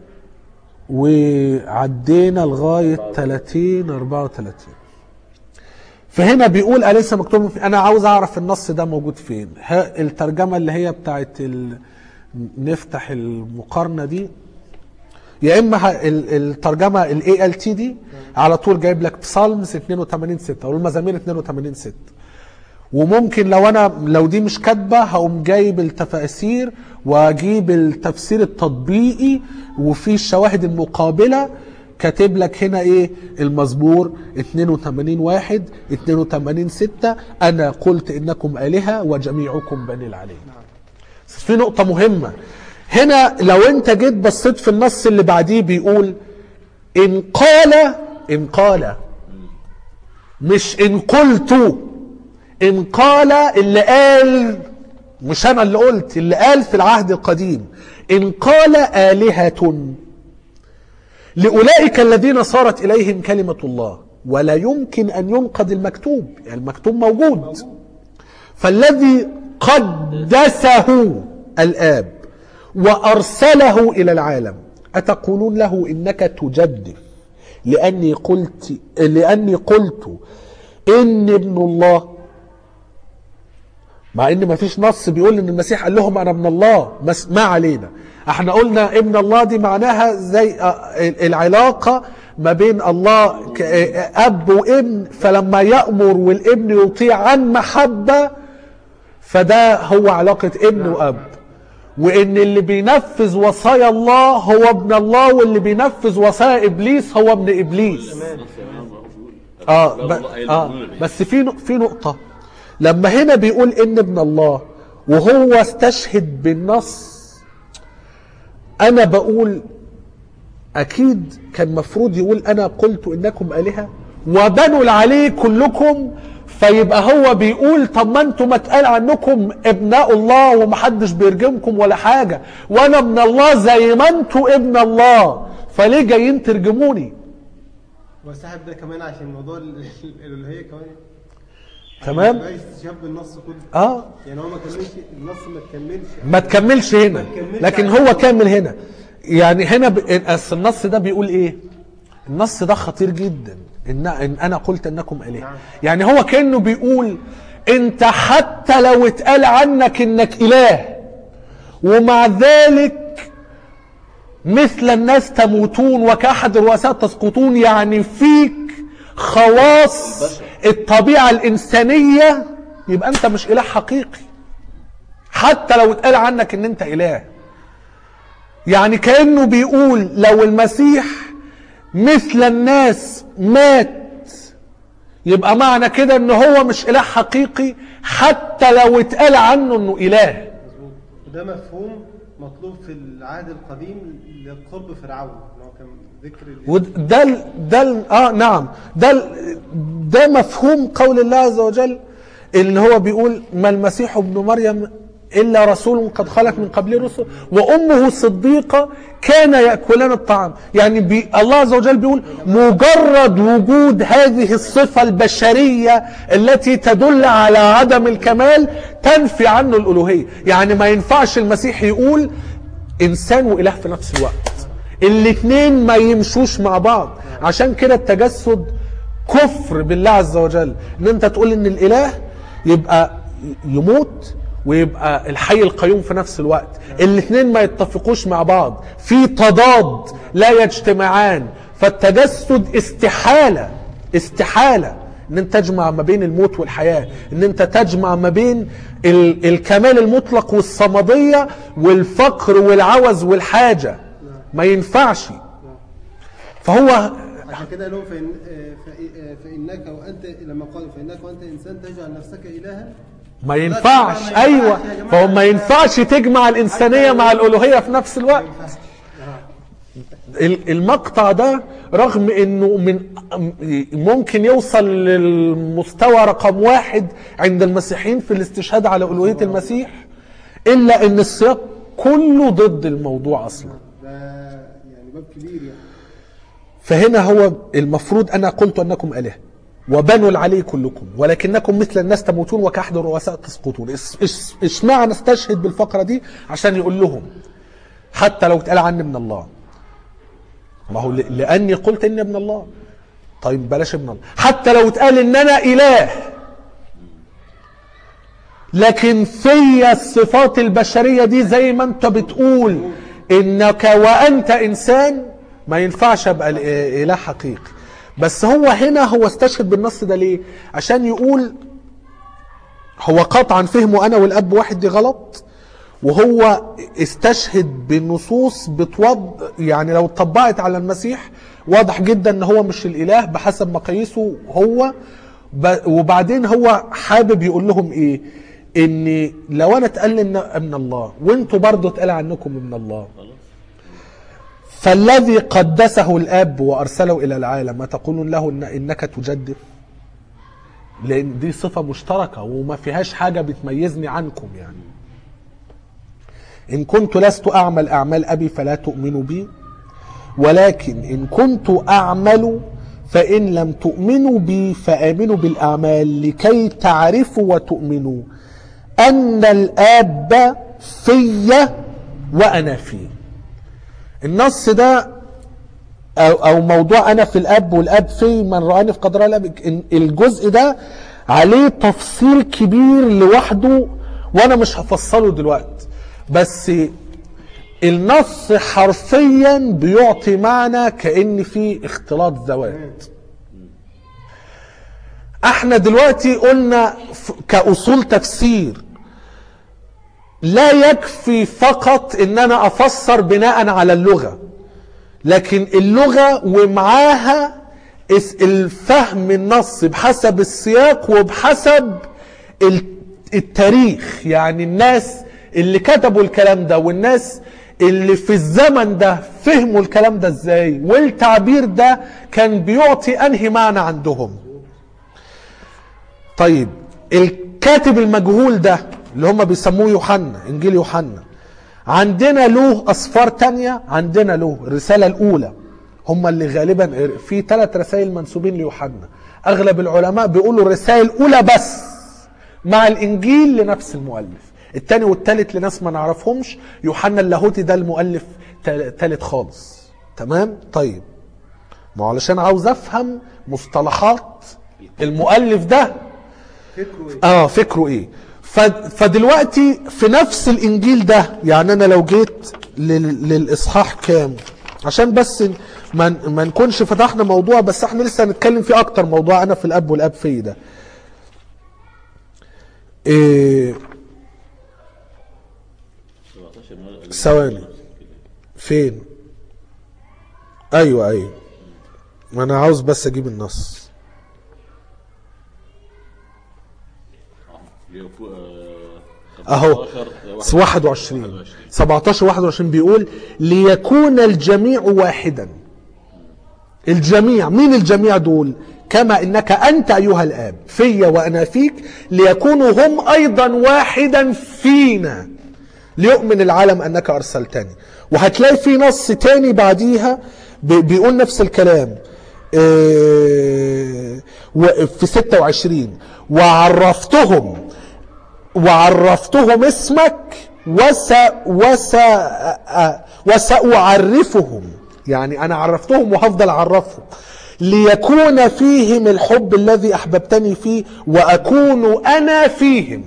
وعدينا لغايه 30 34 فهنا بيقول أليس مكتوب في أنا عاوز أعرف النص ده موجود فين ها الترجمة اللي هي بتاعت ال... نفتح المقارنة دي يا إما ه- ال- الترجمة ال ALT دي على طول جايب لك بسالمز 82 6 أو المزامير 82 6 وممكن لو انا لو دي مش كاتبه هقوم جايب التفاسير واجيب التفسير التطبيقي وفي الشواهد المقابله كاتب لك هنا ايه المزمور 82 واحد 82 6 انا قلت انكم الهه وجميعكم بني العلي بس في نقطه مهمه هنا لو انت جيت بصيت في النص اللي بعديه بيقول ان قال ان قال مش ان قلت ان قال اللي قال مش انا اللي قلت اللي قال في العهد القديم ان قال آلهة لأولئك الذين صارت إليهم كلمة الله ولا يمكن أن ينقض المكتوب يعني المكتوب موجود فالذي قدسه الآب وأرسله إلى العالم أتقولون له إنك تجدف لأني قلت لأني قلت إن ابن الله مع ان ما فيش نص بيقول ان المسيح قال لهم انا ابن الله بس ما علينا احنا قلنا ابن الله دي معناها زي آه، العلاقة ما بين الله ك- آه، اب وابن فلما يأمر والابن يطيع عن محبة فده هو علاقة ابن واب وان اللي بينفذ وصايا الله هو ابن الله واللي بينفذ وصايا ابليس هو ابن ابليس اه ب... اه بس في نق- في نقطة لما هنا بيقول ان ابن الله وهو استشهد بالنص انا بقول اكيد كان مفروض يقول انا قلت انكم الهه وبنوا العلي كلكم فيبقى هو بيقول طب ما انتم ما اتقال عنكم ابناء الله ومحدش بيرجمكم ولا حاجه وانا ابن الله زي ما انتم ابن الله فليه جايين ترجموني والسحب ده كمان عشان موضوع ال- الالوهيه كمان تمام ما يبقاش شاب النص كله اه يعني هو ما كملش النص ما تكملش ما تكملش هنا تكملش لكن على- هو كامل هنا يعني هنا ب... أصل النص ده بيقول ايه النص ده خطير جدا ان, إن انا قلت انكم الهه نعم. يعني هو كانه بيقول انت حتى لو اتقال عنك انك اله ومع ذلك مثل الناس تموتون وكأحد الرؤساء تسقطون يعني فيك خواص الطبيعة الإنسانية يبقى أنت مش إله حقيقي حتى لو اتقال عنك ان انت اله يعني كانه بيقول لو المسيح مثل الناس مات يبقى معنى كده ان هو مش اله حقيقي حتى لو اتقال عنه انه اله مظبوط وده مفهوم مطلوب في العهد القديم لقرب فرعون ان هو كان ذكر ال- وده ال- ده ال- اه نعم ده ال- ده مفهوم قول الله عز وجل اللي هو بيقول ما المسيح ابن مريم الا رسول قد خلت من قبله الرسل وامه صديقه كان ياكلان الطعام يعني بي الله عز وجل بيقول مجرد وجود هذه الصفه البشريه التي تدل على عدم الكمال تنفي عنه الالوهيه يعني ما ينفعش المسيح يقول انسان واله في نفس الوقت الاثنين ما يمشوش مع بعض عشان كده التجسد كفر بالله عز وجل ان انت تقول ان الاله يبقى يموت ويبقى الحي القيوم في نفس الوقت الاثنين ما يتفقوش مع بعض في تضاد لا يجتمعان فالتجسد استحالة استحالة ان انت تجمع ما بين الموت والحياه ان انت تجمع ما بين ال الكمال المطلق والصمديه والفقر والعوز والحاجه ما ينفعش فهو عشان كده قال لهم فإن آه، فإ- آه، فإنك وأنت لما قالوا فإنك وأنت إنسان تجعل نفسك إلها ما ينفعش ما ينفعش ايوه يا جماعة. فهو ما ينفعش تجمع الانسانيه مع الالوهيه في نفس الوقت ال- المقطع ده رغم انه من ممكن يوصل للمستوى رقم واحد عند المسيحيين في الاستشهاد على الوهيه المسيح الا ان السياق كله ضد الموضوع اصلا ده يعني باب كبير يعني فهنا هو المفروض انا قلت انكم اله وبنوا العلي كلكم ولكنكم مثل الناس تموتون وكأحد الرؤساء تسقطون إس- إس- اشمعنى استشهد بالفقره دي عشان يقول لهم حتى لو اتقال عني من الله ما هو ل- لاني قلت اني ابن الله طيب بلاش ابن الله حتى لو اتقال ان انا اله لكن في الصفات البشريه دي زي ما انت بتقول انك وانت انسان ما ينفعش ابقى ال- اله حقيقي بس هو هنا هو استشهد بالنص ده ليه عشان يقول هو قطعا فهمه انا والاب واحد دي غلط وهو استشهد بنصوص بتوض يعني لو اتطبقت على المسيح واضح جدا ان هو مش الاله بحسب مقاييسه هو ب... وبعدين هو حابب يقول لهم ايه ان لو انا اتقال ان من الله وانتوا برضه اتقال عنكم من الله فالذي قدسه الاب وارسله الى العالم ما تقولون له إن انك تجدف لان دي صفه مشتركه وما فيهاش حاجه بتميزني عنكم يعني إن كنت لست أعمل أعمال أبي فلا تؤمنوا بي ولكن إن كنت أعمل فإن لم تؤمنوا بي فآمنوا بالأعمال لكي تعرفوا وتؤمنوا أن الآب في وأنا فيه النص ده أو, أو موضوع أنا في الأب والأب في من رآني في قدر الأب إن- الجزء ده عليه تفصيل كبير لوحده وأنا مش هفصله دلوقتي بس النص حرفيا بيعطي معنى كأن في اختلاط ذوات احنا دلوقتي قلنا ف- كأصول تفسير لا يكفي فقط ان انا افسر بناء على اللغة لكن اللغة ومعاها اس- الفهم النص بحسب السياق وبحسب ال- التاريخ يعني الناس اللي كتبوا الكلام ده والناس اللي في الزمن ده فهموا الكلام ده ازاي والتعبير ده كان بيعطي انهي معنى عندهم طيب الكاتب المجهول ده اللي هم بيسموه يوحنا انجيل يوحنا عندنا له اسفار تانية عندنا له الرسالة الاولى هم اللي غالبا في ثلاث رسائل منسوبين ليوحنا اغلب العلماء بيقولوا الرسائل الاولى بس مع الانجيل لنفس المؤلف التاني والتالت لناس ما نعرفهمش يوحنا اللاهوتي ده المؤلف تال- تالت خالص تمام طيب ما هو علشان عاوز افهم مصطلحات المؤلف ده فكره ايه؟ اه فكره ايه ف- فدلوقتي في نفس الانجيل ده يعني انا لو جيت لل- للاصحاح كام عشان بس ما ن- ما نكونش فتحنا موضوع بس احنا لسه هنتكلم فيه اكتر موضوع انا في الاب والاب في ده إيه 17 من- ثواني فين ايوه ايوه ما انا عاوز بس اجيب النص ليكو- آه، اهو 17 21 17 21 بيقول ليكون الجميع واحدا الجميع مين الجميع دول كما انك انت ايها الاب في وانا فيك ليكونوا هم ايضا واحدا فينا ليؤمن العالم انك ارسلتني وهتلاقي في نص تاني بعديها بي- بيقول نفس الكلام إيه، و- في 26 وعرفتهم وعرفتهم اسمك وس وس وسأعرفهم يعني أنا عرفتهم وهفضل أعرفهم ليكون فيهم الحب الذي أحببتني فيه وأكون أنا فيهم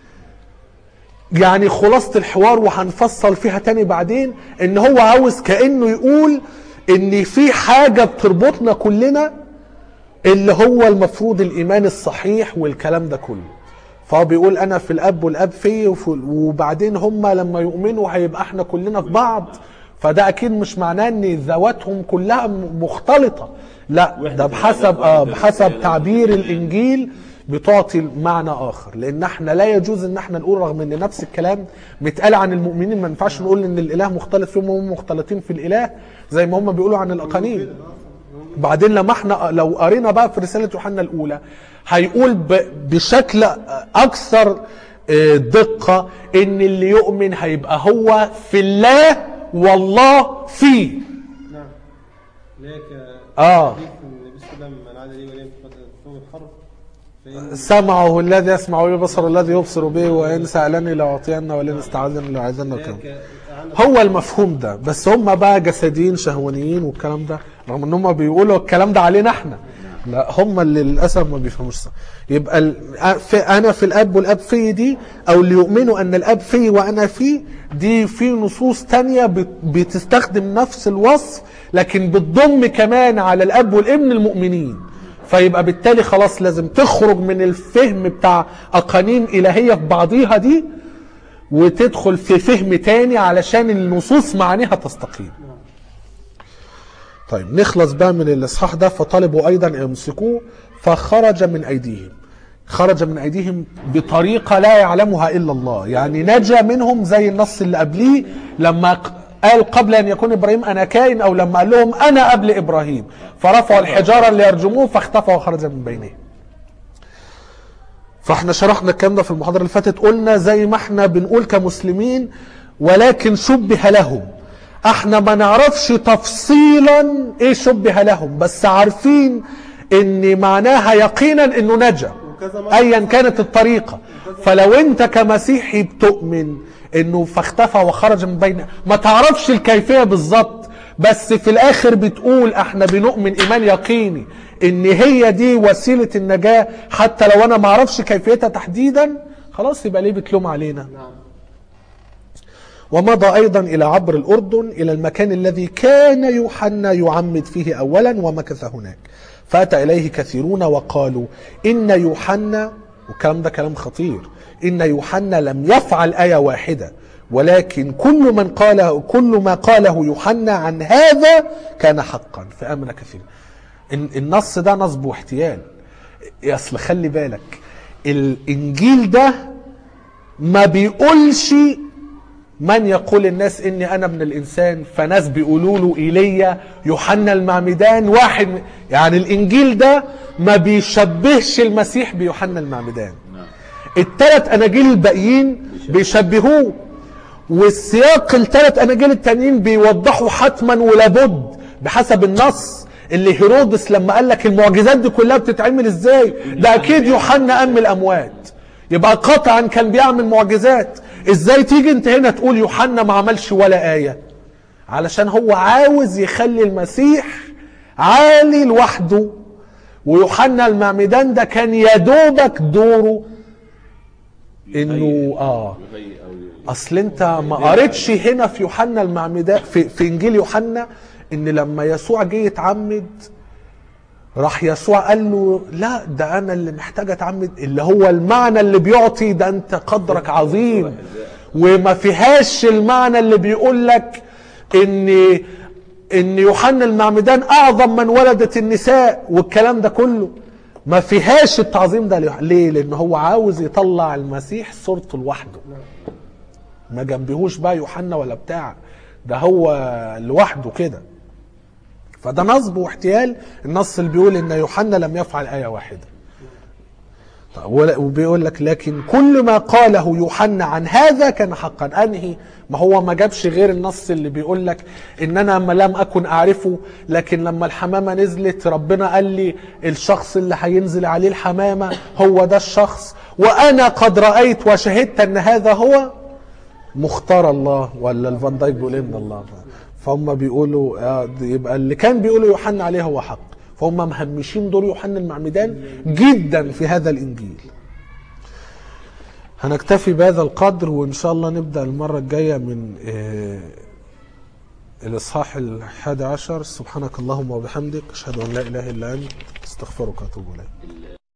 يعني خلاصة الحوار وهنفصل فيها تاني بعدين ان هو عاوز كأنه يقول ان في حاجة بتربطنا كلنا اللي هو المفروض الايمان الصحيح والكلام ده كله فهو بيقول انا في الاب والاب في وف- وبعدين هم لما يؤمنوا هيبقى احنا كلنا في بعض فده اكيد مش معناه ان ذواتهم كلها م- مختلطه لا وحدة ده بحسب العدد اه وحدة بحسب الرسالة. تعبير الانجيل بتعطي معنى اخر لان احنا لا يجوز ان احنا نقول رغم ان نفس الكلام متقال عن المؤمنين ما ينفعش نقول ان الاله مختلط فيهم وهم مختلطين في الاله زي ما هم بيقولوا عن الاقانيم بعدين لما احنا لو قرينا بقى في رساله يوحنا الاولى هيقول ب- بشكل اكثر آه، دقه ان اللي يؤمن هيبقى هو في الله والله فيه نعم اللي هي ك اه حديث النبي صلى الله عليه وسلم من عاد لي ولي فقد ثوب الحرب فإن سمعه الذي يسمع به بصره الذي يبصر به وان سالني لاعطينه ولن استعاذني لاعذنه اللي هي وكذا ك- عندك هو المفهوم ده بس هم بقى جسديين شهوانيين والكلام ده رغم ان هم بيقولوا الكلام ده علينا احنا لا هم اللي للاسف ما بيفهموش صح يبقى ال- في انا في الاب والاب في دي او اللي يؤمنوا ان الاب في وانا في دي في نصوص تانية بت- بتستخدم نفس الوصف لكن بتضم كمان على الاب والابن المؤمنين فيبقى بالتالي خلاص لازم تخرج من الفهم بتاع اقانيم الهيه في بعضيها دي وتدخل في فهم تاني علشان النصوص معانيها تستقيم طيب نخلص بقى من الاصحاح ده فطلبوا ايضا ان يمسكوه فخرج من ايديهم خرج من ايديهم بطريقه لا يعلمها الا الله يعني نجا منهم زي النص اللي قبليه لما ق- قال قبل ان يكون ابراهيم انا كائن او لما قال لهم انا قبل ابراهيم فرفعوا الحجاره ليرجموه فاختفى وخرج من بينهم فاحنا شرحنا الكلام ده في المحاضره اللي فاتت قلنا زي ما احنا بنقول كمسلمين ولكن شبه لهم احنا ما نعرفش تفصيلا ايه شبه لهم بس عارفين ان معناها يقينا انه نجا وكذا مرة ايا كانت الطريقه فلو انت كمسيحي بتؤمن انه فاختفى وخرج من بين ما تعرفش الكيفيه بالظبط بس في الاخر بتقول احنا بنؤمن ايمان يقيني ان هي دي وسيله النجاه حتى لو انا ما اعرفش كيفيتها تحديدا خلاص يبقى ليه بتلوم علينا نعم ومضى أيضا إلى عبر الأردن إلى المكان الذي كان يوحنا يعمد فيه أولا ومكث هناك فأتى إليه كثيرون وقالوا إن يوحنا والكلام ده كلام خطير إن يوحنا لم يفعل آية واحدة ولكن كل من قال كل ما قاله يوحنا عن هذا كان حقا فآمن كثير الن- النص ده نصب واحتيال اصل خلي بالك الانجيل ده ما بيقولش من يقول الناس اني انا ابن الانسان فناس بيقولوا له ايليا يوحنا المعمدان واحد من- يعني الانجيل ده ما بيشبهش المسيح بيوحنا المعمدان نعم الثلاث اناجيل الباقيين بيشبهوه والسياق الثلاث اناجيل التانيين بيوضحوا حتما ولابد بحسب النص اللي هيرودس لما قال لك المعجزات دي كلها بتتعمل ازاي ده اكيد يوحنا ام الاموات يبقى قطعا كان بيعمل معجزات ازاي تيجي انت هنا تقول يوحنا ما عملش ولا ايه علشان هو عاوز يخلي المسيح عالي لوحده ويوحنا المعمدان ده كان يدوبك دوره انه اه يغير او ي- اصل انت ما قريتش هنا في يوحنا المعمدان في, في انجيل يوحنا ان لما يسوع جه يتعمد راح يسوع قال له لا ده انا اللي محتاج اتعمد اللي هو المعنى اللي بيعطي ده انت قدرك عظيم وما فيهاش المعنى اللي بيقول لك ان ان يوحنا المعمدان اعظم من ولدت النساء والكلام ده كله ما فيهاش التعظيم ده ليوح- ليه لان هو عاوز يطلع المسيح صورته لوحده ما جنبهوش بقى يوحنا ولا بتاع ده هو لوحده كده فده نصب واحتيال النص اللي بيقول ان يوحنا لم يفعل ايه واحده طب ولا- وبيقول لك لكن كل ما قاله يوحنا عن هذا كان حقا انهي ما هو ما جابش غير النص اللي بيقول لك ان انا ما لم اكن اعرفه لكن لما الحمامه نزلت ربنا قال لي الشخص اللي هينزل عليه الحمامه هو ده الشخص وانا قد رايت وشهدت ان هذا هو مختار الله ولا الفان دايك بيقول ان الله فهم بيقولوا آه، دي يبقى اللي كان بيقولوا يوحنا عليه هو حق فهم مهمشين دور يوحنا المعمدان جدا في هذا الانجيل هنكتفي بهذا القدر وان شاء الله نبدا المره الجايه من آه، الإصحاح الحادي عشر سبحانك اللهم وبحمدك أشهد أن لا إله إلا أنت استغفرك وأتوب إليك